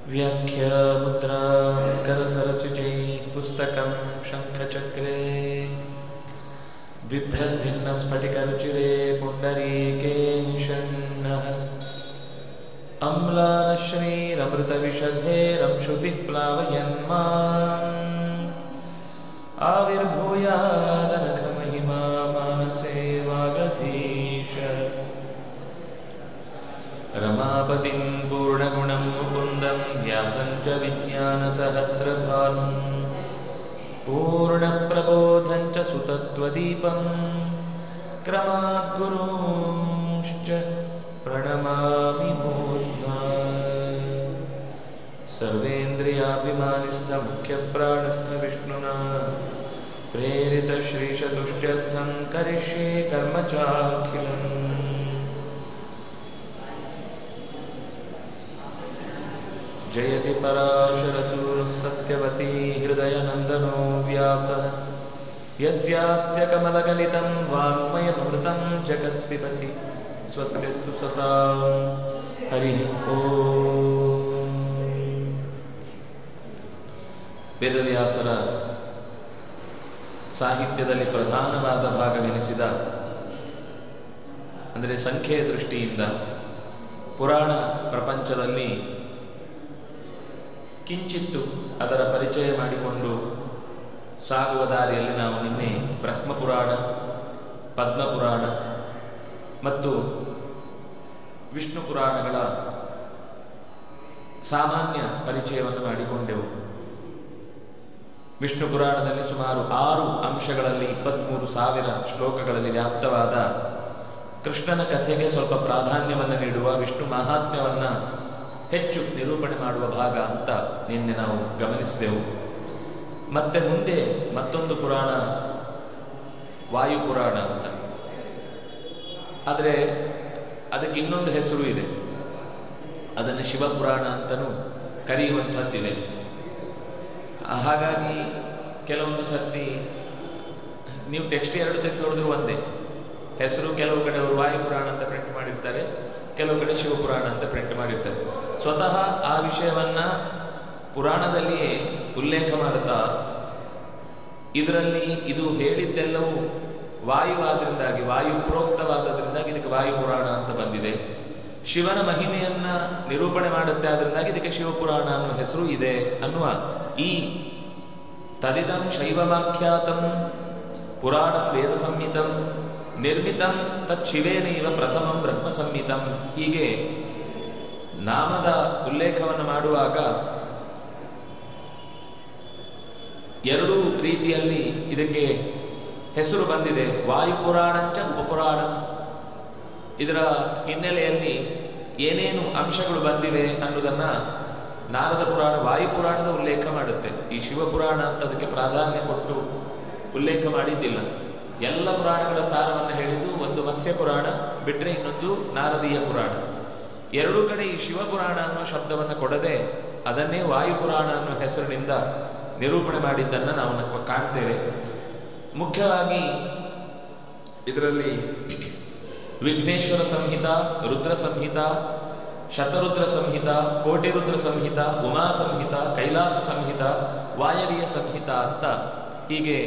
व्याख्यामुद्रां करसरसिजैः पुस्तकं शङ्खचक्रे बिभ्रद्भिन्नस्फटिकरुचिरे पुण्डरीके निषण्णः अम्लानश्रीरमृतविशधेरंशुभिः प्लावयन् माम् आविर्भूयादनघमहिमा मानसे वागधीश रमापतिं पूर्णगुणं मुकुन्दं व्यासं च विज्ञानसहस्रभानुं पूर्णप्रबोधं च सुतत्वदीपं क्रमाद्गुरूंश्च प्रणमामि मूर्ध्वा सर्वेन्द्रियाभिमानिस्थमुख्यप्राणस्थविष्णुना प्रेरितश्रीशतुष्ट्यर्थं करिष्ये कर्म चाखिलम् जयति पराशरसूरः सत्यवती हृदयनन्दनो व्यासः यस्यास्य कमलगलितं वाङ्मयमृतं जगत्पिबति स्वस्तिस्तु सतां हरिः ಓಂ ವೇದವ್ಯಾಸರ ಸಾಹಿತ್ಯದಲ್ಲಿ ಪ್ರಧಾನವಾದ ಭಾಗವೆನಿಸಿದ ಅಂದರೆ ಸಂಖ್ಯೆಯ ದೃಷ್ಟಿಯಿಂದ ಪುರಾಣ ಪ್ರಪಂಚದಲ್ಲಿ ಕಿಂಚಿತ್ತು ಅದರ ಪರಿಚಯ ಮಾಡಿಕೊಂಡು ಸಾಗುವ ದಾರಿಯಲ್ಲಿ ನಾವು ನಿನ್ನೆ ಬ್ರಹ್ಮಪುರಾಣ ಪದ್ಮಪುರಾಣ ಮತ್ತು ವಿಷ್ಣು ಪುರಾಣಗಳ ಸಾಮಾನ್ಯ ಪರಿಚಯವನ್ನು ಮಾಡಿಕೊಂಡೆವು ವಿಷ್ಣು ಪುರಾಣದಲ್ಲಿ ಸುಮಾರು ಆರು ಅಂಶಗಳಲ್ಲಿ ಇಪ್ಪತ್ತ್ಮೂರು ಸಾವಿರ ಶ್ಲೋಕಗಳಲ್ಲಿ ವ್ಯಾಪ್ತವಾದ ಕೃಷ್ಣನ ಕಥೆಗೆ ಸ್ವಲ್ಪ ಪ್ರಾಧಾನ್ಯವನ್ನು ನೀಡುವ ವಿಷ್ಣು ಮಹಾತ್ಮ್ಯವನ್ನು ಹೆಚ್ಚು ನಿರೂಪಣೆ ಮಾಡುವ ಭಾಗ ಅಂತ ನಿನ್ನೆ ನಾವು ಗಮನಿಸಿದೆವು ಮತ್ತೆ ಮುಂದೆ ಮತ್ತೊಂದು ಪುರಾಣ ವಾಯು ಪುರಾಣ ಅಂತ ಆದರೆ ಅದಕ್ಕೆ ಇನ್ನೊಂದು ಹೆಸರು ಇದೆ ಅದನ್ನು ಶಿವಪುರಾಣ ಅಂತಲೂ ಕರೆಯುವಂಥದ್ದಿದೆ ಹಾಗಾಗಿ ಕೆಲವೊಂದು ಸರ್ತಿ ನೀವು ಟೆಕ್ಸ್ಟ್ ಎರಡು ತೆಗೆದು ನೋಡಿದ್ರು ಒಂದೇ ಹೆಸರು ಕೆಲವು ಕಡೆ ಅವರು ವಾಯುಪುರಾಣ ಅಂತ ಪ್ರಿಂಟ್ ಮಾಡಿರ್ತಾರೆ ಕೆಲವು ಕಡೆ ಶಿವಪುರಾಣ ಅಂತ ಪ್ರಿಂಟ್ ಮಾಡಿರ್ತಾರೆ ಸ್ವತಃ ಆ ವಿಷಯವನ್ನ ಪುರಾಣದಲ್ಲಿಯೇ ಉಲ್ಲೇಖ ಮಾಡುತ್ತಾ ಇದರಲ್ಲಿ ಇದು ಹೇಳಿದ್ದೆಲ್ಲವೂ ವಾಯುವಾದ್ರಿಂದಾಗಿ ವಾಯು ಪ್ರೋಕ್ತವಾದದ್ರಿಂದಾಗಿ ಇದಕ್ಕೆ ವಾಯುಪುರಾಣ ಅಂತ ಬಂದಿದೆ ಶಿವನ ಮಹಿಮೆಯನ್ನ ನಿರೂಪಣೆ ಮಾಡುತ್ತೆ ಆದ್ರಿಂದಾಗಿ ಇದಕ್ಕೆ ಶಿವಪುರಾಣ ಅನ್ನುವ ಹೆಸರು ಇದೆ ಅನ್ನುವ ಈ ತದಿದಂ ಶೈವವಾಖ್ಯಾತಂ ಪುರಾಣ ವೇದ ಸಂಹಿತಂ ನಿರ್ಮಿತಂ ತಚ್ಚಿವೇನೈವ ಪ್ರಥಮಂ ಬ್ರಹ್ಮ ಸಂಹಿತಂ ಹೀಗೆ ನಾಮದ ಉಲ್ಲೇಖವನ್ನು ಮಾಡುವಾಗ ಎರಡೂ ರೀತಿಯಲ್ಲಿ ಇದಕ್ಕೆ ಹೆಸರು ಬಂದಿದೆ ವಾಯುಪುರಾಣಂಚ ಉಪಪುರಾಣ ಇದರ ಹಿನ್ನೆಲೆಯಲ್ಲಿ ಏನೇನು ಅಂಶಗಳು ಬಂದಿವೆ ಅನ್ನೋದನ್ನ ನಾರದ ಪುರಾಣ ವಾಯುಪುರಾಣದ ಉಲ್ಲೇಖ ಮಾಡುತ್ತೆ ಈ ಶಿವಪುರಾಣ ಅಂತ ಅದಕ್ಕೆ ಪ್ರಾಧಾನ್ಯ ಕೊಟ್ಟು ಉಲ್ಲೇಖ ಮಾಡಿದ್ದಿಲ್ಲ ಎಲ್ಲ ಪುರಾಣಗಳ ಸಾರವನ್ನು ಹೇಳಿದ್ದು ಒಂದು ಮತ್ಸ್ಯ ಪುರಾಣ ಬಿಟ್ಟರೆ ಇನ್ನೊಂದು ನಾರದೀಯ ಪುರಾಣ ಎರಡೂ ಕಡೆ ಈ ಶಿವಪುರಾಣ ಅನ್ನುವ ಶಬ್ದವನ್ನು ಕೊಡದೆ ಅದನ್ನೇ ವಾಯುಪುರಾಣ ಅನ್ನುವ ಹೆಸರಿನಿಂದ ನಿರೂಪಣೆ ಮಾಡಿದ್ದನ್ನು ನಾವು ಕಾಣ್ತೇವೆ ಮುಖ್ಯವಾಗಿ ಇದರಲ್ಲಿ ವಿಘ್ನೇಶ್ವರ ಸಂಹಿತ ರುದ್ರ ಸಂಹಿತ ಶತರುದ್ರ ಸಂಹಿತ ಕೋಟಿರುದ್ರ ಸಂಹಿತ ಉಮಾ ಸಂಹಿತ ಕೈಲಾಸ ಸಂಹಿತ ವಾಯವ್ಯ ಸಂಹಿತ ಅಂತ ಹೀಗೆ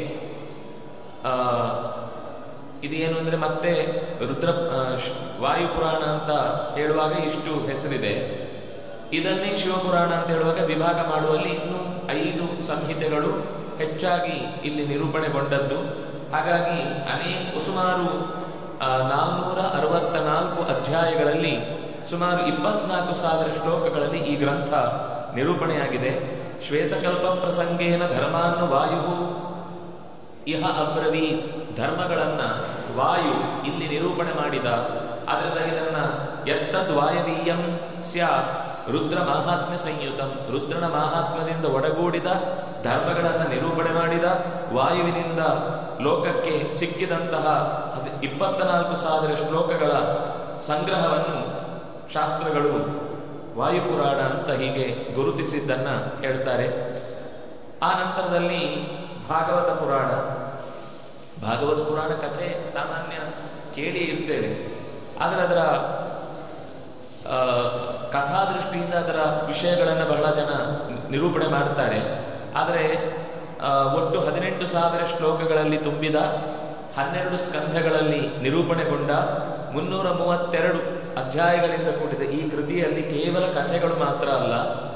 ಇದೇನು ಅಂದರೆ ಮತ್ತೆ ರುದ್ರ ವಾಯುಪುರಾಣ ಅಂತ ಹೇಳುವಾಗ ಇಷ್ಟು ಹೆಸರಿದೆ ಇದನ್ನೇ ಶಿವಪುರಾಣ ಅಂತ ಹೇಳುವಾಗ ವಿಭಾಗ ಮಾಡುವಲ್ಲಿ ಇನ್ನೂ ಐದು ಸಂಹಿತೆಗಳು ಹೆಚ್ಚಾಗಿ ಇಲ್ಲಿ ನಿರೂಪಣೆಗೊಂಡದ್ದು ಹಾಗಾಗಿ ಅನೇಕ ಸುಮಾರು ನಾಲ್ನೂರ ಅರವತ್ತ ನಾಲ್ಕು ಅಧ್ಯಾಯಗಳಲ್ಲಿ ಸುಮಾರು ಇಪ್ಪತ್ನಾಲ್ಕು ಸಾವಿರ ಶ್ಲೋಕಗಳಲ್ಲಿ ಈ ಗ್ರಂಥ ನಿರೂಪಣೆಯಾಗಿದೆ ಶ್ವೇತಕಲ್ಪ ಪ್ರಸಂಗೇನ ಧರ್ಮಾನ್ನು ವಾಯು ಇಹ ಅಬ್ರವೀತ್ ಧರ್ಮಗಳನ್ನ ವಾಯು ಇಲ್ಲಿ ನಿರೂಪಣೆ ಮಾಡಿದ ಆದ್ರಿಂದ ಇದನ್ನ ಎತ್ತದ್ ವಾಯವೀಯಂ ಸ್ಯಾತ್ ರುದ್ರ ಮಾಹಾತ್ಮ್ಯ ಸಂಯುತಂ ರುದ್ರನ ಮಾಹಾತ್ಮ್ಯದಿಂದ ಒಡಗೂಡಿದ ಧರ್ಮಗಳನ್ನು ನಿರೂಪಣೆ ಮಾಡಿದ ವಾಯುವಿನಿಂದ ಲೋಕಕ್ಕೆ ಸಿಕ್ಕಿದಂತಹ ಇಪ್ಪತ್ತ ನಾಲ್ಕು ಸಾವಿರ ಶ್ಲೋಕಗಳ ಸಂಗ್ರಹವನ್ನು ಶಾಸ್ತ್ರಗಳು ವಾಯುಪುರಾಣ ಅಂತ ಹೀಗೆ ಗುರುತಿಸಿದ್ದನ್ನ ಹೇಳ್ತಾರೆ ಆ ನಂತರದಲ್ಲಿ ಭಾಗವತ ಪುರಾಣ ಭಾಗವತ ಪುರಾಣ ಕಥೆ ಸಾಮಾನ್ಯ ಕೇಳಿ ಇರ್ತೇವೆ ಆದರೆ ಅದರ ಆ, ಕಥಾದೃಷ್ಟಿಯಿಂದ ಅದರ ವಿಷಯಗಳನ್ನು ಬಹಳ ಜನ ನಿರೂಪಣೆ ಮಾಡ್ತಾರೆ ಆದರೆ ಆ, ಒಟ್ಟು ಹದಿನೆಂಟು ಸಾವಿರ ಶ್ಲೋಕಗಳಲ್ಲಿ ತುಂಬಿದ ಹನ್ನೆರಡು ಸ್ಕಂಧಗಳಲ್ಲಿ ನಿರೂಪಣೆಗೊಂಡ ಮುನ್ನೂರ ಮೂವತ್ತೆರಡು ಅಧ್ಯಾಯಗಳಿಂದ ಕೂಡಿದ ಈ ಕೃತಿಯಲ್ಲಿ ಕೇವಲ ಕಥೆಗಳು ಮಾತ್ರ ಅಲ್ಲ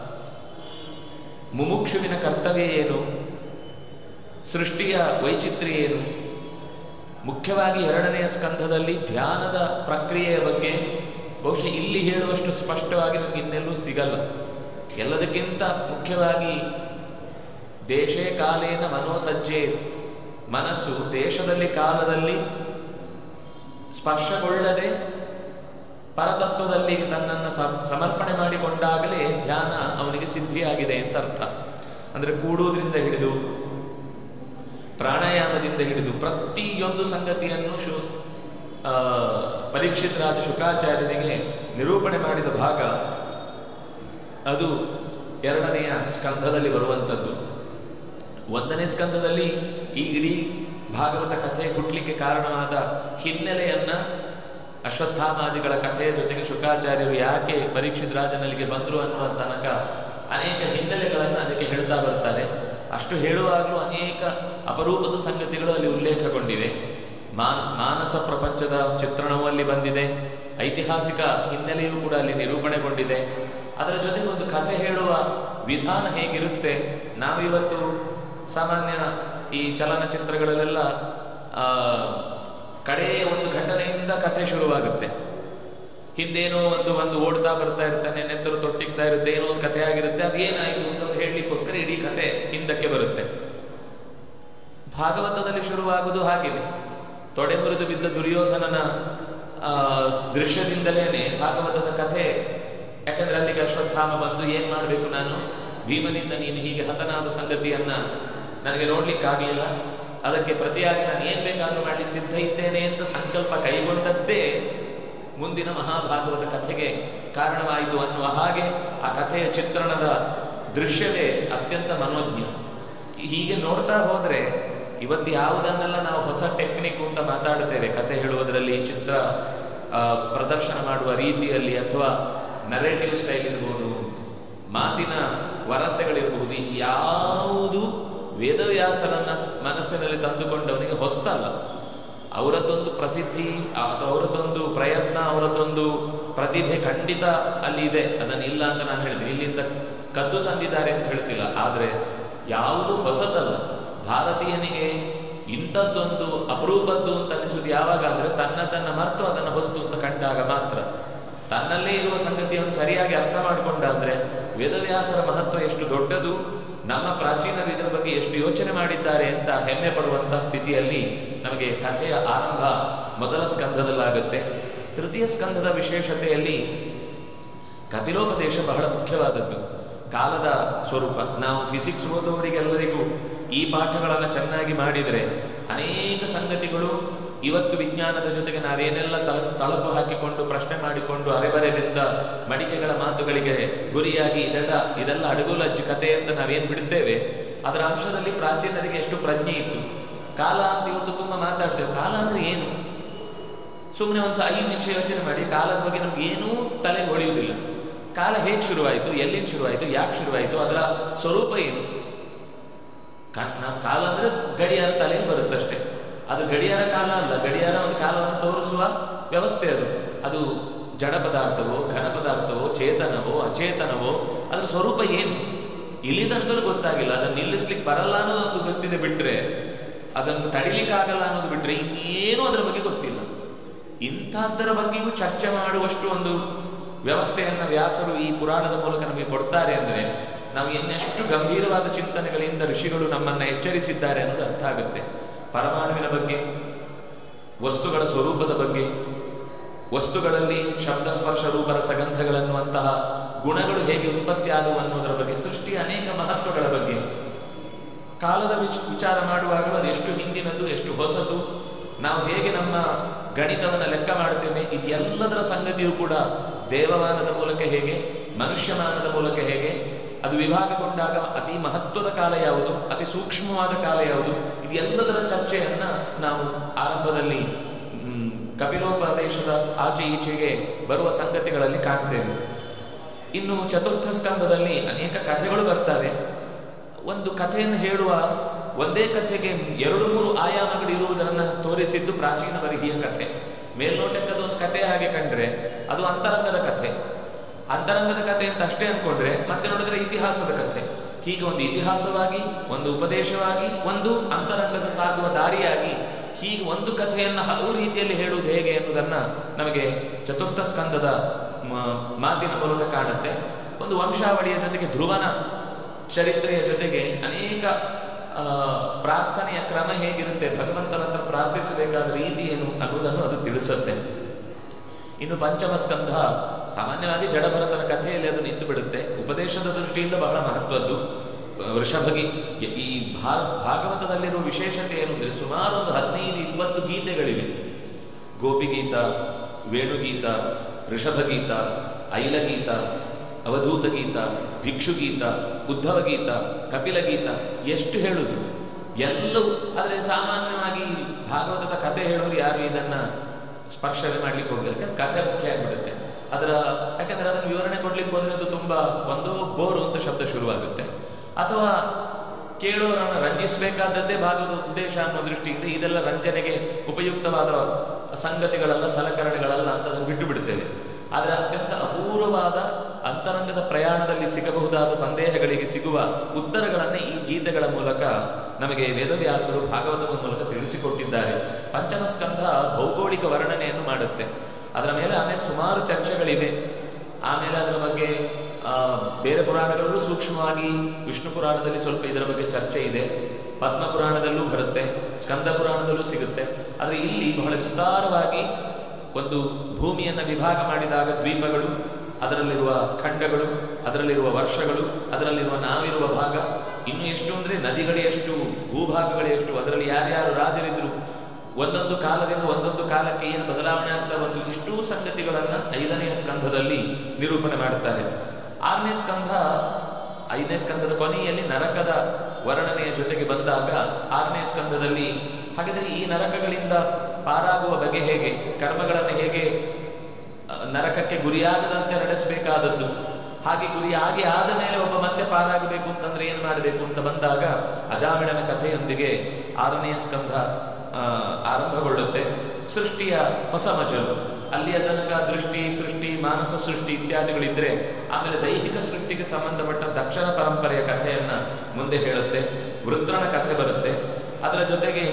ಮುಮುಕ್ಷುವಿನ ಕರ್ತವ್ಯ ಏನು ಸೃಷ್ಟಿಯ ವೈಚಿತ್ರ್ಯ ಏನು ಮುಖ್ಯವಾಗಿ ಎರಡನೆಯ ಸ್ಕಂಧದಲ್ಲಿ ಧ್ಯಾನದ ಪ್ರಕ್ರಿಯೆಯ ಬಗ್ಗೆ ಬಹುಶಃ ಇಲ್ಲಿ ಹೇಳುವಷ್ಟು ಸ್ಪಷ್ಟವಾಗಿ ನಮ್ಗೆ ಇನ್ನೆಲ್ಲೂ ಸಿಗಲ್ಲ ಎಲ್ಲದಕ್ಕಿಂತ ಮುಖ್ಯವಾಗಿ ದೇಶೇ ಕಾಲೇನ ಮನೋಸಜ್ಜೇತ್ ಮನಸ್ಸು ದೇಶದಲ್ಲಿ ಕಾಲದಲ್ಲಿ ಸ್ಪರ್ಶಗೊಳ್ಳದೆ ಪರತತ್ವದಲ್ಲಿ ತನ್ನನ್ನು ಸ- ಸಮರ್ಪಣೆ ಮಾಡಿಕೊಂಡಾಗಲೇ ಧ್ಯಾನ ಅವನಿಗೆ ಸಿದ್ಧಿಯಾಗಿದೆ ಅಂತ ಅರ್ಥ ಅಂದರೆ ಕೂಡುವುದರಿಂದ ಹಿಡಿದು ಪ್ರಾಣಾಯಾಮದಿಂದ ಹಿಡಿದು ಪ್ರತಿಯೊಂದು ಸಂಗತಿಯನ್ನು ಶು ಆ, ಪರೀಕ್ಷಿತ್ ರಾಜ ಶುಕಾಚಾರ್ಯನಿಗೆ ನಿರೂಪಣೆ ಮಾಡಿದ ಭಾಗ ಅದು ಎರಡನೆಯ ಸ್ಕಂಧದಲ್ಲಿ ಬರುವಂಥದ್ದು ಒಂದನೇ ಸ್ಕಂದದಲ್ಲಿ ಈ ಇಡೀ ಭಾಗವತ ಕಥೆ ಹುಟ್ಟಲಿಕ್ಕೆ ಕಾರಣವಾದ ಹಿನ್ನೆಲೆಯನ್ನ ಅಶ್ವತ್ಥಾಮಾದಿಗಳ ಕಥೆಯ ಜೊತೆಗೆ ಶುಕಾಚಾರ್ಯರು ಯಾಕೆ ಪರೀಕ್ಷಿತ್ ರಾಜನಲ್ಲಿಗೆ ಬಂದರು ಅನ್ನುವ ತನಕ ಅನೇಕ ಹಿನ್ನೆಲೆಗಳನ್ನು ಅದಕ್ಕೆ ಹೇಳ್ತಾ ಬರ್ತಾರೆ ಅಷ್ಟು ಹೇಳುವಾಗಲೂ ಅನೇಕ ಅಪರೂಪದ ಸಂಗತಿಗಳು ಅಲ್ಲಿ ಉಲ್ಲೇಖಗೊಂಡಿವೆ ಮಾನ ಮಾನಸ ಪ್ರಪಂಚದ ಚಿತ್ರಣವೂ ಅಲ್ಲಿ ಬಂದಿದೆ ಐತಿಹಾಸಿಕ ಹಿನ್ನೆಲೆಯೂ ಕೂಡ ಅಲ್ಲಿ ನಿರೂಪಣೆಗೊಂಡಿದೆ ಅದರ ಜೊತೆಗೆ ಒಂದು ಕಥೆ ಹೇಳುವ ವಿಧಾನ ಹೇಗಿರುತ್ತೆ ನಾವಿವತ್ತು ಸಾಮಾನ್ಯ ಈ ಚಲನಚಿತ್ರಗಳಲ್ಲೆಲ್ಲ ಆ, ಕಡೆಯ ಒಂದು ಘಟನೆಯಿಂದ ಕಥೆ ಶುರುವಾಗುತ್ತೆ ಹಿಂದೇನೋ ಒಂದು ಒಂದು ಓಡ್ತಾ ಬರ್ತಾ ಇರ್ತಾನೆ ನೆತ್ತರು ತೊಟ್ಟಿಗ್ತಾ ಇರುತ್ತೆ ಏನೋ ಒಂದು ಕಥೆ ಆಗಿರುತ್ತೆ ಅದೇನಾಯಿತು ಅಂತ ಅವ್ರು ಹೇಳಲಿಕ್ಕೋಸ್ಕರ ಇಡೀ ಕಥೆ ಹಿಂದಕ್ಕೆ ಬರುತ್ತೆ ಭಾಗವತದಲ್ಲಿ ಶುರುವಾಗುವುದು ಹಾಗೆಯೇ ತೊಡೆ ಮುರಿದು ಬಿದ್ದ ದುರ್ಯೋಧನನ ಆ, ದೃಶ್ಯದಿಂದಲೇನೆ ಭಾಗವತದ ಕಥೆ ಯಾಕಂದ್ರೆ ಅಲ್ಲಿಗೆ ಅಶ್ವತ್ಥಾಮ ಬಂದು ಏನ್ ಮಾಡಬೇಕು ನಾನು ಭೀಮನಿಂದ ನೀನು ಹೀಗೆ ಹತನಾದ ಸಂಗತಿಯನ್ನ ನನಗೆ ನೋಡ್ಲಿಕ್ಕಾಗಲಿಲ್ಲ ಅದಕ್ಕೆ ಪ್ರತಿಯಾಗಿ ನಾನು ಏನ್ ಬೇಕಾದ್ರೂ ಮಾಡ್ಲಿಕ್ಕೆ ಸಿದ್ಧ ಇದ್ದೇನೆ ಅಂತ ಸಂಕಲ್ಪ ಕೈಗೊಂಡದ್ದೇ ಮುಂದಿನ ಮಹಾಭಾಗವತ ಕಥೆಗೆ ಕಾರಣವಾಯಿತು ಅನ್ನುವ ಹಾಗೆ ಆ ಕಥೆಯ ಚಿತ್ರಣದ ದೃಶ್ಯವೇ ಅತ್ಯಂತ ಮನೋಜ್ಞ ಹೀಗೆ ನೋಡ್ತಾ ಹೋದ್ರೆ ಇವತ್ತು ಯಾವುದನ್ನೆಲ್ಲ ನಾವು ಹೊಸ ಟೆಕ್ನಿಕ್ ಅಂತ ಮಾತಾಡ್ತೇವೆ ಕತೆ ಹೇಳುವುದರಲ್ಲಿ ಚಿತ್ರ ಆ, ಪ್ರದರ್ಶನ ಮಾಡುವ ರೀತಿಯಲ್ಲಿ ಅಥವಾ ನರೇಟಿವ್ ಸ್ಟೈಲ್ ಇರ್ಬೋದು ಮಾತಿನ ವರಸೆಗಳಿರಬಹುದು ಇದು ಯಾವುದು ವೇದವ್ಯಾಸರನ್ನ ಮನಸ್ಸಿನಲ್ಲಿ ತಂದುಕೊಂಡವನಿಗೆ ಹೊಸ್ತಲ್ಲ ಅವರದ್ದೊಂದು ಪ್ರಸಿದ್ಧಿ ಆ- ಅಥವಾ ಅವರದ್ದೊಂದು ಪ್ರಯತ್ನ ಅವರದ್ದೊಂದು ಪ್ರತಿಭೆ ಖಂಡಿತ ಅಲ್ಲಿ ಇದೆ ಅದನ್ನ ಇಲ್ಲ ಅಂತ ನಾನು ಹೇಳ್ತೀನಿ ಇಲ್ಲಿಂದ ಕದ್ದು ತಂದಿದ್ದಾರೆ ಅಂತ ಹೇಳ್ತಿಲ್ಲ ಆದರೆ ಯಾವುದು ಹೊಸತಲ್ಲ ಭಾರತೀಯನಿಗೆ ಇಂಥದ್ದೊಂದು ಅಪರೂಪದ್ದು ಅಂತ ಅನಿಸುವುದು ಯಾವಾಗ ಅಂದ್ರೆ ತನ್ನದನ್ನ ಮರೆತು ಅದನ್ನು ಹೊಸ್ತು ಅಂತ ಕಂಡಾಗ ಮಾತ್ರ ತನ್ನಲ್ಲೇ ಇರುವ ಸಂಗತಿಯನ್ನು ಸರಿಯಾಗಿ ಅರ್ಥ ಮಾಡಿಕೊಂಡ ಅಂದ್ರೆ ವೇದವ್ಯಾಸರ ಮಹತ್ವ ಎಷ್ಟು ದೊಡ್ಡದು ನಮ್ಮ ಪ್ರಾಚೀನರು ಇದರ ಬಗ್ಗೆ ಎಷ್ಟು ಯೋಚನೆ ಮಾಡಿದ್ದಾರೆ ಅಂತ ಹೆಮ್ಮೆ ಪಡುವಂತಹ ಸ್ಥಿತಿಯಲ್ಲಿ ನಮಗೆ ಕಥೆಯ ಆರಂಭ ಮೊದಲ ಸ್ಕಂದದಲ್ಲಾಗುತ್ತೆ ತೃತೀಯ ಸ್ಕಂದದ ವಿಶೇಷತೆಯಲ್ಲಿ ಕಪಿಲೋಪದೇಶ ಬಹಳ ಮುಖ್ಯವಾದದ್ದು ಕಾಲದ ಸ್ವರೂಪ ನಾವು ಫಿಸಿಕ್ಸ್ ಓದುವವರಿಗೆಲ್ಲರಿಗೂ ಈ ಪಾಠಗಳನ್ನು ಚೆನ್ನಾಗಿ ಮಾಡಿದರೆ ಅನೇಕ ಸಂಗತಿಗಳು ಇವತ್ತು ವಿಜ್ಞಾನದ ಜೊತೆಗೆ ನಾವೇನೆಲ್ಲ ತಳ ತಳಕು ಹಾಕಿಕೊಂಡು ಪ್ರಶ್ನೆ ಮಾಡಿಕೊಂಡು ಅರೆಬರೆದಿಂದ ಮಡಿಕೆಗಳ ಮಾತುಗಳಿಗೆ ಗುರಿಯಾಗಿ ಇದೆಲ್ಲ ಇದೆಲ್ಲ ಅಡಗುಲಜ್ಜಿ ಕತೆ ಅಂತ ನಾವೇನು ಬಿಡ್ತೇವೆ ಅದರ ಅಂಶದಲ್ಲಿ ಪ್ರಾಚೀನರಿಗೆ ಎಷ್ಟು ಪ್ರಜ್ಞೆ ಇತ್ತು ಕಾಲ ಅಂತ ಇವತ್ತು ತುಂಬ ಮಾತಾಡ್ತೇವೆ ಕಾಲ ಅಂದ್ರೆ ಏನು ಸುಮ್ಮನೆ ಒಂದು ಐದು ನಿಮಿಷ ಯೋಚನೆ ಮಾಡಿ ಕಾಲದ ಬಗ್ಗೆ ನಮ್ಗೆ ಏನೂ ತಲೆಗೆ ಹೊಳೆಯುವುದಿಲ್ಲ ಕಾಲ ಹೇಗೆ ಶುರುವಾಯಿತು ಎಲ್ಲಿಂದ ಶುರುವಾಯಿತು ಯಾಕೆ ಶುರುವಾಯಿತು ಅದರ ಸ್ವರೂಪ ಏನು ಕಾ- ನಾವು ಕಾಲ ಅಂದ್ರೆ ಗಡಿಯಾರ ತಲೆಗೆ ಬರುತ್ತಷ್ಟೇ ಅದು ಗಡಿಯಾರ ಕಾಲ ಅಲ್ಲ ಗಡಿಯಾರ ಒಂದು ಕಾಲವನ್ನು ತೋರಿಸುವ ವ್ಯವಸ್ಥೆ ಅದು ಅದು ಜಡ ಪದಾರ್ಥವೋ ಘನ ಪದಾರ್ಥವೋ ಚೇತನವೋ ಅಚೇತನವೋ ಅದರ ಸ್ವರೂಪ ಏನು ಇಲ್ಲಿ ತನಕಲೂ ಗೊತ್ತಾಗಿಲ್ಲ ಅದನ್ನು ನಿಲ್ಲಿಸ್ಲಿಕ್ಕೆ ಬರಲ್ಲ ಅನ್ನೋದೊಂದು ಗೊತ್ತಿದೆ ಬಿಟ್ರೆ ಅದನ್ನು ತಡಿಲಿಕ್ಕಾಗಲ್ಲ ಅನ್ನೋದು ಬಿಟ್ರೆ ಇನ್ನೇನೂ ಅದರ ಬಗ್ಗೆ ಗೊತ್ತಿಲ್ಲ ಇಂಥದ್ದರ ಬಗ್ಗೆಯೂ ಚರ್ಚೆ ಮಾಡುವಷ್ಟು ಒಂದು ವ್ಯವಸ್ಥೆಯನ್ನ ವ್ಯಾಸರು ಈ ಪುರಾಣದ ಮೂಲಕ ನಮಗೆ ಕೊಡ್ತಾರೆ ಅಂದ್ರೆ ನಾವು ಇನ್ನೆಷ್ಟು ಗಂಭೀರವಾದ ಚಿಂತನೆಗಳಿಂದ ಋಷಿಗಳು ನಮ್ಮನ್ನ ಎಚ್ಚರಿಸಿದ್ದಾರೆ ಅನ್ನೋದು ಅರ್ಥ ಆಗುತ್ತೆ ಪರಮಾಣುವಿನ ಬಗ್ಗೆ ವಸ್ತುಗಳ ಸ್ವರೂಪದ ಬಗ್ಗೆ ವಸ್ತುಗಳಲ್ಲಿ ಶಬ್ದ ಸ್ಪರ್ಶ ರೂಪರ ಸಗಂಧಗಳನ್ನುವಂತಹ ಗುಣಗಳು ಹೇಗೆ ಉತ್ಪತ್ತಿ ಆದವು ಅನ್ನೋದರ ಬಗ್ಗೆ ಸೃಷ್ಟಿಯ ಅನೇಕ ಮಹತ್ವಗಳ ಬಗ್ಗೆ ಕಾಲದ ವಿಚ್- ವಿಚಾರ ಮಾಡುವಾಗಲೂ ಅದು ಎಷ್ಟು ಹಿಂದಿನದು ಎಷ್ಟು ಹೊಸತು ನಾವು ಹೇಗೆ ನಮ್ಮ ಗಣಿತವನ್ನು ಲೆಕ್ಕ ಮಾಡ್ತೇವೆ ಇದು ಎಲ್ಲದರ ಸಂಗತಿಯೂ ಕೂಡ ದೇವಮಾನದ ಮೂಲಕ ಹೇಗೆ ಮನುಷ್ಯಮಾನದ ಮೂಲಕ ಹೇಗೆ ಅದು ವಿಭಾಗಗೊಂಡಾಗ ಅತಿ ಮಹತ್ವದ ಕಾಲ ಯಾವುದು ಅತಿ ಸೂಕ್ಷ್ಮವಾದ ಕಾಲ ಯಾವುದು ಇದು ಎಲ್ಲದರ ಚರ್ಚೆಯನ್ನ ನಾವು ಆರಂಭದಲ್ಲಿ ಮ್, ಕಪಿಲೋಪದೇಶದ ಆಚೆ ಈಚೆಗೆ ಬರುವ ಸಂಗತಿಗಳಲ್ಲಿ ಕಾಣ್ತೇವೆ ಇನ್ನು ಚತುರ್ಥ ಸ್ಕಂದದಲ್ಲಿ ಅನೇಕ ಕಥೆಗಳು ಬರ್ತವೆ ಒಂದು ಕಥೆಯನ್ನು ಹೇಳುವ ಒಂದೇ ಕಥೆಗೆ ಎರಡು ಮೂರು ಆಯಾಮಗಳು ಇರುವುದನ್ನು ತೋರಿಸಿದ್ದು ಪ್ರಾಚೀನ ಬರಿಹಿಯ ಕಥೆ ಮೇಲ್ನೋಟಕ್ಕೆ ಅದೊಂದು ಕಥೆ ಹಾಗೆ ಕಂಡ್ರೆ ಅದು ಅಂತರಂಗದ ಕಥೆ ಅಂತರಂಗದ ಕಥೆ ಅಂತ ಅಷ್ಟೇ ಅನ್ಕೊಂಡ್ರೆ ಮತ್ತೆ ನೋಡಿದ್ರೆ ಇತಿಹಾಸದ ಕಥೆ ಹೀಗೆ ಒಂದು ಇತಿಹಾಸವಾಗಿ ಒಂದು ಉಪದೇಶವಾಗಿ ಒಂದು ಅಂತರಂಗದ ಸಾಗುವ ದಾರಿಯಾಗಿ ಹೀಗೆ ಒಂದು ಕಥೆಯನ್ನು ಹಲವು ರೀತಿಯಲ್ಲಿ ಹೇಳುವುದು ಹೇಗೆ ಎನ್ನುವುದನ್ನ ನಮಗೆ ಚತುರ್ಥ ಸ್ಕಂದದ ಮ- ಮಾತಿನ ಮೂಲಕ ಕಾಣುತ್ತೆ ಒಂದು ವಂಶಾವಳಿಯ ಜೊತೆಗೆ ಧ್ರುವನ ಚರಿತ್ರೆಯ ಜೊತೆಗೆ ಅನೇಕ ಆ, ಪ್ರಾರ್ಥನೆಯ ಕ್ರಮ ಹೇಗಿರುತ್ತೆ ಭಗವಂತನ ಹತ್ರ ಪ್ರಾರ್ಥಿಸಬೇಕಾದ ರೀತಿ ಏನು ಅನ್ನುವುದನ್ನು ಅದು ತಿಳಿಸುತ್ತೆ ಇನ್ನು ಪಂಚಮ ಸ್ಕಂಧ ಸಾಮಾನ್ಯವಾಗಿ ಜಡಭರತನ ಕಥೆಯಲ್ಲಿ ಅದು ನಿಂತು ಬಿಡುತ್ತೆ ಉಪದೇಶದ ದೃಷ್ಟಿಯಿಂದ ಬಹಳ ಮಹತ್ವದ್ದು ವೃಷಭಗಿ ಈ ಭಾ ಭಾಗವತದಲ್ಲಿರುವ ವಿಶೇಷತೆ ಏನು ಅಂದರೆ ಸುಮಾರು ಒಂದು ಹದಿನೈದು ಇಪ್ಪತ್ತು ಗೀತೆಗಳಿವೆ ಗೋಪಿಗೀತ ವೇಣುಗೀತ ಋಷಭಗೀತ ಐಲಗೀತ ಅವಧೂತ ಗೀತ ಭಿಕ್ಷುಗೀತ ಉದ್ಧವ ಗೀತ ಕಪಿಲ ಗೀತ ಎಷ್ಟು ಹೇಳುದು ಎಲ್ಲವೂ ಆದರೆ ಸಾಮಾನ್ಯವಾಗಿ ಭಾಗವತದ ಕಥೆ ಹೇಳೋರು ಯಾರು ಇದನ್ನ ಸ್ಪರ್ಶನೆ ಮಾಡ್ಲಿಕ್ಕೆ ಹೋಗಿಲ್ಲ ಯಾಕಂದ್ರೆ ಕಥೆ ಮುಖ್ಯ ಆಗಿಬಿಡುತ್ತೆ ಅದರ ಯಾಕಂದ್ರೆ ಅದನ್ನು ವಿವರಣೆ ಕೊಡ್ಲಿಕ್ಕೆ ಹೋದ್ರೆ ಅದು ತುಂಬಾ ಒಂದು ಬೋರು ಅಂತ ಶಬ್ದ ಶುರುವಾಗುತ್ತೆ ಅಥವಾ ಕೇಳೋರನ್ನು ರಂಜಿಸಬೇಕಾದದ್ದೇ ಭಾಗದ ಉದ್ದೇಶ ಅನ್ನೋ ದೃಷ್ಟಿಯಿಂದ ಇದೆಲ್ಲ ರಂಜನೆಗೆ ಉಪಯುಕ್ತವಾದ ಸಂಗತಿಗಳಲ್ಲ ಸಲಕರಣೆಗಳಲ್ಲ ಅಂತ ಅದನ್ನು ಬಿಟ್ಟು ಬಿಡ್ತೇವೆ ಆದರೆ ಅತ್ಯಂತ ಅಪೂರ್ವವಾದ ಅಂತರಂಗದ ಪ್ರಯಾಣದಲ್ಲಿ ಸಿಗಬಹುದಾದ ಸಂದೇಹಗಳಿಗೆ ಸಿಗುವ ಉತ್ತರಗಳನ್ನು ಈ ಗೀತೆಗಳ ಮೂಲಕ ನಮಗೆ ವೇದವ್ಯಾಸರು ಭಾಗವತದ ಮೂಲಕ ತಿಳಿಸಿಕೊಟ್ಟಿದ್ದಾರೆ ಪಂಚಮ ಸ್ಕಂಧ ಭೌಗೋಳಿಕ ವರ್ಣನೆಯನ್ನು ಮಾಡುತ್ತೆ ಅದರ ಮೇಲೆ ಆಮೇಲೆ ಸುಮಾರು ಚರ್ಚೆಗಳಿವೆ ಆಮೇಲೆ ಅದರ ಬಗ್ಗೆ ಆ, ಬೇರೆ ಪುರಾಣಗಳಲ್ಲೂ ಸೂಕ್ಷ್ಮವಾಗಿ ವಿಷ್ಣು ಪುರಾಣದಲ್ಲಿ ಸ್ವಲ್ಪ ಇದರ ಬಗ್ಗೆ ಚರ್ಚೆ ಇದೆ ಪದ್ಮ ಪುರಾಣದಲ್ಲೂ ಬರುತ್ತೆ ಸ್ಕಂದ ಪುರಾಣದಲ್ಲೂ ಸಿಗುತ್ತೆ ಆದರೆ ಇಲ್ಲಿ ಬಹಳ ವಿಸ್ತಾರವಾಗಿ ಒಂದು ಭೂಮಿಯನ್ನು ವಿಭಾಗ ಮಾಡಿದಾಗ ದ್ವೀಪಗಳು ಅದರಲ್ಲಿರುವ ಖಂಡಗಳು ಅದರಲ್ಲಿರುವ ವರ್ಷಗಳು ಅದರಲ್ಲಿರುವ ನಾವಿರುವ ಭಾಗ ಇನ್ನು ಎಷ್ಟು ಅಂದರೆ ನದಿಗಳೇ ಎಷ್ಟು ಭೂಭಾಗಗಳೇ ಎಷ್ಟು ಅದರಲ್ಲಿ ಯಾರ್ಯಾರು ರಾಜರಿದ್ರು ಒಂದೊಂದು ಕಾಲದಿಂದ ಒಂದೊಂದು ಕಾಲಕ್ಕೆ ಏನು ಬದಲಾವಣೆ ಆಗ್ತಾ ಬಂತು ಇಷ್ಟೂ ಸಂಗತಿಗಳನ್ನು ಐದನೆಯ ಸ್ಕಂಧದಲ್ಲಿ ನಿರೂಪಣೆ ಮಾಡುತ್ತಾರೆ ಆರನೇ ಸ್ಕಂಧ ಐದನೇ ಸ್ಕಂಧದ ಕೊನೆಯಲ್ಲಿ ನರಕದ ವರ್ಣನೆಯ ಜೊತೆಗೆ ಬಂದಾಗ ಆರನೇ ಸ್ಕಂಧದಲ್ಲಿ ಹಾಗಾದರೆ ಈ ನರಕಗಳಿಂದ ಪಾರಾಗುವ ಬಗೆ ಹೇಗೆ ಕರ್ಮಗಳನ್ನು ಹೇಗೆ ಆ, ನರಕಕ್ಕೆ ಗುರಿಯಾಗದಂತೆ ನಡೆಸಬೇಕಾದದ್ದು ಹಾಗೆ ಗುರಿಯಾಗಿ ಆದ ಮೇಲೆ ಒಬ್ಬ ಮತ್ತೆ ಪಾರಾಗಬೇಕು ಅಂತಂದ್ರೆ ಏನು ಮಾಡಬೇಕು ಅಂತ ಬಂದಾಗ ಅಜಾಮಿಳನ ಕಥೆಯೊಂದಿಗೆ ಆರನೆಯ ಸ್ಕಂಧ ಆ, ಆರಂಭಗೊಳ್ಳುತ್ತೆ ಸೃಷ್ಟಿಯ ಹೊಸ ಮಜಲು ಅಲ್ಲಿಯ ತನಕ ದೃಷ್ಟಿ ಸೃಷ್ಟಿ ಮಾನಸ ಸೃಷ್ಟಿ ಇತ್ಯಾದಿಗಳಿದ್ರೆ ಆಮೇಲೆ ದೈಹಿಕ ಸೃಷ್ಟಿಗೆ ಸಂಬಂಧಪಟ್ಟ ದಕ್ಷಿಣ ಪರಂಪರೆಯ ಕಥೆಯನ್ನ ಮುಂದೆ ಹೇಳುತ್ತೆ ವೃತ್ರನ ಕಥೆ ಬರುತ್ತೆ ಅದರ ಜೊತೆಗೆ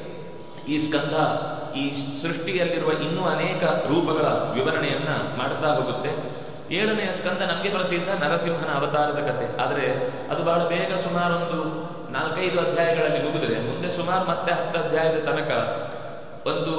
ಈ ಸ್ಕಂಧ ಈ ಸೃಷ್ಟಿಯಲ್ಲಿರುವ ಇನ್ನೂ ಅನೇಕ ರೂಪಗಳ ವಿವರಣೆಯನ್ನ ಮಾಡ್ತಾ ಹೋಗುತ್ತೆ ಏಳನೆಯ ಸ್ಕಂದ ನಮಗೆ ಪ್ರಸಿದ್ಧ ನರಸಿಂಹನ ಅವತಾರದ ಕತೆ ಆದರೆ ಅದು ಬಹಳ ಬೇಗ ಸುಮಾರೊಂದು ನಾಲ್ಕೈದು ಅಧ್ಯಾಯಗಳಲ್ಲಿ ಮುಗಿದ್ರೆ ಮುಂದೆ ಸುಮಾರು ಮತ್ತೆ ಹತ್ತು ಅಧ್ಯಾಯದ ತನಕ ಒಂದು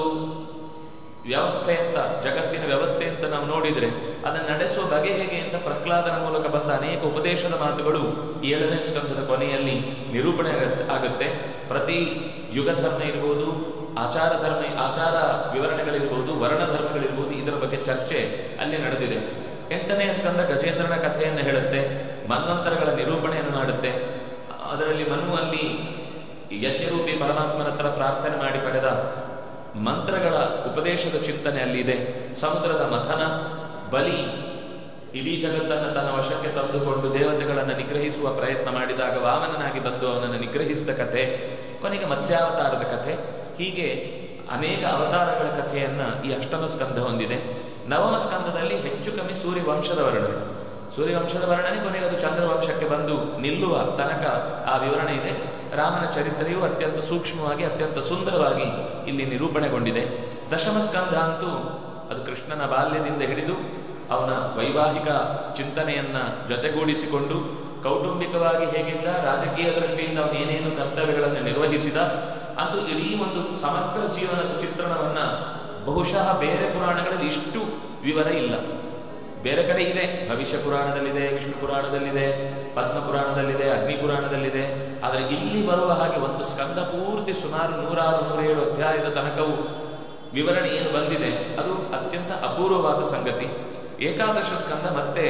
ವ್ಯವಸ್ಥೆ ಅಂತ ಜಗತ್ತಿನ ವ್ಯವಸ್ಥೆ ಅಂತ ನಾವು ನೋಡಿದ್ರೆ ಅದನ್ನು ನಡೆಸುವ ಬಗೆ ಹೇಗೆ ಅಂತ ಪ್ರಹ್ಲಾದನ ಮೂಲಕ ಬಂದ ಅನೇಕ ಉಪದೇಶದ ಮಾತುಗಳು ಈ ಏಳನೇ ಸ್ಕಂಧದ ಕೊನೆಯಲ್ಲಿ ನಿರೂಪಣೆ ಆಗತ್ತೆ- ಆಗುತ್ತೆ ಪ್ರತಿ ಯುಗ ಧರ್ಮ ಇರ್ಬೋದು ಆಚಾರ ಧರ್ಮ ಆಚಾರ ವಿವರಣೆಗಳಿರ್ಬೋದು ವರ್ಣ ಧರ್ಮಗಳಿರ್ಬೋದು ಇದರ ಬಗ್ಗೆ ಚರ್ಚೆ ಅಲ್ಲಿ ನಡೆದಿದೆ ಎಂಟನೇ ಸ್ಕಂದ ಗಜೇಂದ್ರನ ಕಥೆಯನ್ನು ಹೇಳುತ್ತೆ ಮನ್ವಂತರಗಳ ನಿರೂಪಣೆಯನ್ನು ಮಾಡುತ್ತೆ ಅದರಲ್ಲಿ ಮನು ಅಲ್ಲಿ ಯಜ್ಞರೂಪಿ ಪರಮಾತ್ಮನ ಹತ್ರ ಪ್ರಾರ್ಥನೆ ಮಾಡಿ ಪಡೆದ ಮಂತ್ರಗಳ ಉಪದೇಶದ ಚಿಂತನೆ ಅಲ್ಲಿದೆ ಸಮುದ್ರದ ಮಥನ ಬಲಿ ಇಡೀ ಜಗತ್ತನ್ನು ತನ್ನ ವಶಕ್ಕೆ ತಂದುಕೊಂಡು ದೇವತೆಗಳನ್ನು ನಿಗ್ರಹಿಸುವ ಪ್ರಯತ್ನ ಮಾಡಿದಾಗ ವಾಮನನಾಗಿ ಬಂದು ಅವನನ್ನು ನಿಗ್ರಹಿಸಿದ ಕಥೆ ಕೊನೆಗೆ ಮತ್ಸ್ಯಾವತಾರದ ಕಥೆ ಹೀಗೆ ಅನೇಕ ಅವತಾರಗಳ ಕಥೆಯನ್ನ ಈ ಅಷ್ಟಮ ಸ್ಕಂಧ ಹೊಂದಿದೆ ನವಮ ಸ್ಕಂದದಲ್ಲಿ ಹೆಚ್ಚು ಕಮ್ಮಿ ಸೂರ್ಯವಂಶದ ವರ್ಣನೆ ಸೂರ್ಯವಂಶದ ವರ್ಣನೆ ಕೊನೆಗೆ ಅದು ಚಂದ್ರವಂಶಕ್ಕೆ ಬಂದು ನಿಲ್ಲುವ ತನಕ ಆ ವಿವರಣೆ ಇದೆ ರಾಮನ ಚರಿತ್ರೆಯು ಅತ್ಯಂತ ಸೂಕ್ಷ್ಮವಾಗಿ ಅತ್ಯಂತ ಸುಂದರವಾಗಿ ಇಲ್ಲಿ ನಿರೂಪಣೆಗೊಂಡಿದೆ ದಶಮ ಸ್ಕಂಧ ಅಂತೂ ಅದು ಕೃಷ್ಣನ ಬಾಲ್ಯದಿಂದ ಹಿಡಿದು ಅವನ ವೈವಾಹಿಕ ಚಿಂತನೆಯನ್ನ ಜೊತೆಗೂಡಿಸಿಕೊಂಡು ಕೌಟುಂಬಿಕವಾಗಿ ಹೇಗಿದ್ದ ರಾಜಕೀಯ ದೃಷ್ಟಿಯಿಂದ ಅವನು ಏನೇನು ಕರ್ತವ್ಯಗಳನ್ನು ನಿರ್ವಹಿಸಿದ ಅಂತೂ ಇಡೀ ಒಂದು ಸಮಗ್ರ ಜೀವನದ ಚಿತ್ರಣವನ್ನ ಬಹುಶಃ ಬೇರೆ ಪುರಾಣಗಳಲ್ಲಿ ಇಷ್ಟು ವಿವರ ಇಲ್ಲ ಬೇರೆ ಕಡೆ ಇದೆ ಭವಿಷ್ಯ ಪುರಾಣದಲ್ಲಿದೆ ವಿಷ್ಣು ಪುರಾಣದಲ್ಲಿದೆ ಪದ್ಮ ಪುರಾಣದಲ್ಲಿದೆ ಅಗ್ನಿ ಪುರಾಣದಲ್ಲಿದೆ ಆದರೆ ಇಲ್ಲಿ ಬರುವ ಹಾಗೆ ಒಂದು ಸ್ಕಂದ ಪೂರ್ತಿ ಸುಮಾರು ನೂರಾರು ನೂರೇಳು ಅಧ್ಯಾಯದ ತನಕವೂ ವಿವರಣೆ ಏನು ಬಂದಿದೆ ಅದು ಅತ್ಯಂತ ಅಪೂರ್ವವಾದ ಸಂಗತಿ ಏಕಾದಶ ಸ್ಕಂದ ಮತ್ತೆ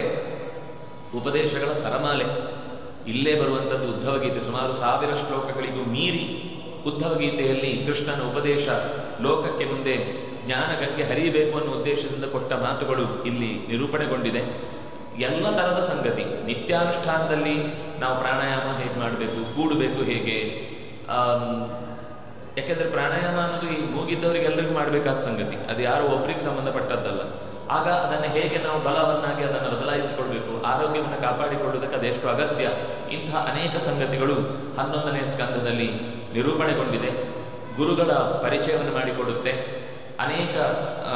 ಉಪದೇಶಗಳ ಸರಮಾಲೆ ಇಲ್ಲೇ ಬರುವಂಥದ್ದು ಉದ್ಧವ ಗೀತೆ ಸುಮಾರು ಸಾವಿರ ಶ್ಲೋಕಗಳಿಗೂ ಮೀರಿ ಉದ್ಧವ ಗೀತೆಯಲ್ಲಿ ಕೃಷ್ಣನ ಉಪದೇಶ ಲೋಕಕ್ಕೆ ಮುಂದೆ ಜ್ಞಾನ ಗಂಗೆ ಹರಿಯಬೇಕು ಅನ್ನೋ ಉದ್ದೇಶದಿಂದ ಕೊಟ್ಟ ಮಾತುಗಳು ಇಲ್ಲಿ ನಿರೂಪಣೆಗೊಂಡಿದೆ ಎಲ್ಲ ಥರದ ಸಂಗತಿ ನಿತ್ಯಾನುಷ್ಠಾನದಲ್ಲಿ ನಾವು ಪ್ರಾಣಾಯಾಮ ಹೇಗೆ ಮಾಡಬೇಕು ಕೂಡಬೇಕು ಹೇಗೆ ಆಮ್, ಯಾಕೆಂದ್ರೆ ಪ್ರಾಣಾಯಾಮ ಅನ್ನೋದು ಈ ಮೂಗಿದ್ದವರಿಗೆಲ್ಲರಿಗೂ ಮಾಡಬೇಕಾದ ಸಂಗತಿ ಅದು ಯಾರೋ ಒಬ್ರಿಗೆ ಸಂಬಂಧಪಟ್ಟದ್ದಲ್ಲ ಆಗ ಅದನ್ನು ಹೇಗೆ ನಾವು ಬಲವನ್ನಾಗಿ ಅದನ್ನು ಬದಲಾಯಿಸಿಕೊಳ್ಬೇಕು ಆರೋಗ್ಯವನ್ನು ಕಾಪಾಡಿಕೊಳ್ಳುವುದಕ್ಕೆ ಅದೆಷ್ಟು ಅಗತ್ಯ ಇಂತಹ ಅನೇಕ ಸಂಗತಿಗಳು ಹನ್ನೊಂದನೇ ಸ್ಕಂದದಲ್ಲಿ ನಿರೂಪಣೆಗೊಂಡಿದೆ ಗುರುಗಳ ಪರಿಚಯವನ್ನು ಮಾಡಿಕೊಡುತ್ತೆ ಅನೇಕ ಆ,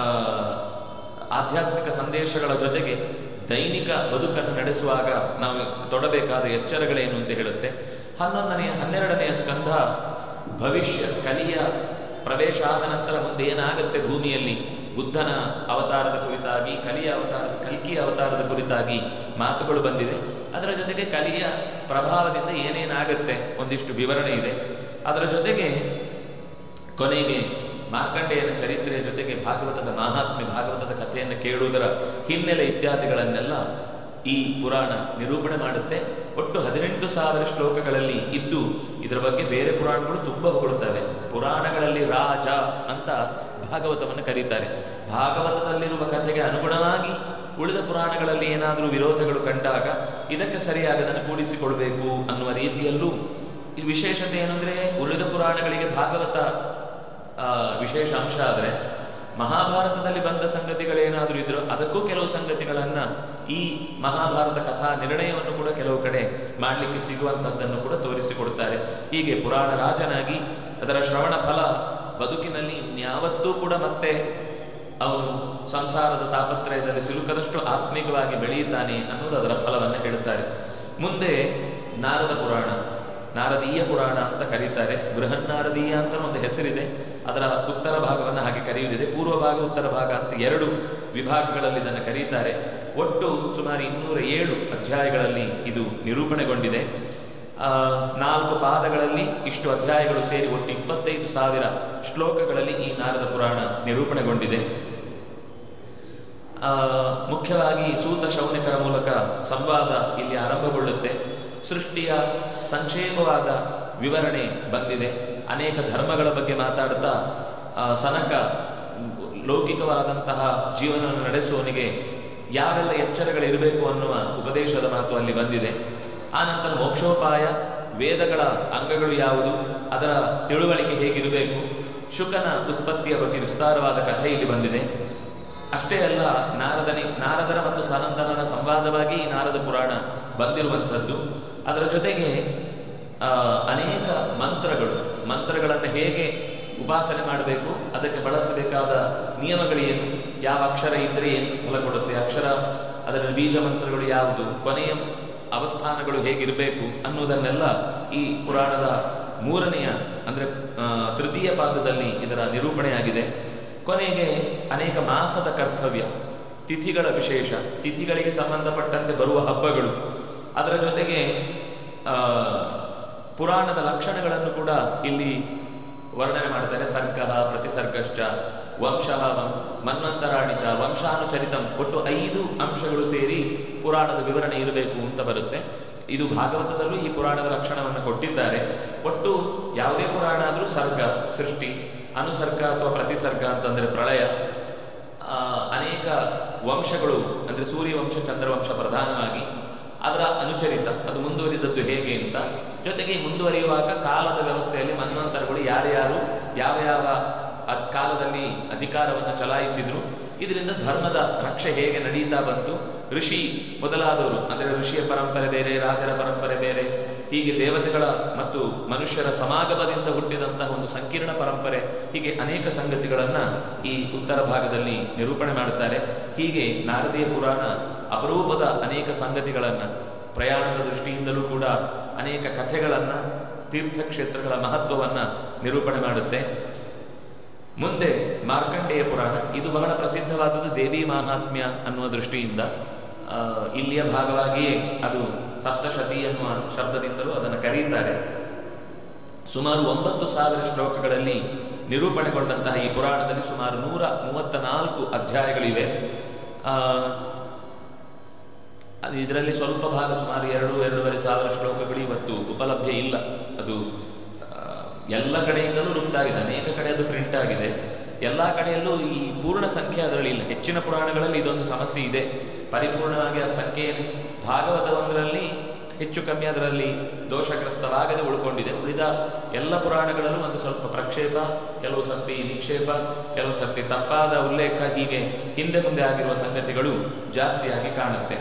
ಆಧ್ಯಾತ್ಮಿಕ ಸಂದೇಶಗಳ ಜೊತೆಗೆ ದೈನಿಕ ಬದುಕನ್ನು ನಡೆಸುವಾಗ ನಾವು ತೊಡಬೇಕಾದ ಎಚ್ಚರಗಳೇನು ಅಂತ ಹೇಳುತ್ತೆ ಹನ್ನೊಂದನೆಯ ಹನ್ನೆರಡನೆಯ ಸ್ಕಂಧ ಭವಿಷ್ಯ ಕಲಿಯ ಪ್ರವೇಶ ಆದ ನಂತರ ಮುಂದೆ ಏನಾಗುತ್ತೆ ಭೂಮಿಯಲ್ಲಿ ಬುದ್ಧನ ಅವತಾರದ ಕುರಿತಾಗಿ ಕಲಿಯ ಅವತಾರದ ಕಲ್ಕಿಯ ಅವತಾರದ ಕುರಿತಾಗಿ ಮಾತುಗಳು ಬಂದಿದೆ ಅದರ ಜೊತೆಗೆ ಕಲಿಯ ಪ್ರಭಾವದಿಂದ ಏನೇನಾಗುತ್ತೆ ಒಂದಿಷ್ಟು ವಿವರಣೆ ಇದೆ ಅದರ ಜೊತೆಗೆ ಕೊನೆಗೆ ಮಾರ್ಕಂಡೇಯನ ಚರಿತ್ರೆಯ ಜೊತೆಗೆ ಭಾಗವತದ ಮಹಾತ್ಮೆ ಭಾಗವತದ ಕಥೆಯನ್ನು ಕೇಳುವುದರ ಹಿನ್ನೆಲೆ ಇತ್ಯಾದಿಗಳನ್ನೆಲ್ಲ ಈ ಪುರಾಣ ನಿರೂಪಣೆ ಮಾಡುತ್ತೆ ಒಟ್ಟು ಹದಿನೆಂಟು ಸಾವಿರ ಶ್ಲೋಕಗಳಲ್ಲಿ ಇದ್ದು ಇದರ ಬಗ್ಗೆ ಬೇರೆ ಪುರಾಣಗಳು ತುಂಬ ಹೊಗಳುತ್ತವೆ ಪುರಾಣಗಳಲ್ಲಿ ರಾಜ ಅಂತ ಭಾಗವತವನ್ನು ಕರೀತಾರೆ ಭಾಗವತದಲ್ಲಿರುವ ಕಥೆಗೆ ಅನುಗುಣವಾಗಿ ಉಳಿದ ಪುರಾಣಗಳಲ್ಲಿ ಏನಾದರೂ ವಿರೋಧಗಳು ಕಂಡಾಗ ಇದಕ್ಕೆ ಸರಿಯಾಗಿ ಅದನ್ನು ಕೂಡಿಸಿಕೊಳ್ಬೇಕು ಅನ್ನುವ ರೀತಿಯಲ್ಲೂ ಈ ವಿಶೇಷತೆ ಏನಂದ್ರೆ ಉಳಿದ ಪುರಾಣಗಳಿಗೆ ಭಾಗವತ ಆ, ವಿಶೇಷ ಅಂಶ ಆದರೆ ಮಹಾಭಾರತದಲ್ಲಿ ಬಂದ ಸಂಗತಿಗಳೇನಾದರೂ ಇದ್ರು ಅದಕ್ಕೂ ಕೆಲವು ಸಂಗತಿಗಳನ್ನ ಈ ಮಹಾಭಾರತ ಕಥಾ ನಿರ್ಣಯವನ್ನು ಕೂಡ ಕೆಲವು ಕಡೆ ಮಾಡಲಿಕ್ಕೆ ಸಿಗುವಂಥದ್ದನ್ನು ಕೂಡ ತೋರಿಸಿಕೊಡ್ತಾರೆ ಹೀಗೆ ಪುರಾಣ ರಾಜನಾಗಿ ಅದರ ಶ್ರವಣ ಫಲ ಬದುಕಿನಲ್ಲಿ ಇನ್ಯಾವತ್ತೂ ಕೂಡ ಮತ್ತೆ ಅವನು ಸಂಸಾರದ ತಾಪತ್ರಯದಲ್ಲಿ ಸಿಲುಕದಷ್ಟು ಆತ್ಮಿಕವಾಗಿ ಬೆಳೆಯುತ್ತಾನೆ ಅನ್ನೋದು ಅದರ ಫಲವನ್ನು ಹೇಳುತ್ತಾರೆ ಮುಂದೆ ನಾರದ ಪುರಾಣ ನಾರದೀಯ ಪುರಾಣ ಅಂತ ಕರೀತಾರೆ ಬೃಹನ್ನಾರದೀಯ ಅಂತ ಒಂದು ಹೆಸರಿದೆ ಅದರ ಉತ್ತರ ಭಾಗವನ್ನು ಹಾಗೆ ಕರೆಯುವುದಿದೆ ಪೂರ್ವ ಭಾಗ ಉತ್ತರ ಭಾಗ ಅಂತ ಎರಡು ವಿಭಾಗಗಳಲ್ಲಿ ಇದನ್ನು ಕರೀತಾರೆ ಒಟ್ಟು ಸುಮಾರು ಇನ್ನೂರ ಏಳು ಅಧ್ಯಾಯಗಳಲ್ಲಿ ಇದು ನಿರೂಪಣೆಗೊಂಡಿದೆ ಆ, ನಾಲ್ಕು ಪಾದಗಳಲ್ಲಿ ಇಷ್ಟು ಅಧ್ಯಾಯಗಳು ಸೇರಿ ಒಟ್ಟು ಇಪ್ಪತ್ತೈದು ಸಾವಿರ ಶ್ಲೋಕಗಳಲ್ಲಿ ಈ ನಾರದ ಪುರಾಣ ನಿರೂಪಣೆಗೊಂಡಿದೆ ಆ, ಮುಖ್ಯವಾಗಿ ಸೂತ ಶೌನಕರ ಮೂಲಕ ಸಂವಾದ ಇಲ್ಲಿ ಆರಂಭಗೊಳ್ಳುತ್ತೆ ಸೃಷ್ಟಿಯ ಸಂಕ್ಷೇಪವಾದ ವಿವರಣೆ ಬಂದಿದೆ ಅನೇಕ ಧರ್ಮಗಳ ಬಗ್ಗೆ ಮಾತಾಡ್ತಾ ಆ, ಸನಕ ಮ್, ಲೌಕಿಕವಾದಂತಹ ಜೀವನವನ್ನು ನಡೆಸುವವನಿಗೆ ಯಾವೆಲ್ಲ ಎಚ್ಚರಗಳಿರಬೇಕು ಅನ್ನುವ ಉಪದೇಶದ ಮಾತು ಅಲ್ಲಿ ಬಂದಿದೆ ಆನಂತರ ಮೋಕ್ಷೋಪಾಯ ವೇದಗಳ ಅಂಗಗಳು ಯಾವುದು ಅದರ ತಿಳುವಳಿಕೆ ಹೇಗಿರಬೇಕು ಶುಕನ ಉತ್ಪತ್ತಿಯ ಬಗ್ಗೆ ವಿಸ್ತಾರವಾದ ಕಥೆ ಇಲ್ಲಿ ಬಂದಿದೆ ಅಷ್ಟೇ ಅಲ್ಲ ನಾರದನಿ ನಾರದರ ಮತ್ತು ಸನಂದನನ ಸಂವಾದವಾಗಿ ಈ ನಾರದ ಪುರಾಣ ಬಂದಿರುವಂಥದ್ದು ಅದರ ಜೊತೆಗೆ ಆ, ಅನೇಕ ಮಂತ್ರಗಳು ಮಂತ್ರಗಳನ್ನು ಹೇಗೆ ಉಪಾಸನೆ ಮಾಡಬೇಕು ಅದಕ್ಕೆ ಬಳಸಬೇಕಾದ ನಿಯಮಗಳೇನು ಯಾವ ಅಕ್ಷರ ಇದ್ರೆ ಏನು ಫಲ ಕೊಡುತ್ತೆ ಅಕ್ಷರ ಅದರ ಬೀಜ ಮಂತ್ರಗಳು ಯಾವುದು ಕೊನೆಯ ಅವಸ್ಥಾನಗಳು ಹೇಗಿರಬೇಕು ಅನ್ನುವುದನ್ನೆಲ್ಲ ಈ ಪುರಾಣದ ಮೂರನೆಯ ಅಂದರೆ ಆ, ತೃತೀಯ ಪಾದದಲ್ಲಿ ಇದರ ನಿರೂಪಣೆಯಾಗಿದೆ ಕೊನೆಗೆ ಅನೇಕ ಮಾಸದ ಕರ್ತವ್ಯ ತಿಥಿಗಳ ವಿಶೇಷ ತಿಥಿಗಳಿಗೆ ಸಂಬಂಧಪಟ್ಟಂತೆ ಬರುವ ಹಬ್ಬಗಳು ಅದರ ಜೊತೆಗೆ ಆ, ಪುರಾಣದ ಲಕ್ಷಣಗಳನ್ನು ಕೂಡ ಇಲ್ಲಿ ವರ್ಣನೆ ಮಾಡ್ತಾರೆ ಸರ್ಗಃ ಪ್ರತಿಸರ್ಗಶ್ಚ ವಂಶಃ ವಂ- ಮನ್ವಂತರಾಣಿಚ ವಂಶಾನುಚರಿತಂ ಒಟ್ಟು ಐದು ಅಂಶಗಳು ಸೇರಿ ಪುರಾಣದ ವಿವರಣೆ ಇರಬೇಕು ಅಂತ ಬರುತ್ತೆ ಇದು ಭಾಗವತದಲ್ಲೂ ಈ ಪುರಾಣದ ಲಕ್ಷಣವನ್ನು ಕೊಟ್ಟಿದ್ದಾರೆ ಒಟ್ಟು ಯಾವುದೇ ಪುರಾಣ ಆದರೂ ಸರ್ಗ ಸೃಷ್ಟಿ ಅನುಸರ್ಗ ಅಥವಾ ಪ್ರತಿಸರ್ಗ ಅಂತಂದ್ರೆ ಪ್ರಳಯ ಆ, ಅನೇಕ ವಂಶಗಳು ಅಂದರೆ ಸೂರ್ಯವಂಶ ಚಂದ್ರವಂಶ ಪ್ರಧಾನವಾಗಿ ಅದರ ಅನುಚರಿತ ಅದು ಮುಂದುವರಿದದ್ದು ಹೇಗೆ ಅಂತ ಜೊತೆಗೆ ಈ ಮುಂದುವರಿಯುವಾಗ ಕಾಲದ ವ್ಯವಸ್ಥೆಯಲ್ಲಿ ಮನ್ವಂತರಗಳು ಯಾರ್ಯಾರು ಯಾವ ಯಾವ ಅದ್ ಕಾಲದಲ್ಲಿ ಅಧಿಕಾರವನ್ನು ಚಲಾಯಿಸಿದ್ರು ಇದರಿಂದ ಧರ್ಮದ ರಕ್ಷೆ ಹೇಗೆ ನಡೀತಾ ಬಂತು ಋಷಿ ಮೊದಲಾದವರು ಅಂದರೆ ಋಷಿಯ ಪರಂಪರೆ ಬೇರೆ ರಾಜರ ಪರಂಪರೆ ಬೇರೆ ಹೀಗೆ ದೇವತೆಗಳ ಮತ್ತು ಮನುಷ್ಯರ ಸಮಾಗಮದಿಂದ ಹುಟ್ಟಿದಂತಹ ಒಂದು ಸಂಕೀರ್ಣ ಪರಂಪರೆ ಹೀಗೆ ಅನೇಕ ಸಂಗತಿಗಳನ್ನ ಈ ಉತ್ತರ ಭಾಗದಲ್ಲಿ ನಿರೂಪಣೆ ಮಾಡುತ್ತಾರೆ ಹೀಗೆ ನಾರದೀಯ ಪುರಾಣ ಅಪರೂಪದ ಅನೇಕ ಸಂಗತಿಗಳನ್ನ ಪ್ರಯಾಣದ ದೃಷ್ಟಿಯಿಂದಲೂ ಕೂಡ ಅನೇಕ ಕಥೆಗಳನ್ನ ತೀರ್ಥಕ್ಷೇತ್ರಗಳ ಮಹತ್ವವನ್ನ ನಿರೂಪಣೆ ಮಾಡುತ್ತೆ ಮುಂದೆ ಮಾರ್ಕಂಡೇಯ ಪುರಾಣ ಇದು ಬಹಳ ಪ್ರಸಿದ್ಧವಾದದ್ದು ದೇವಿ ಮಾಹಾತ್ಮ್ಯ ಅನ್ನುವ ದೃಷ್ಟಿಯಿಂದ ಆ, ಇಲ್ಲಿಯ ಭಾಗವಾಗಿಯೇ ಅದು ಸಪ್ತಶತಿ ಅನ್ನುವ ಶಬ್ದದಿಂದಲೂ ಅದನ್ನು ಕರೆಯುತ್ತಾರೆ ಸುಮಾರು ಒಂಬತ್ತು ಸಾವಿರ ಶ್ಲೋಕಗಳಲ್ಲಿ ನಿರೂಪಣೆಗೊಂಡಂತಹ ಈ ಪುರಾಣದಲ್ಲಿ ಸುಮಾರು ನೂರ ಮೂವತ್ತ ನಾಲ್ಕು ಅಧ್ಯಾಯಗಳಿವೆ ಆ, ಅದು ಇದರಲ್ಲಿ ಸ್ವಲ್ಪ ಭಾಗ ಸುಮಾರು ಎರಡು ಎರಡೂವರೆ ಸಾವಿರ ಶ್ಲೋಕಗಳು ಇವತ್ತು ಉಪಲಭ್ಯ ಇಲ್ಲ ಅದು ಆ, ಎಲ್ಲ ಕಡೆಯಿಂದಲೂ ನುಗ್ತಾಗಿದೆ ಅನೇಕ ಕಡೆ ಅದು ಪ್ರಿಂಟ್ ಆಗಿದೆ ಎಲ್ಲ ಕಡೆಯಲ್ಲೂ ಈ ಪೂರ್ಣ ಸಂಖ್ಯೆ ಅದರಲ್ಲಿ ಇಲ್ಲ ಹೆಚ್ಚಿನ ಪುರಾಣಗಳಲ್ಲಿ ಇದೊಂದು ಸಮಸ್ಯೆ ಇದೆ ಪರಿಪೂರ್ಣವಾಗಿ ಆ ಸಂಖ್ಯೆ ಏನು ಭಾಗವತ ಒಂದರಲ್ಲಿ ಹೆಚ್ಚು ಕಮ್ಮಿ ಅದರಲ್ಲಿ ದೋಷಗ್ರಸ್ತವಾಗದೆ ಉಳ್ಕೊಂಡಿದೆ ಉಳಿದ ಎಲ್ಲ ಪುರಾಣಗಳಲ್ಲೂ ಒಂದು ಸ್ವಲ್ಪ ಪ್ರಕ್ಷೇಪ ಕೆಲವು ಸರ್ತಿ ನಿಕ್ಷೇಪ ಕೆಲವು ಸರ್ತಿ ತಪ್ಪಾದ ಉಲ್ಲೇಖ ಹೀಗೆ ಹಿಂದೆ ಮುಂದೆ ಆಗಿರುವ ಸಂಗತಿಗಳು ಜಾಸ್ತಿಯಾಗಿ ಕಾಣುತ್ತೆ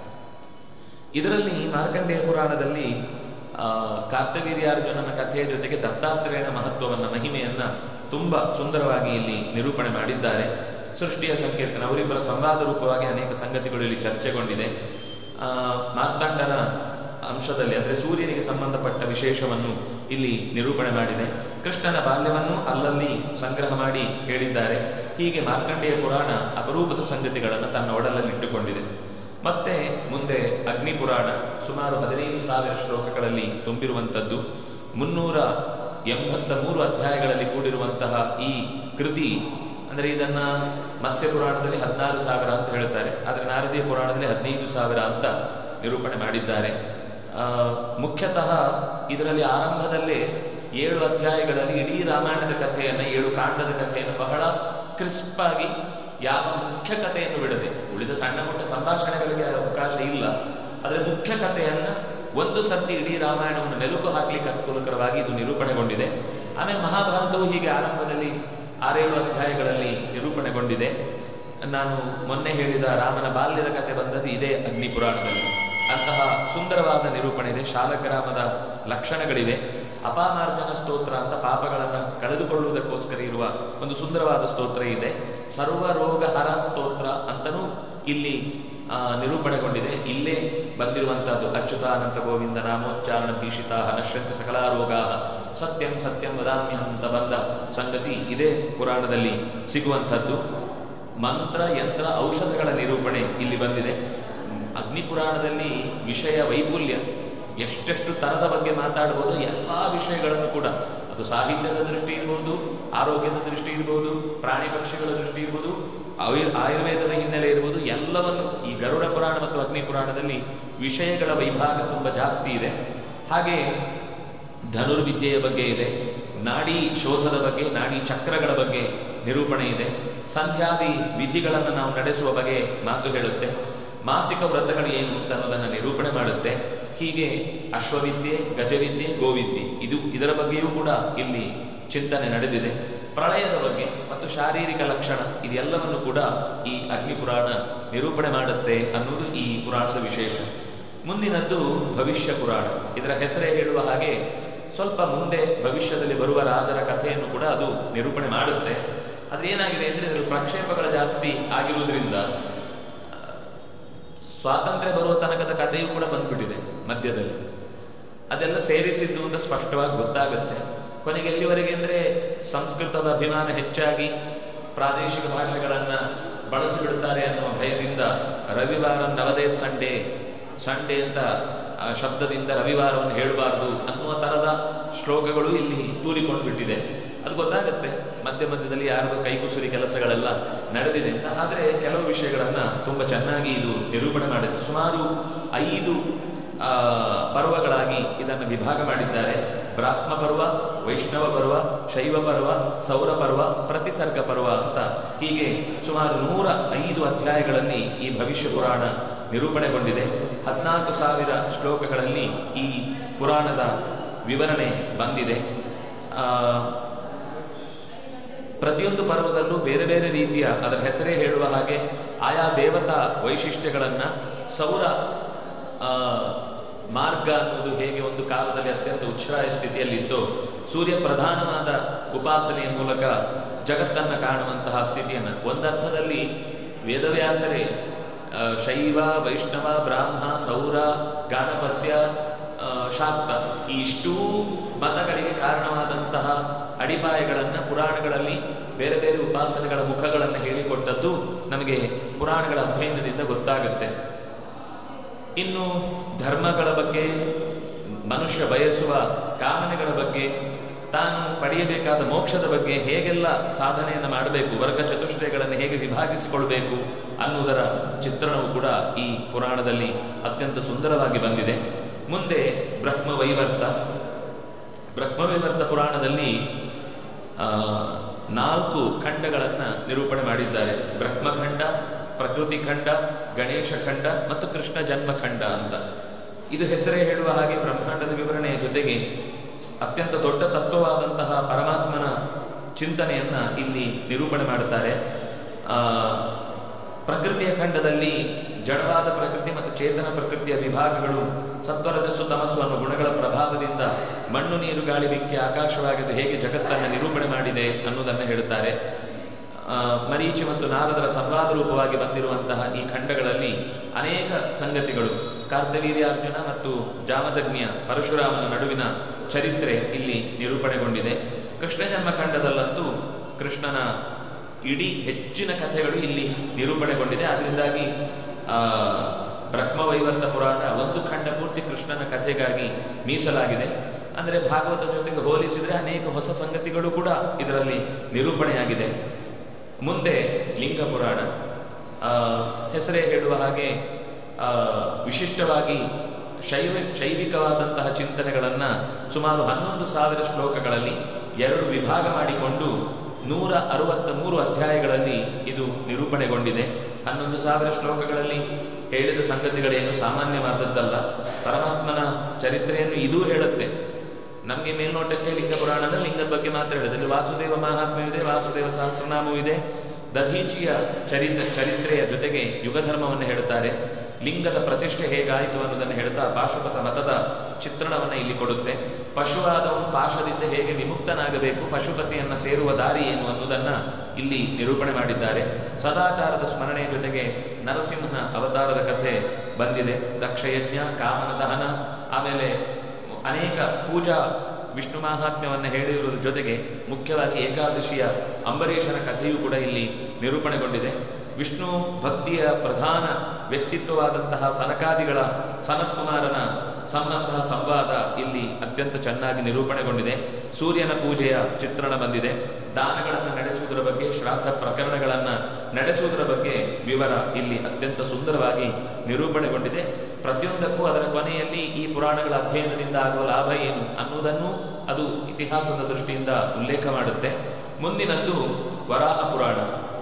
ಇದರಲ್ಲಿ ಮಾರ್ಕಂಡೇಯ ಪುರಾಣದಲ್ಲಿ ಆ, ಕಾರ್ತವೀರ್ಯಾರ್ಜುನನ ಕಥೆಯ ಜೊತೆಗೆ ದತ್ತಾತ್ರೇಯನ ಮಹತ್ವವನ್ನ ಮಹಿಮೆಯನ್ನ ತುಂಬಾ ಸುಂದರವಾಗಿ ಇಲ್ಲಿ ನಿರೂಪಣೆ ಮಾಡಿದ್ದಾರೆ ಸೃಷ್ಟಿಯ ಸಂಕೀರ್ತನ ಅವರಿಬ್ಬರ ಸಂವಾದ ರೂಪವಾಗಿ ಅನೇಕ ಸಂಗತಿಗಳು ಇಲ್ಲಿ ಚರ್ಚೆಗೊಂಡಿದೆ ಆ, ಮಾರ್ತಾಂಡನ ಅಂಶದಲ್ಲಿ ಅಂದರೆ ಸೂರ್ಯನಿಗೆ ಸಂಬಂಧಪಟ್ಟ ವಿಶೇಷವನ್ನು ಇಲ್ಲಿ ನಿರೂಪಣೆ ಮಾಡಿದೆ ಕೃಷ್ಣನ ಬಾಲ್ಯವನ್ನು ಅಲ್ಲಲ್ಲಿ ಸಂಗ್ರಹ ಮಾಡಿ ಹೇಳಿದ್ದಾರೆ ಹೀಗೆ ಮಾರ್ಕಂಡೇಯ ಪುರಾಣ ಅಪರೂಪದ ಸಂಗತಿಗಳನ್ನು ತನ್ನ ಒಡಲಲ್ಲಿಟ್ಟುಕೊಂಡಿದೆ ಮತ್ತೆ ಮುಂದೆ ಅಗ್ನಿ ಪುರಾಣ ಸುಮಾರು ಹದಿನೈದು ಸಾವಿರ ಶ್ಲೋಕಗಳಲ್ಲಿ ತುಂಬಿರುವಂಥದ್ದು ಮುನ್ನೂರ ಎಂಬತ್ತ ಮೂರು ಅಧ್ಯಾಯಗಳಲ್ಲಿ ಕೂಡಿರುವಂತಹ ಈ ಕೃತಿ ಅಂದರೆ ಇದನ್ನ ಮತ್ಸ್ಯ ಪುರಾಣದಲ್ಲಿ ಹದಿನಾರು ಸಾವಿರ ಅಂತ ಹೇಳ್ತಾರೆ ಆದರೆ ನಾರದೀಯ ಪುರಾಣದಲ್ಲಿ ಹದಿನೈದು ಸಾವಿರ ಅಂತ ನಿರೂಪಣೆ ಮಾಡಿದ್ದಾರೆ ಆ, ಮುಖ್ಯತಃ ಇದರಲ್ಲಿ ಆರಂಭದಲ್ಲೇ ಏಳು ಅಧ್ಯಾಯಗಳಲ್ಲಿ ಇಡೀ ರಾಮಾಯಣದ ಕಥೆಯನ್ನು ಏಳು ಕಾಂಡದ ಕಥೆಯನ್ನು ಬಹಳ ಕ್ರಿಸ್ಪ್ ಆಗಿ ಯಾವ ಮುಖ್ಯ ಕಥೆಯನ್ನು ಬಿಡದೆ ಉಳಿದ ಸಣ್ಣ ಪುಟ್ಟ ಸಂಭಾಷಣೆಗಳಿಗೆ ಅವಕಾಶ ಇಲ್ಲ ಆದರೆ ಮುಖ್ಯ ಕಥೆಯನ್ನ ಒಂದು ಸರ್ತಿ ಇಡೀ ರಾಮಾಯಣವನ್ನು ಮೆಲುಕು ಹಾಕ್ಲಿಕ್ಕೆ ಅನುಕೂಲಕರವಾಗಿ ಇದು ನಿರೂಪಣೆಗೊಂಡಿದೆ ಆಮೇಲೆ ಮಹಾಭಾರತವು ಹೀಗೆ ಆರಂಭದಲ್ಲಿ ಆರೇಳು ಅಧ್ಯಾಯಗಳಲ್ಲಿ ನಿರೂಪಣೆಗೊಂಡಿದೆ ನಾನು ಮೊನ್ನೆ ಹೇಳಿದ ರಾಮನ ಬಾಲ್ಯದ ಕಥೆ ಬಂದದ್ದು ಇದೇ ಅಗ್ನಿ ಪುರಾಣದಲ್ಲಿ ಅಂತಹ ಸುಂದರವಾದ ನಿರೂಪಣೆ ಇದೆ ಶಾಲಗ್ರಾಮದ ಲಕ್ಷಣಗಳಿವೆ ಅಪಾಮಾರ್ಜನ ಸ್ತೋತ್ರ ಅಂತ ಪಾಪಗಳನ್ನು ಕಳೆದುಕೊಳ್ಳುವುದಕ್ಕೋಸ್ಕರ ಇರುವ ಒಂದು ಸುಂದರವಾದ ಸ್ತೋತ್ರ ಇದೆ ಸರ್ವರೋಗ ಹರ ಸ್ತೋತ್ರ ಅಂತನೂ ಇಲ್ಲಿ ಆ, ನಿರೂಪಣೆಗೊಂಡಿದೆ ಇಲ್ಲೇ ಬಂದಿರುವಂತಹದ್ದು ಅಚ್ಯುತಾನಂತ ಗೋವಿಂದ ನಾಮೋಚ್ಚಾರಣ ಭೀಷಿತ ನಶ್ಯಂತ ಸಕಲಾರೋಗ ಸತ್ಯಂ ಸತ್ಯಂ ವದಾಮ್ಯಹಂ ಅಂತ ಬಂದ ಸಂಗತಿ ಇದೇ ಪುರಾಣದಲ್ಲಿ ಸಿಗುವಂಥದ್ದು ಮಂತ್ರ ಯಂತ್ರ ಔಷಧಗಳ ನಿರೂಪಣೆ ಇಲ್ಲಿ ಬಂದಿದೆ ಅಗ್ನಿ ಪುರಾಣದಲ್ಲಿ ವಿಷಯ ವೈಪುಲ್ಯ ಎಷ್ಟೆಷ್ಟು ತರದ ಬಗ್ಗೆ ಮಾತಾಡ್ಬೋದು ಎಲ್ಲ ವಿಷಯಗಳನ್ನು ಕೂಡ ಅದು ಸಾಹಿತ್ಯದ ದೃಷ್ಟಿ ಇರ್ಬೋದು ಆರೋಗ್ಯದ ದೃಷ್ಟಿ ಇರ್ಬೋದು ಪ್ರಾಣಿ ಪಕ್ಷಿಗಳ ದೃಷ್ಟಿ ಇರ್ಬೋದು ಆಯುರ್ ಆಯುರ್ವೇದದ ಹಿನ್ನೆಲೆ ಇರ್ಬೋದು ಎಲ್ಲವನ್ನು ಈ ಗರುಡ ಪುರಾಣ ಮತ್ತು ಅಗ್ನಿ ಪುರಾಣದಲ್ಲಿ ವಿಷಯಗಳ ವೈಭಾಗ ತುಂಬ ಜಾಸ್ತಿ ಇದೆ ಹಾಗೆ ಧನುರ್ವಿದ್ಯೆಯ ಬಗ್ಗೆ ಇದೆ ನಾಡಿ ಶೋಧದ ಬಗ್ಗೆ ನಾಡಿ ಚಕ್ರಗಳ ಬಗ್ಗೆ ನಿರೂಪಣೆ ಇದೆ ಸಂಧ್ಯಾದಿ ವಿಧಿಗಳನ್ನು ನಾವು ನಡೆಸುವ ಬಗ್ಗೆ ಮಾತು ಹೇಳುತ್ತೆ ಮಾಸಿಕ ವ್ರತಗಳು ಏನು ಅಂತ ಅನ್ನೋದನ್ನು ನಿರೂಪಣೆ ಮಾಡುತ್ತೆ ಹೀಗೆ ಅಶ್ವವಿದ್ಯೆ ಗಜವಿದ್ಯೆ ಗೋವಿದ್ಯೆ ಇದು ಇದರ ಬಗ್ಗೆಯೂ ಕೂಡ ಇಲ್ಲಿ ಚಿಂತನೆ ನಡೆದಿದೆ ಪ್ರಳಯದ ಬಗ್ಗೆ ಮತ್ತು ಶಾರೀರಿಕ ಲಕ್ಷಣ ಇದೆಲ್ಲವನ್ನು ಕೂಡ ಈ ಅಗ್ನಿ ಪುರಾಣ ನಿರೂಪಣೆ ಮಾಡುತ್ತೆ ಅನ್ನುವುದು ಈ ಪುರಾಣದ ವಿಶೇಷ ಮುಂದಿನದ್ದು ಭವಿಷ್ಯ ಪುರಾಣ ಇದರ ಹೆಸರೇ ಹೇಳುವ ಹಾಗೆ ಸ್ವಲ್ಪ ಮುಂದೆ ಭವಿಷ್ಯದಲ್ಲಿ ಬರುವ ರಾಜರ ಕಥೆಯನ್ನು ಕೂಡ ಅದು ನಿರೂಪಣೆ ಮಾಡುತ್ತೆ ಆದ್ರೆ ಏನಾಗಿದೆ ಅಂದ್ರೆ ಇದರಲ್ಲಿ ಪ್ರಕ್ಷೇಪಗಳು ಜಾಸ್ತಿ ಆಗಿರುವುದರಿಂದ ಸ್ವಾತಂತ್ರ್ಯ ಬರುವ ತನಕದ ಕಥೆಯೂ ಕೂಡ ಬಂದ್ಬಿಟ್ಟಿದೆ ಮಧ್ಯದಲ್ಲಿ ಅದೆಲ್ಲ ಸೇರಿಸಿದ್ದು ಅಂತ ಸ್ಪಷ್ಟವಾಗಿ ಗೊತ್ತಾಗುತ್ತೆ ಕೊನೆಗೆ ಎಲ್ಲಿವರೆಗೆ ಅಂದರೆ ಸಂಸ್ಕೃತದ ಅಭಿಮಾನ ಹೆಚ್ಚಾಗಿ ಪ್ರಾದೇಶಿಕ ಭಾಷೆಗಳನ್ನು ಬಳಸಿಬಿಡ್ತಾರೆ ಅನ್ನುವ ಭಯದಿಂದ ರವಿವಾರ ನವದೇತ್ ಸಂಡೇ ಸಂಡೇ ಅಂತ ಆ ಶಬ್ದದಿಂದ ರವಿವಾರವನ್ನು ಹೇಳಬಾರದು ಅನ್ನುವ ಥರದ ಶ್ಲೋಕಗಳು ಇಲ್ಲಿ ತೂರಿಕೊಂಡು ಬಿಟ್ಟಿದೆ ಅದು ಗೊತ್ತಾಗುತ್ತೆ ಮಧ್ಯ ಮಧ್ಯದಲ್ಲಿ ಯಾರದು ಕೈಕುಸುರಿ ಕೆಲಸಗಳೆಲ್ಲ ನಡೆದಿದೆ ಅಂತ ಆದರೆ ಕೆಲವು ವಿಷಯಗಳನ್ನು ತುಂಬ ಚೆನ್ನಾಗಿ ಇದು ನಿರೂಪಣೆ ಮಾಡುತ್ತೆ ಸುಮಾರು ಐದು ಆ, ಪರ್ವಗಳಾಗಿ ಇದನ್ನು ವಿಭಾಗ ಮಾಡಿದ್ದಾರೆ ಬ್ರಾಹ್ಮ ಪರ್ವ ವೈಷ್ಣವ ಪರ್ವ ಶೈವ ಪರ್ವ ಸೌರ ಪರ್ವ ಪ್ರತಿಸರ್ಗ ಪರ್ವ ಅಂತ ಹೀಗೆ ಸುಮಾರು ನೂರ ಐದು ಅಧ್ಯಾಯಗಳಲ್ಲಿ ಈ ಭವಿಷ್ಯ ಪುರಾಣ ನಿರೂಪಣೆಗೊಂಡಿದೆ ಹದಿನಾಲ್ಕು ಸಾವಿರ ಶ್ಲೋಕಗಳಲ್ಲಿ ಈ ಪುರಾಣದ ವಿವರಣೆ ಬಂದಿದೆ ಆ, ಪ್ರತಿಯೊಂದು ಪರ್ವದಲ್ಲೂ ಬೇರೆ ಬೇರೆ ರೀತಿಯ ಅದರ ಹೆಸರೇ ಹೇಳುವ ಹಾಗೆ ಆಯಾ ದೇವತಾ ವೈಶಿಷ್ಟ್ಯಗಳನ್ನು ಸೌರ ಆ, ಮಾರ್ಗ ಅನ್ನೋದು ಹೇಗೆ ಒಂದು ಕಾಲದಲ್ಲಿ ಅತ್ಯಂತ ಉಚ್ಛ್ರಾಯ ಸ್ಥಿತಿಯಲ್ಲಿತ್ತೋ ಸೂರ್ಯ ಪ್ರಧಾನವಾದ ಉಪಾಸನೆಯ ಮೂಲಕ ಜಗತ್ತನ್ನು ಕಾಣುವಂತಹ ಸ್ಥಿತಿಯನ್ನು ಒಂದರ್ಥದಲ್ಲಿ ವೇದವ್ಯಾಸರೇ ಆ, ಶೈವ ವೈಷ್ಣವ ಬ್ರಾಹ್ಮ ಸೌರ ಗಾಣಪತ್ಯ ಆ, ಶಾಕ್ತ ಈ ಇಷ್ಟೂ ಮತಗಳಿಗೆ ಕಾರಣವಾದಂತಹ ಅಡಿಪಾಯಗಳನ್ನು ಪುರಾಣಗಳಲ್ಲಿ ಬೇರೆ ಬೇರೆ ಉಪಾಸನೆಗಳ ಮುಖಗಳನ್ನು ಹೇಳಿಕೊಟ್ಟದ್ದು ನಮಗೆ ಪುರಾಣಗಳ ಅಧ್ಯಯನದಿಂದ ಗೊತ್ತಾಗುತ್ತೆ ಇನ್ನು ಧರ್ಮಗಳ ಬಗ್ಗೆ ಮನುಷ್ಯ ಬಯಸುವ ಕಾಮನೆಗಳ ಬಗ್ಗೆ ತಾನು ಪಡೆಯಬೇಕಾದ ಮೋಕ್ಷದ ಬಗ್ಗೆ ಹೇಗೆಲ್ಲ ಸಾಧನೆಯನ್ನು ಮಾಡಬೇಕು ವರ್ಗ ಚತುಷ್ಟಯಗಳನ್ನು ಹೇಗೆ ವಿಭಾಗಿಸಿಕೊಳ್ಬೇಕು ಅನ್ನುವುದರ ಚಿತ್ರಣವು ಕೂಡ ಈ ಪುರಾಣದಲ್ಲಿ ಅತ್ಯಂತ ಸುಂದರವಾಗಿ ಬಂದಿದೆ ಮುಂದೆ ಬ್ರಹ್ಮವೈವರ್ತ ಬ್ರಹ್ಮವೈವರ್ತ ಪುರಾಣದಲ್ಲಿ ಆ, ನಾಲ್ಕು ಖಂಡಗಳನ್ನು ನಿರೂಪಣೆ ಮಾಡಿದ್ದಾರೆ ಬ್ರಹ್ಮಖಂಡ ಪ್ರಕೃತಿ ಖಂಡ ಗಣೇಶ ಖಂಡ ಮತ್ತು ಕೃಷ್ಣ ಜನ್ಮಖಂಡ ಅಂತ ಇದು ಹೆಸರೇ ಹೇಳುವ ಹಾಗೆ ಬ್ರಹ್ಮಾಂಡದ ವಿವರಣೆಯ ಜೊತೆಗೆ ಅತ್ಯಂತ ದೊಡ್ಡ ತತ್ವವಾದಂತಹ ಪರಮಾತ್ಮನ ಚಿಂತನೆಯನ್ನ ಇಲ್ಲಿ ನಿರೂಪಣೆ ಮಾಡುತ್ತಾರೆ ಆ, ಪ್ರಕೃತಿಯ ಖಂಡದಲ್ಲಿ ಜಡವಾದ ಪ್ರಕೃತಿ ಮತ್ತು ಚೇತನ ಪ್ರಕೃತಿಯ ವಿಭಾಗಗಳು ಸತ್ವರಜಸ್ಸು ತಮಸ್ಸು ಅನ್ನೋ ಗುಣಗಳ ಪ್ರಭಾವದಿಂದ ಮಣ್ಣು ನೀರು ಗಾಳಿ ಬೆಂಕಿ ಆಕಾಶವಾಗದೆ ಹೇಗೆ ಜಗತ್ತನ್ನು ನಿರೂಪಣೆ ಮಾಡಿದೆ ಅನ್ನೋದನ್ನು ಹೇಳುತ್ತಾರೆ ಆ, ಮರೀಚಿ ಮತ್ತು ನಾರದರ ಸಂವಾದ ರೂಪವಾಗಿ ಬಂದಿರುವಂತಹ ಈ ಖಂಡಗಳಲ್ಲಿ ಅನೇಕ ಸಂಗತಿಗಳು ಕಾರ್ತವೀರ್ಯಾರ್ಜುನ ಮತ್ತು ಜಾಮದಗ್ನಿಯ ಪರಶುರಾಮನ ನಡುವಿನ ಚರಿತ್ರೆ ಇಲ್ಲಿ ನಿರೂಪಣೆಗೊಂಡಿದೆ ಕೃಷ್ಣ ಜನ್ಮ ಖಂಡದಲ್ಲಂತೂ ಕೃಷ್ಣನ ಇಡೀ ಹೆಚ್ಚಿನ ಕಥೆಗಳು ಇಲ್ಲಿ ನಿರೂಪಣೆಗೊಂಡಿದೆ ಅದರಿಂದಾಗಿ ಆ, ಬ್ರಹ್ಮವೈವರ್ತ ಪುರಾಣ ಒಂದು ಖಂಡ ಪೂರ್ತಿ ಕೃಷ್ಣನ ಕಥೆಗಾಗಿ ಮೀಸಲಾಗಿದೆ ಅಂದರೆ ಭಾಗವತ ಜೊತೆಗೆ ಹೋಲಿಸಿದರೆ ಅನೇಕ ಹೊಸ ಸಂಗತಿಗಳು ಕೂಡ ಇದರಲ್ಲಿ ನಿರೂಪಣೆಯಾಗಿದೆ ಮುಂದೆ ಲಿಂಗ ಪುರಾಣ ಆ, ಹೆಸರೇ ಹೇಳುವ ಹಾಗೆ ಆ, ವಿಶಿಷ್ಟವಾಗಿ ಶೈವ ಶೈವಿಕವಾದಂತಹ ಚಿಂತನೆಗಳನ್ನು ಸುಮಾರು ಹನ್ನೊಂದು ಸಾವಿರ ಶ್ಲೋಕಗಳಲ್ಲಿ ಎರಡು ವಿಭಾಗ ಮಾಡಿಕೊಂಡು ನೂರ ಅರವತ್ತ ಮೂರು ಅಧ್ಯಾಯಗಳಲ್ಲಿ ಇದು ನಿರೂಪಣೆಗೊಂಡಿದೆ ಹನ್ನೊಂದು ಸಾವಿರ ಶ್ಲೋಕಗಳಲ್ಲಿ ಹೇಳಿದ ಸಂಗತಿಗಳೇನು ಸಾಮಾನ್ಯವಾದದ್ದಲ್ಲ ಪರಮಾತ್ಮನ ಚರಿತ್ರೆಯನ್ನು ಇದೂ ಹೇಳುತ್ತೆ ನಮಗೆ ಮೇಲ್ನೋಟಕ್ಕೆ ಲಿಂಗ ಪುರಾಣದ ಲಿಂಗದ ಬಗ್ಗೆ ಮಾತ್ರ ಹೇಳಿದೆ ಇಲ್ಲಿ ವಾಸುದೇವ ಮಹಾತ್ಮ್ಯ ಇದೆ ವಾಸುದೇವ ಸಹಸ್ರನಾಮವೂ ಇದೆ ದಧೀಚಿಯ ಚರಿತ ಚರಿತ್ರೆಯ ಜೊತೆಗೆ ಯುಗಧರ್ಮವನ್ನು ಹೇಳುತ್ತಾರೆ ಲಿಂಗದ ಪ್ರತಿಷ್ಠೆ ಹೇಗಾಯಿತು ಅನ್ನೋದನ್ನು ಹೇಳ್ತಾ ಪಾಶುಪತ ಮತದ ಚಿತ್ರಣವನ್ನು ಇಲ್ಲಿ ಕೊಡುತ್ತೆ ಪಶುವಾದವನು ಪಾಶದಿಂದ ಹೇಗೆ ವಿಮುಕ್ತನಾಗಬೇಕು ಪಶುಪತಿಯನ್ನು ಸೇರುವ ದಾರಿ ಏನು ಅನ್ನೋದನ್ನು ಇಲ್ಲಿ ನಿರೂಪಣೆ ಮಾಡಿದ್ದಾರೆ ಸದಾಚಾರದ ಸ್ಮರಣೆಯ ಜೊತೆಗೆ ನರಸಿಂಹನ ಅವತಾರದ ಕಥೆ ಬಂದಿದೆ ದಕ್ಷಯಜ್ಞ ಕಾಮನ ದಹನ ಆಮೇಲೆ ಅನೇಕ ಪೂಜಾ ವಿಷ್ಣು ಮಹಾತ್ಮ್ಯವನ್ನು ಹೇಳಿರುವುದರ ಜೊತೆಗೆ ಮುಖ್ಯವಾಗಿ ಏಕಾದಶಿಯ ಅಂಬರೀಷನ ಕಥೆಯೂ ಕೂಡ ಇಲ್ಲಿ ನಿರೂಪಣೆಗೊಂಡಿದೆ ವಿಷ್ಣು ಭಕ್ತಿಯ ಪ್ರಧಾನ ವ್ಯಕ್ತಿತ್ವವಾದಂತಹ ಸನಕಾದಿಗಳ ಸನತ್ ಕುಮಾರನ ಸಂಬಂಧ ಸಂವಾದ ಇಲ್ಲಿ ಅತ್ಯಂತ ಚೆನ್ನಾಗಿ ನಿರೂಪಣೆಗೊಂಡಿದೆ ಸೂರ್ಯನ ಪೂಜೆಯ ಚಿತ್ರಣ ಬಂದಿದೆ ದಾನಗಳನ್ನು ನಡೆಸುವುದರ ಬಗ್ಗೆ ಶ್ರಾದ್ದ ಪ್ರಕರಣಗಳನ್ನು ನಡೆಸುವುದರ ಬಗ್ಗೆ ವಿವರ ಇಲ್ಲಿ ಅತ್ಯಂತ ಸುಂದರವಾಗಿ ನಿರೂಪಣೆಗೊಂಡಿದೆ ಪ್ರತಿಯೊಂದಕ್ಕೂ ಅದರ ಕೊನೆಯಲ್ಲಿ ಈ ಪುರಾಣಗಳ ಅಧ್ಯಯನದಿಂದ ಆಗುವ ಲಾಭ ಏನು ಅನ್ನುವುದನ್ನು ಅದು ಇತಿಹಾಸದ ದೃಷ್ಟಿಯಿಂದ ಉಲ್ಲೇಖ ಮಾಡುತ್ತೆ ಮುಂದಿನದ್ದು ವರಾಹ ಪುರಾಣ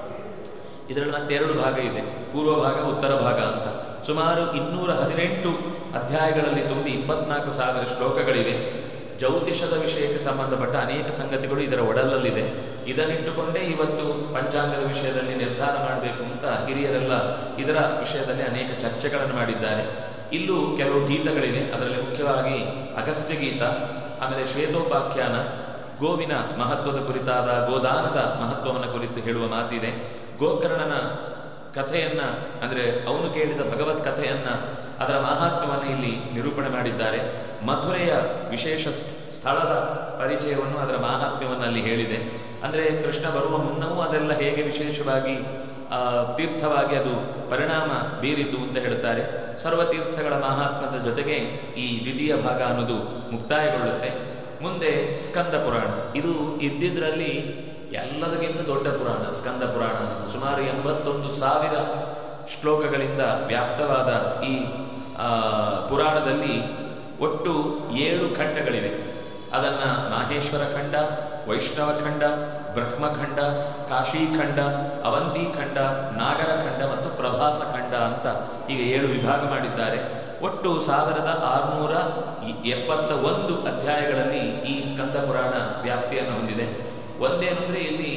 ಇದರಲ್ಲಿ ಮತ್ತೆ ಎರಡು ಭಾಗ ಇದೆ ಪೂರ್ವ ಭಾಗ ಉತ್ತರ ಭಾಗ ಅಂತ ಸುಮಾರು ಇನ್ನೂರ ಹದಿನೆಂಟು ಅಧ್ಯಾಯಗಳಲ್ಲಿ ತುಂಬಿ ಇಪ್ಪತ್ನಾಲ್ಕು ಸಾವಿರ ಶ್ಲೋಕಗಳಿವೆ ಜ್ಯೋತಿಷದ ವಿಷಯಕ್ಕೆ ಸಂಬಂಧಪಟ್ಟ ಅನೇಕ ಸಂಗತಿಗಳು ಇದರ ಒಡಲಲ್ಲಿದೆ ಇದನ್ನಿಟ್ಟುಕೊಂಡೇ ಇವತ್ತು ಪಂಚಾಂಗದ ವಿಷಯದಲ್ಲಿ ನಿರ್ಧಾರ ಮಾಡಬೇಕು ಅಂತ ಹಿರಿಯರೆಲ್ಲ ಇದರ ವಿಷಯದಲ್ಲಿ ಅನೇಕ ಚರ್ಚೆಗಳನ್ನು ಮಾಡಿದ್ದಾರೆ ಇಲ್ಲೂ ಕೆಲವು ಗೀತಗಳಿವೆ ಅದರಲ್ಲಿ ಮುಖ್ಯವಾಗಿ ಅಗಸ್ತ್ಯ ಗೀತ ಆಮೇಲೆ ಶ್ವೇತೋಪಾಖ್ಯಾನ ಗೋವಿನ ಮಹತ್ವದ ಕುರಿತಾದ ಗೋದಾನದ ಮಹತ್ವವನ್ನು ಕುರಿತು ಹೇಳುವ ಮಾತಿದೆ ಗೋಕರ್ಣನ ಕಥೆಯನ್ನ ಅಂದರೆ ಅವನು ಕೇಳಿದ ಭಗವತ್ ಕಥೆಯನ್ನ ಅದರ ಮಹಾತ್ಮ್ಯವನ್ನು ಇಲ್ಲಿ ನಿರೂಪಣೆ ಮಾಡಿದ್ದಾರೆ ಮಥುರೆಯ ವಿಶೇಷ ಸ್- ಸ್ಥಳದ ಪರಿಚಯವನ್ನು ಅದರ ಮಹಾತ್ಮ್ಯವನ್ನು ಅಲ್ಲಿ ಹೇಳಿದೆ ಅಂದರೆ ಕೃಷ್ಣ ಬರುವ ಮುನ್ನವೂ ಅದೆಲ್ಲ ಹೇಗೆ ವಿಶೇಷವಾಗಿ ಆ, ತೀರ್ಥವಾಗಿ ಅದು ಪರಿಣಾಮ ಬೀರಿತು ಅಂತ ಹೇಳ್ತಾರೆ ಸರ್ವತೀರ್ಥಗಳ ಮಹಾತ್ಮದ ಜೊತೆಗೆ ಈ ದ್ವಿತೀಯ ಭಾಗ ಅನ್ನೋದು ಮುಕ್ತಾಯಗೊಳ್ಳುತ್ತೆ ಮುಂದೆ ಸ್ಕಂದ ಪುರಾಣ ಇದು ಇದ್ದಿದ್ರಲ್ಲಿ ಎಲ್ಲದಕ್ಕಿಂತ ದೊಡ್ಡ ಪುರಾಣ ಸ್ಕಂದ ಪುರಾಣ ಸುಮಾರು ಎಂಬತ್ತೊಂದು ಸಾವಿರ ಶ್ಲೋಕಗಳಿಂದ ವ್ಯಾಪ್ತವಾದ ಈ ಆ, ಪುರಾಣದಲ್ಲಿ ಒಟ್ಟು ಏಳು ಖಂಡಗಳಿವೆ ಅದನ್ನ ಮಾಹೇಶ್ವರ ಖಂಡ ವೈಷ್ಣವ ಖಂಡ ಬ್ರಹ್ಮಖಂಡ ಕಾಶೀಖಂಡ ಅವಂತಿ ಖಂಡ ನಾಗರ ಖಂಡ ಮತ್ತು ಪ್ರಭಾಸ ಖಂಡ ಅಂತ ಈಗ ಏಳು ವಿಭಾಗ ಮಾಡಿದ್ದಾರೆ ಒಟ್ಟು ಸಾವಿರದ ಆರುನೂರ ಎಪ್ಪತ್ತ ಒಂದು ಅಧ್ಯಾಯಗಳಲ್ಲಿ ಈ ಸ್ಕಂದ ಪುರಾಣ ವ್ಯಾಪ್ತಿಯನ್ನು ಹೊಂದಿದೆ ಒಂದೇನು ಅಂದ್ರೆ ಇಲ್ಲಿ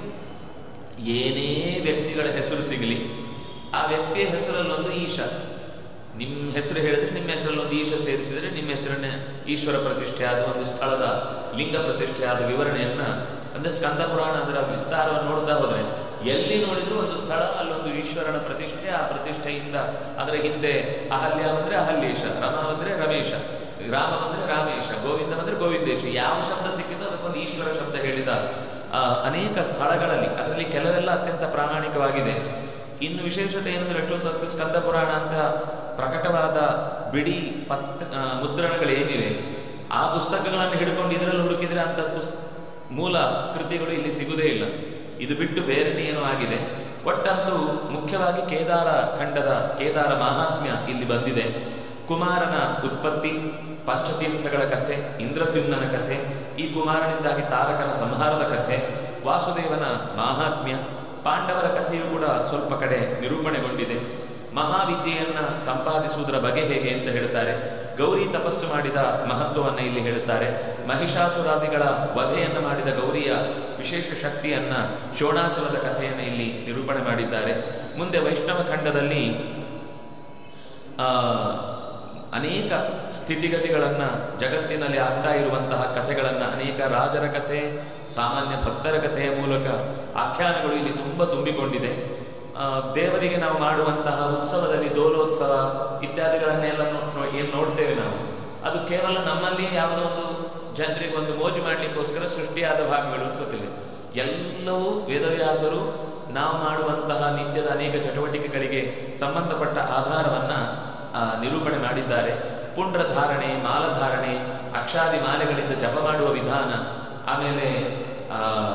ಏನೇ ವ್ಯಕ್ತಿಗಳ ಹೆಸರು ಸಿಗಲಿ ಆ ವ್ಯಕ್ತಿಯ ಹೆಸರಲ್ಲೊಂದು ಈಶ ನಿಮ್ಮ ಹೆಸರು ಹೇಳಿದ್ರೆ ನಿಮ್ಮ ಹೆಸರಲ್ಲಿ ಒಂದು ಈಶ ಸೇರಿಸಿದರೆ ನಿಮ್ಮ ಹೆಸರನ್ನ ಈಶ್ವರ ಪ್ರತಿಷ್ಠೆ ಆದ ಒಂದು ಸ್ಥಳದ ಲಿಂಗ ಪ್ರತಿಷ್ಠೆ ಆದ ವಿವರಣೆಯನ್ನ ಅಂದ್ರೆ ಸ್ಕಂದ ಪುರಾಣ ಅದರ ವಿಸ್ತಾರವನ್ನು ನೋಡ್ತಾ ಹೋದ್ರೆ ಎಲ್ಲಿ ನೋಡಿದ್ರು ಒಂದು ಸ್ಥಳ ಅಲ್ಲೊಂದು ಈಶ್ವರನ ಪ್ರತಿಷ್ಠೆ ಆ ಪ್ರತಿಷ್ಠೆಯಿಂದ ಅದರ ಹಿಂದೆ ಅಹಲ್ಯ ಬಂದ್ರೆ ಅಹಲ್ಯೇಶ ರಮ ಬಂದ್ರೆ ರಮೇಶ ರಾಮ ಬಂದ್ರೆ ರಾಮೇಶ ಗೋವಿಂದ ಬಂದ್ರೆ ಗೋವಿಂದೇಶ ಯಾವ ಶಬ್ದ ಸಿಕ್ಕಿದೋ ಅದಕ್ಕೊಂದು ಈಶ್ವರ ಶಬ್ದ ಹೇಳಿದ ಆ, ಅನೇಕ ಸ್ಥಳಗಳಲ್ಲಿ ಅದರಲ್ಲಿ ಕೆಲವೆಲ್ಲ ಅತ್ಯಂತ ಪ್ರಾಮಾಣಿಕವಾಗಿದೆ ಇನ್ನು ವಿಶೇಷತೆ ಏನಂದ್ರೆ ಎಷ್ಟೋ ಸತ್ತು ಸ್ಕಂದ ಪುರಾಣ ಅಂತ ಪ್ರಕಟವಾದ ಬಿಡಿ ಪತ್ ಆ, ಮುದ್ರಣಗಳೇನಿವೆ ಆ ಪುಸ್ತಕಗಳನ್ನು ಹಿಡ್ಕೊಂಡು ಇದರಲ್ಲಿ ಹುಡುಕಿದ್ರೆ ಅಂತ ಪುಸ್ ಮೂಲ ಕೃತಿಗಳು ಇಲ್ಲಿ ಸಿಗುವುದೇ ಇಲ್ಲ ಇದು ಬಿಟ್ಟು ಬೇರೆನೇ ಏನೋ ಆಗಿದೆ ಒಟ್ಟಂತೂ ಮುಖ್ಯವಾಗಿ ಕೇದಾರ ಖಂಡದ ಕೇದಾರ ಮಹಾತ್ಮ್ಯ ಇಲ್ಲಿ ಬಂದಿದೆ ಕುಮಾರನ ಉತ್ಪತ್ತಿ ಪಂಚತೀರ್ಥಗಳ ಕಥೆ ಇಂದ್ರದ್ಯುಮ್ನನ ಕಥೆ ಈ ಕುಮಾರನಿಂದಾಗಿ ತಾರಕನ ಸಂಹಾರದ ಕಥೆ ವಾಸುದೇವನ ಮಾಹಾತ್ಮ್ಯ ಪಾಂಡವರ ಕಥೆಯೂ ಕೂಡ ಸ್ವಲ್ಪ ಕಡೆ ನಿರೂಪಣೆಗೊಂಡಿದೆ ಮಹಾವಿದ್ಯೆಯನ್ನ ಸಂಪಾದಿಸುವುದರ ಬಗೆ ಹೇಗೆ ಅಂತ ಹೇಳ್ತಾರೆ ಗೌರಿ ತಪಸ್ಸು ಮಾಡಿದ ಮಹತ್ವವನ್ನು ಇಲ್ಲಿ ಹೇಳುತ್ತಾರೆ ಮಹಿಷಾಸುರಾದಿಗಳ ವಧೆಯನ್ನು ಮಾಡಿದ ಗೌರಿಯ ವಿಶೇಷ ಶಕ್ತಿಯನ್ನ ಶೋಣಾಚಲದ ಕಥೆಯನ್ನು ಇಲ್ಲಿ ನಿರೂಪಣೆ ಮಾಡಿದ್ದಾರೆ ಮುಂದೆ ವೈಷ್ಣವ ಖಂಡದಲ್ಲಿ ಆ, ಅನೇಕ ಸ್ಥಿತಿಗತಿಗಳನ್ನು ಜಗತ್ತಿನಲ್ಲಿ ಆಗ್ತಾ ಇರುವಂತಹ ಕಥೆಗಳನ್ನು ಅನೇಕ ರಾಜರ ಕಥೆ ಸಾಮಾನ್ಯ ಭಕ್ತರ ಕಥೆಯ ಮೂಲಕ ಆಖ್ಯಾನಗಳು ಇಲ್ಲಿ ತುಂಬ ತುಂಬಿಕೊಂಡಿದೆ ಆ, ದೇವರಿಗೆ ನಾವು ಮಾಡುವಂತಹ ಉತ್ಸವದಲ್ಲಿ ದೋಲೋತ್ಸವ ಇತ್ಯಾದಿಗಳನ್ನೆಲ್ಲ ನೋ- ನೋ- ಏನು ನೋಡ್ತೇವೆ ನಾವು ಅದು ಕೇವಲ ನಮ್ಮಲ್ಲಿ ಯಾವುದೋ ಒಂದು ಜನರಿಗೆ ಒಂದು ಮೋಜು ಮಾಡಲಿಕ್ಕೋಸ್ಕರ ಸೃಷ್ಟಿಯಾದ ಭಾಗಗಳು ಅಂತ ಗೊತ್ತಿಲ್ಲ ಎಲ್ಲವೂ ವೇದವ್ಯಾಸರು ನಾವು ಮಾಡುವಂತಹ ನಿತ್ಯದ ಅನೇಕ ಚಟುವಟಿಕೆಗಳಿಗೆ ಸಂಬಂಧಪಟ್ಟ ಆಧಾರವನ್ನ ಆ, ನಿರೂಪಣೆ ಮಾಡಿದ್ದಾರೆ ಪುಂಡ್ರ ಧಾರಣೆ ಮಾಲಧಾರಣೆ ಅಕ್ಷಾದಿ ಮಾಲೆಗಳಿಂದ ಜಪ ಮಾಡುವ ವಿಧಾನ ಆಮೇಲೆ ಆ,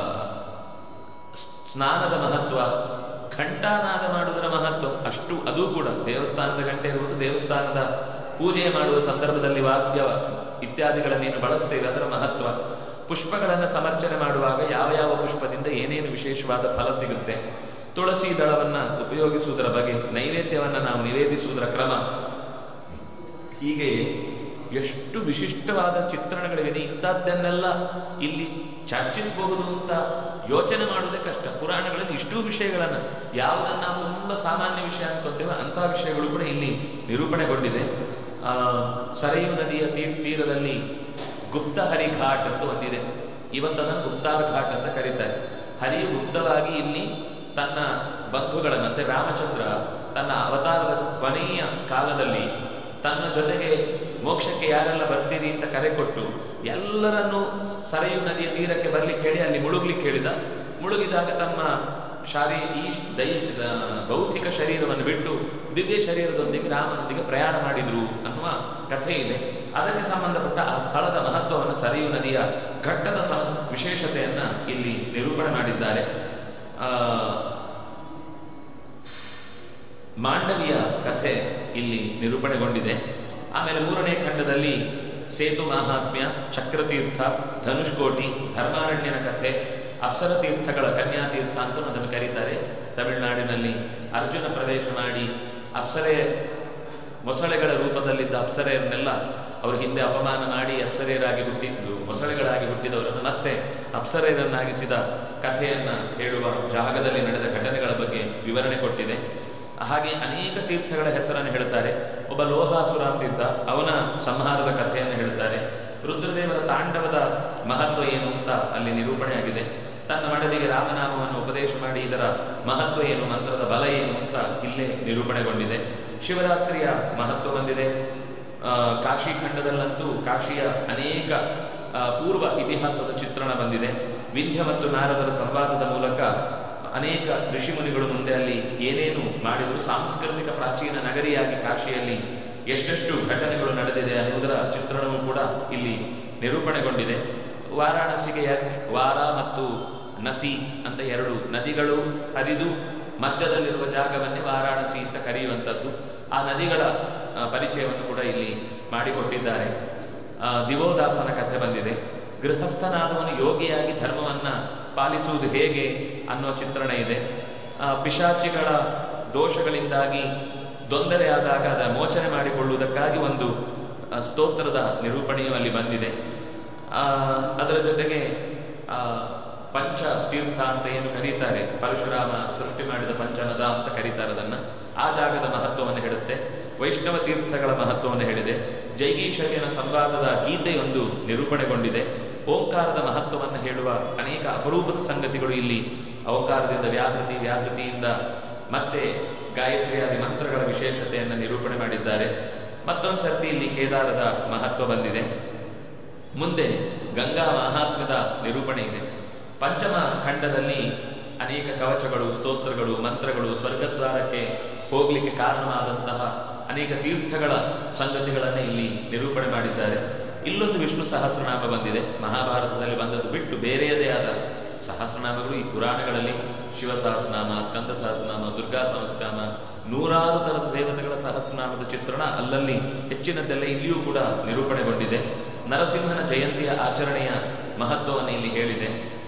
ಸ್ನಾನದ ಮಹತ್ವ ಘಂಟಾನಾದ ಮಾಡುವುದರ ಮಹತ್ವ ಅಷ್ಟು ಅದು ಕೂಡ ದೇವಸ್ಥಾನದ ಗಂಟೆ ಇರುವುದು ದೇವಸ್ಥಾನದ ಪೂಜೆ ಮಾಡುವ ಸಂದರ್ಭದಲ್ಲಿ ವಾದ್ಯ ಇತ್ಯಾದಿಗಳನ್ನೇನು ಬಳಸ್ತೇವೆ ಅದರ ಮಹತ್ವ ಪುಷ್ಪಗಳನ್ನು ಸಮರ್ಚನೆ ಮಾಡುವಾಗ ಯಾವ ಯಾವ ಪುಷ್ಪದಿಂದ ಏನೇನು ವಿಶೇಷವಾದ ಫಲ ಸಿಗುತ್ತೆ ತುಳಸಿ ದಳವನ್ನು ಉಪಯೋಗಿಸುವುದರ ಬಗ್ಗೆ ನೈವೇದ್ಯವನ್ನು ನಾವು ನಿವೇದಿಸುವುದರ ಕ್ರಮ ಹೀಗೆ ಎಷ್ಟು ವಿಶಿಷ್ಟವಾದ ಚಿತ್ರಣಗಳಿವೆ ಇಂಥದ್ದನ್ನೆಲ್ಲ ಇಲ್ಲಿ ಚರ್ಚಿಸಬಹುದು ಅಂತ ಯೋಚನೆ ಮಾಡುವುದೇ ಕಷ್ಟ ಪುರಾಣಗಳಲ್ಲಿ ಇಷ್ಟೂ ವಿಷಯಗಳನ್ನು ಯಾವುದನ್ನು ನಾವು ತುಂಬ ಸಾಮಾನ್ಯ ವಿಷಯ ಅನ್ಕೋತೇವೆ ಅಂತಹ ವಿಷಯಗಳು ಕೂಡ ಇಲ್ಲಿ ನಿರೂಪಣೆಗೊಂಡಿದೆ ಆ, ಸರಯು ನದಿಯ ತೀರ್ ತೀರದಲ್ಲಿ ಗುಪ್ತ ಹರಿ ಘಾಟ್ ಅಂತ ಒಂದಿದೆ ಇವತ್ತದನ್ನು ಗುಪ್ತಾರ್ ಘಾಟ್ ಅಂತ ಕರೀತಾರೆ ಹರಿಯು ಗುಪ್ತವಾಗಿ ಇಲ್ಲಿ ತನ್ನ ಬಂಧುಗಳನ್ನು ಅಂದರೆ ರಾಮಚಂದ್ರ ತನ್ನ ಅವತಾರದ ಕೊನೆಯ ಕಾಲದಲ್ಲಿ ತನ್ನ ಜೊತೆಗೆ ಮೋಕ್ಷಕ್ಕೆ ಯಾರೆಲ್ಲ ಬರ್ತೀರಿ ಅಂತ ಕರೆ ಕೊಟ್ಟು ಎಲ್ಲರನ್ನೂ ಸರಯು ನದಿಯ ತೀರಕ್ಕೆ ಬರ್ಲಿಕ್ಕೆ ಹೇಳಿ ಅಲ್ಲಿ ಮುಳುಗ್ಲಿಕ್ಕೆ ಹೇಳಿದ ಮುಳುಗಿದಾಗ ತಮ್ಮ ಶಾರೀ ಈ ದೈ ಆ, ಭೌತಿಕ ಶರೀರವನ್ನು ಬಿಟ್ಟು ದಿವ್ಯ ಶರೀರದೊಂದಿಗೆ ರಾಮನೊಂದಿಗೆ ಪ್ರಯಾಣ ಮಾಡಿದ್ರು ಅನ್ನುವ ಕಥೆ ಇದೆ ಅದಕ್ಕೆ ಸಂಬಂಧಪಟ್ಟ ಆ ಸ್ಥಳದ ಮಹತ್ವವನ್ನು ಸರಯು ನದಿಯ ಘಟ್ಟದ ಸಮ ವಿಶೇಷತೆಯನ್ನ ಇಲ್ಲಿ ನಿರೂಪಣೆ ಮಾಡಿದ್ದಾರೆ ಆ, ಮಾಂಡವಿಯ ಕಥೆ ಇಲ್ಲಿ ನಿರೂಪಣೆಗೊಂಡಿದೆ ಆಮೇಲೆ ಮೂರನೇ ಖಂಡದಲ್ಲಿ ಸೇತು ಮಹಾತ್ಮ್ಯ ಚಕ್ರತೀರ್ಥ ಧನುಷ್ಕೋಟಿ ಧರ್ಮಾರಣ್ಯನ ಕಥೆ ಅಪ್ಸರ ತೀರ್ಥಗಳ ಕನ್ಯಾತೀರ್ಥ ಅಂತ ಅದನ್ನು ಕರೀತಾರೆ ತಮಿಳುನಾಡಿನಲ್ಲಿ ಅರ್ಜುನ ಪ್ರವೇಶ ಮಾಡಿ ಅಪ್ಸರೆ ಮೊಸಳೆಗಳ ರೂಪದಲ್ಲಿದ್ದ ಅಪ್ಸರೆಯನ್ನೆಲ್ಲ ಅವರು ಹಿಂದೆ ಅಪಮಾನ ಮಾಡಿ ಅಪ್ಸರೆಯರಾಗಿ ಹುಟ್ಟಿದ್ದು ಮೊಸಳೆಗಳಾಗಿ ಹುಟ್ಟಿದವರನ್ನು ಮತ್ತೆ ಅಪ್ಸರೆಯರನ್ನಾಗಿಸಿದ ಕಥೆಯನ್ನ ಹೇಳುವ ಜಾಗದಲ್ಲಿ ನಡೆದ ಘಟನೆಗಳ ಬಗ್ಗೆ ವಿವರಣೆ ಕೊಟ್ಟಿದೆ ಹಾಗೆ ಅನೇಕ ತೀರ್ಥಗಳ ಹೆಸರನ್ನು ಹೇಳ್ತಾರೆ ಒಬ್ಬ ಲೋಹಾಸುರ ಅಂತಿದ್ದ ಅವನ ಸಂಹಾರದ ಕಥೆಯನ್ನು ಹೇಳ್ತಾರೆ ರುದ್ರದೇವರ ತಾಂಡವದ ಮಹತ್ವ ಏನು ಅಂತ ಅಲ್ಲಿ ನಿರೂಪಣೆಯಾಗಿದೆ ತನ್ನ ಮಡದಿಗೆ ರಾಮನಾಮವನ್ನು ಉಪದೇಶ ಮಾಡಿ ಇದರ ಮಹತ್ವ ಏನು ಮಂತ್ರದ ಬಲ ಏನು ಅಂತ ಇಲ್ಲೇ ನಿರೂಪಣೆಗೊಂಡಿದೆ ಶಿವರಾತ್ರಿಯ ಮಹತ್ವ ಬಂದಿದೆ ಆ, ಕಾಶಿ ಖಂಡದಲ್ಲಂತೂ ಕಾಶಿಯ ಅನೇಕ ಆ, ಪೂರ್ವ ಇತಿಹಾಸದ ಚಿತ್ರಣ ಬಂದಿದೆ ವಿಂಧ್ಯ ಮತ್ತು ನಾರದರ ಸಂವಾದದ ಮೂಲಕ ಅನೇಕ ಋಷಿಮುನಿಗಳು ಮುಂದೆ ಅಲ್ಲಿ ಏನೇನು ಮಾಡಿದರು ಸಾಂಸ್ಕೃತಿಕ ಪ್ರಾಚೀನ ನಗರಿಯಾಗಿ ಕಾಶಿಯಲ್ಲಿ ಎಷ್ಟೆಷ್ಟು ಘಟನೆಗಳು ನಡೆದಿದೆ ಅನ್ನುವುದರ ಚಿತ್ರಣವೂ ಕೂಡ ಇಲ್ಲಿ ನಿರೂಪಣೆಗೊಂಡಿದೆ ವಾರಾಣಸಿಗೆ ಯ- ವಾರ ಮತ್ತು ನಸಿ ಅಂತ ಎರಡು ನದಿಗಳು ಹರಿದು ಮಧ್ಯದಲ್ಲಿರುವ ಜಾಗವನ್ನೇ ವಾರಾಣಸಿ ಅಂತ ಕರೆಯುವಂಥದ್ದು ಆ ನದಿಗಳ ಆ, ಪರಿಚಯವನ್ನು ಕೂಡ ಇಲ್ಲಿ ಮಾಡಿಕೊಟ್ಟಿದ್ದಾರೆ ಆ, ದಿವೋದಾಸನ ಕಥೆ ಬಂದಿದೆ ಗೃಹಸ್ಥನಾದವನು ಯೋಗಿಯಾಗಿ ಧರ್ಮವನ್ನ ಪಾಲಿಸುವುದು ಹೇಗೆ ಅನ್ನುವ ಚಿತ್ರಣ ಇದೆ ಆ, ಪಿಶಾಚಿಗಳ ದೋಷಗಳಿಂದಾಗಿ ತೊಂದರೆಯಾದಾಗ ಅದರ ಮೋಚನೆ ಮಾಡಿಕೊಳ್ಳುವುದಕ್ಕಾಗಿ ಒಂದು ಆ, ಸ್ತೋತ್ರದ ನಿರೂಪಣೆಯು ಅಲ್ಲಿ ಬಂದಿದೆ ಆ, ಅದರ ಜೊತೆಗೆ ಆ, ಪಂಚ ತೀರ್ಥ ಅಂತ ಏನು ಕರೀತಾರೆ ಪರಶುರಾಮ ಸೃಷ್ಟಿ ಮಾಡಿದ ಪಂಚನದ ಅಂತ ಕರೀತಾರೆ ಅದನ್ನ ಆ ಜಾಗದ ಮಹತ್ವವನ್ನು ಹೇಳುತ್ತೆ ವೈಷ್ಣವ ತೀರ್ಥಗಳ ಮಹತ್ವವನ್ನು ಹೇಳಿದೆ ಜೈಗೀಶರ್ಯನ ಸಂವಾದದ ಗೀತೆಯೊಂದು ನಿರೂಪಣೆಗೊಂಡಿದೆ ಓಂಕಾರದ ಮಹತ್ವವನ್ನು ಹೇಳುವ ಅನೇಕ ಅಪರೂಪದ ಸಂಗತಿಗಳು ಇಲ್ಲಿ ಓಂಕಾರದಿಂದ ವ್ಯಾಹೃತಿ ವ್ಯಾಹೃತಿಯಿಂದ ಮತ್ತೆ ಗಾಯತ್ರಿಯಾದಿ ಮಂತ್ರಗಳ ವಿಶೇಷತೆಯನ್ನು ನಿರೂಪಣೆ ಮಾಡಿದ್ದಾರೆ ಮತ್ತೊಂದು ಸರ್ತಿ ಇಲ್ಲಿ ಕೇದಾರದ ಮಹತ್ವ ಬಂದಿದೆ ಮುಂದೆ ಗಂಗಾ ಮಹಾತ್ಮದ ನಿರೂಪಣೆ ಇದೆ ಪಂಚಮ ಖಂಡದಲ್ಲಿ ಅನೇಕ ಕವಚಗಳು ಸ್ತೋತ್ರಗಳು ಮಂತ್ರಗಳು ಸ್ವರ್ಗದ್ವಾರಕ್ಕೆ ಹೋಗಲಿಕ್ಕೆ ಕಾರಣವಾದಂತಹ ಅನೇಕ ತೀರ್ಥಗಳ ಸಂಗತಿಗಳನ್ನು ಇಲ್ಲಿ ನಿರೂಪಣೆ ಮಾಡಿದ್ದಾರೆ ಇಲ್ಲೊಂದು ವಿಷ್ಣು ಸಹಸ್ರನಾಮ ಬಂದಿದೆ ಮಹಾಭಾರತದಲ್ಲಿ ಬಂದದ್ದು ಬಿಟ್ಟು ಬೇರೆಯದೇ ಆದ ಸಹಸ್ರನಾಮಗಳು ಈ ಪುರಾಣಗಳಲ್ಲಿ ಶಿವ ಸಹಸ್ರನಾಮ ಸ್ಕಂದ ಸಹಸ್ರನಾಮ ದುರ್ಗಾ ಸಹಸ್ರನಾಮ ನೂರಾರು ಥರದ ದೇವತೆಗಳ ಸಹಸ್ರನಾಮದ ಚಿತ್ರಣ ಅಲ್ಲಲ್ಲಿ ಹೆಚ್ಚಿನದ್ದೆಲ್ಲ ಇಲ್ಲಿಯೂ ಕೂಡ ನಿರೂಪಣೆಗೊಂಡಿದೆ ನರಸಿಂಹನ ಜಯಂತಿಯ ಆಚರಣೆಯ ಮಹತ್ವವನ್ನು ಇಲ್ಲಿ ಹೇಳಿದೆ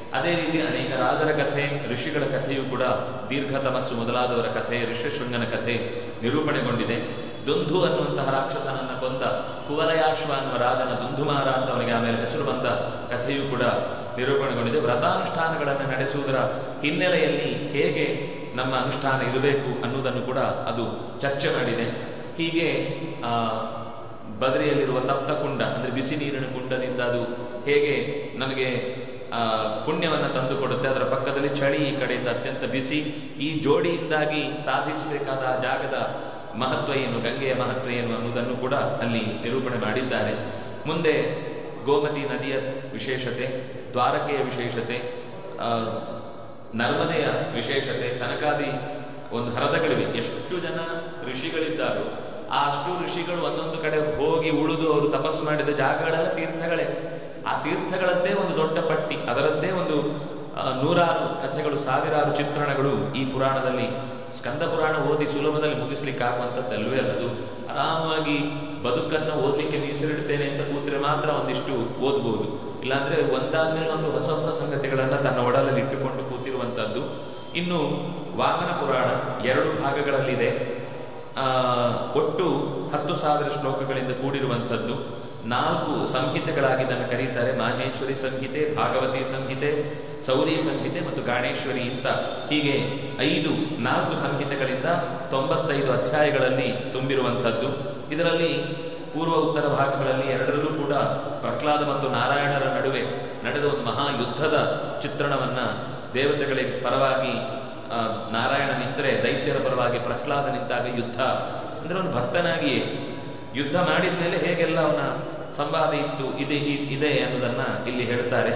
ಅದೇ ರೀತಿ ಅನೇಕ ರಾಜರ ಕಥೆ ಋಷಿಗಳ ಕಥೆಯೂ ಕೂಡ ದೀರ್ಘ ತಮಸ್ಸು ಮೊದಲಾದವರ ಕಥೆ ಋಷ್ಯಶೃಂಗನ ಕಥೆ ನಿರೂಪಣೆಗೊಂಡಿದೆ ದುಂಧು ಅನ್ನುವಂತಹ ರಾಕ್ಷಸನನ್ನ ಕೊಂದ ಕುವಲಯಾಶ್ವ ಅನ್ನುವ ರಾಜನ ದುಂಧುಮಾರ ಅಂತ ಅವನಿಗೆ ಆಮೇಲೆ ಹೆಸರು ಬಂದ ಕಥೆಯೂ ಕೂಡ ನಿರೂಪಣೆಗೊಂಡಿದೆ ವ್ರತಾನುಷ್ಠಾನಗಳನ್ನು ನಡೆಸುವುದರ ಹಿನ್ನೆಲೆಯಲ್ಲಿ ಹೇಗೆ ನಮ್ಮ ಅನುಷ್ಠಾನ ಇರಬೇಕು ಅನ್ನುವುದನ್ನು ಕೂಡ ಅದು ಚರ್ಚೆ ಮಾಡಿದೆ ಹೀಗೆ ಆ, ಬದರಿಯಲ್ಲಿರುವ ತಪ್ತ ಕುಂಡ ಅಂದರೆ ಬಿಸಿ ನೀರಿನ ಕುಂಡದಿಂದ ಅದು ಹೇಗೆ ನಮಗೆ ಆ, ಪುಣ್ಯವನ್ನು ತಂದುಕೊಡುತ್ತೆ ಅದರ ಪಕ್ಕದಲ್ಲಿ ಚಳಿ ಈ ಕಡೆಯಿಂದ ಅತ್ಯಂತ ಬಿಸಿ ಈ ಜೋಡಿಯಿಂದಾಗಿ ಸಾಧಿಸಬೇಕಾದ ಆ ಜಾಗದ ಮಹತ್ವ ಏನು ಗಂಗೆಯ ಮಹತ್ವ ಏನು ಅನ್ನುವುದನ್ನು ಕೂಡ ಅಲ್ಲಿ ನಿರೂಪಣೆ ಮಾಡಿದ್ದಾರೆ ಮುಂದೆ ಗೋಮತಿ ನದಿಯ ವಿಶೇಷತೆ ದ್ವಾರಕೆಯ ವಿಶೇಷತೆ ಆ, ನರ್ಮದೆಯ ವಿಶೇಷತೆ ಸನಕಾದಿ ಒಂದು ಹರದಗಳಿವೆ ಎಷ್ಟು ಜನ ಋಷಿಗಳಿದ್ದಾರೋ ಆ ಅಷ್ಟು ಋಷಿಗಳು ಒಂದೊಂದು ಕಡೆ ಹೋಗಿ ಉಳಿದು ಅವರು ತಪಸ್ಸು ಮಾಡಿದ ಜಾಗಗಳೆಲ್ಲ ತೀರ್ಥಗಳೇ ಆ ತೀರ್ಥಗಳದ್ದೇ ಒಂದು ದೊಡ್ಡ ಪಟ್ಟಿ ಅದರದ್ದೇ ಒಂದು ಆ, ನೂರಾರು ಕಥೆಗಳು ಸಾವಿರಾರು ಚಿತ್ರಣಗಳು ಈ ಪುರಾಣದಲ್ಲಿ ಸ್ಕಂದ ಪುರಾಣ ಓದಿ ಸುಲಭದಲ್ಲಿ ಮುಗಿಸ್ಲಿಕ್ಕೆ ಆಗುವಂಥದ್ದಲ್ವೇ ಅಲ್ಲದು ಆರಾಮಾಗಿ ಬದುಕನ್ನು ಓದಲಿಕ್ಕೆ ಮೀಸಲಿಡ್ತೇನೆ ಅಂತ ಕೂತ್ರೆ ಮಾತ್ರ ಒಂದಿಷ್ಟು ಓದ್ಬೋದು ಇಲ್ಲಾಂದ್ರೆ ಒಂದಾದ್ಮೇಲೆ ಒಂದು ಹೊಸ ಹೊಸ ಸಂಗತಿಗಳನ್ನು ತನ್ನ ಒಡಲಲ್ಲಿ ಇಟ್ಟುಕೊಂಡು ಕೂತಿರುವಂಥದ್ದು ಇನ್ನು ವಾಮನ ಪುರಾಣ ಎರಡು ಭಾಗಗಳಲ್ಲಿದೆ ಆ, ಒಟ್ಟು ಹತ್ತು ಸಾವಿರ ಶ್ಲೋಕಗಳಿಂದ ಕೂಡಿರುವಂಥದ್ದು ನಾಲ್ಕು ಸಂಹಿತೆಗಳಾಗಿ ಇದನ್ನು ಕರೀತಾರೆ ಮಾಹೇಶ್ವರಿ ಸಂಹಿತೆ ಭಾಗವತಿ ಸಂಹಿತೆ ಸೌರಿ ಸಂಹಿತೆ ಮತ್ತು ಗಾಣೇಶ್ವರಿ ಅಂತ ಹೀಗೆ ಐದು ನಾಲ್ಕು ಸಂಹಿತೆಗಳಿಂದ ತೊಂಬತ್ತೈದು ಅಧ್ಯಾಯಗಳಲ್ಲಿ ತುಂಬಿರುವಂಥದ್ದು ಇದರಲ್ಲಿ ಪೂರ್ವ ಉತ್ತರ ಭಾಗಗಳಲ್ಲಿ ಎರಡರಲ್ಲೂ ಕೂಡ ಪ್ರಹ್ಲಾದ ಮತ್ತು ನಾರಾಯಣರ ನಡುವೆ ನಡೆದ ಒಂದು ಮಹಾ ಯುದ್ಧದ ಚಿತ್ರಣವನ್ನ ದೇವತೆಗಳಿಗೆ ಪರವಾಗಿ ಆ, ನಾರಾಯಣ ನಿಂತರೆ ದೈತ್ಯರ ಪರವಾಗಿ ಪ್ರಹ್ಲಾದ ನಿಂತಾಗ ಯುದ್ಧ ಅಂದ್ರೆ ಒಂದು ಭಕ್ತನಾಗಿಯೇ ಯುದ್ಧ ಮಾಡಿದ ಮೇಲೆ ಹೇಗೆಲ್ಲ ಅವನ ಸಂವಾದ ಇತ್ತು ಇದೆ ಇ- ಇದೆ ಅನ್ನೋದನ್ನ ಇಲ್ಲಿ ಹೇಳ್ತಾರೆ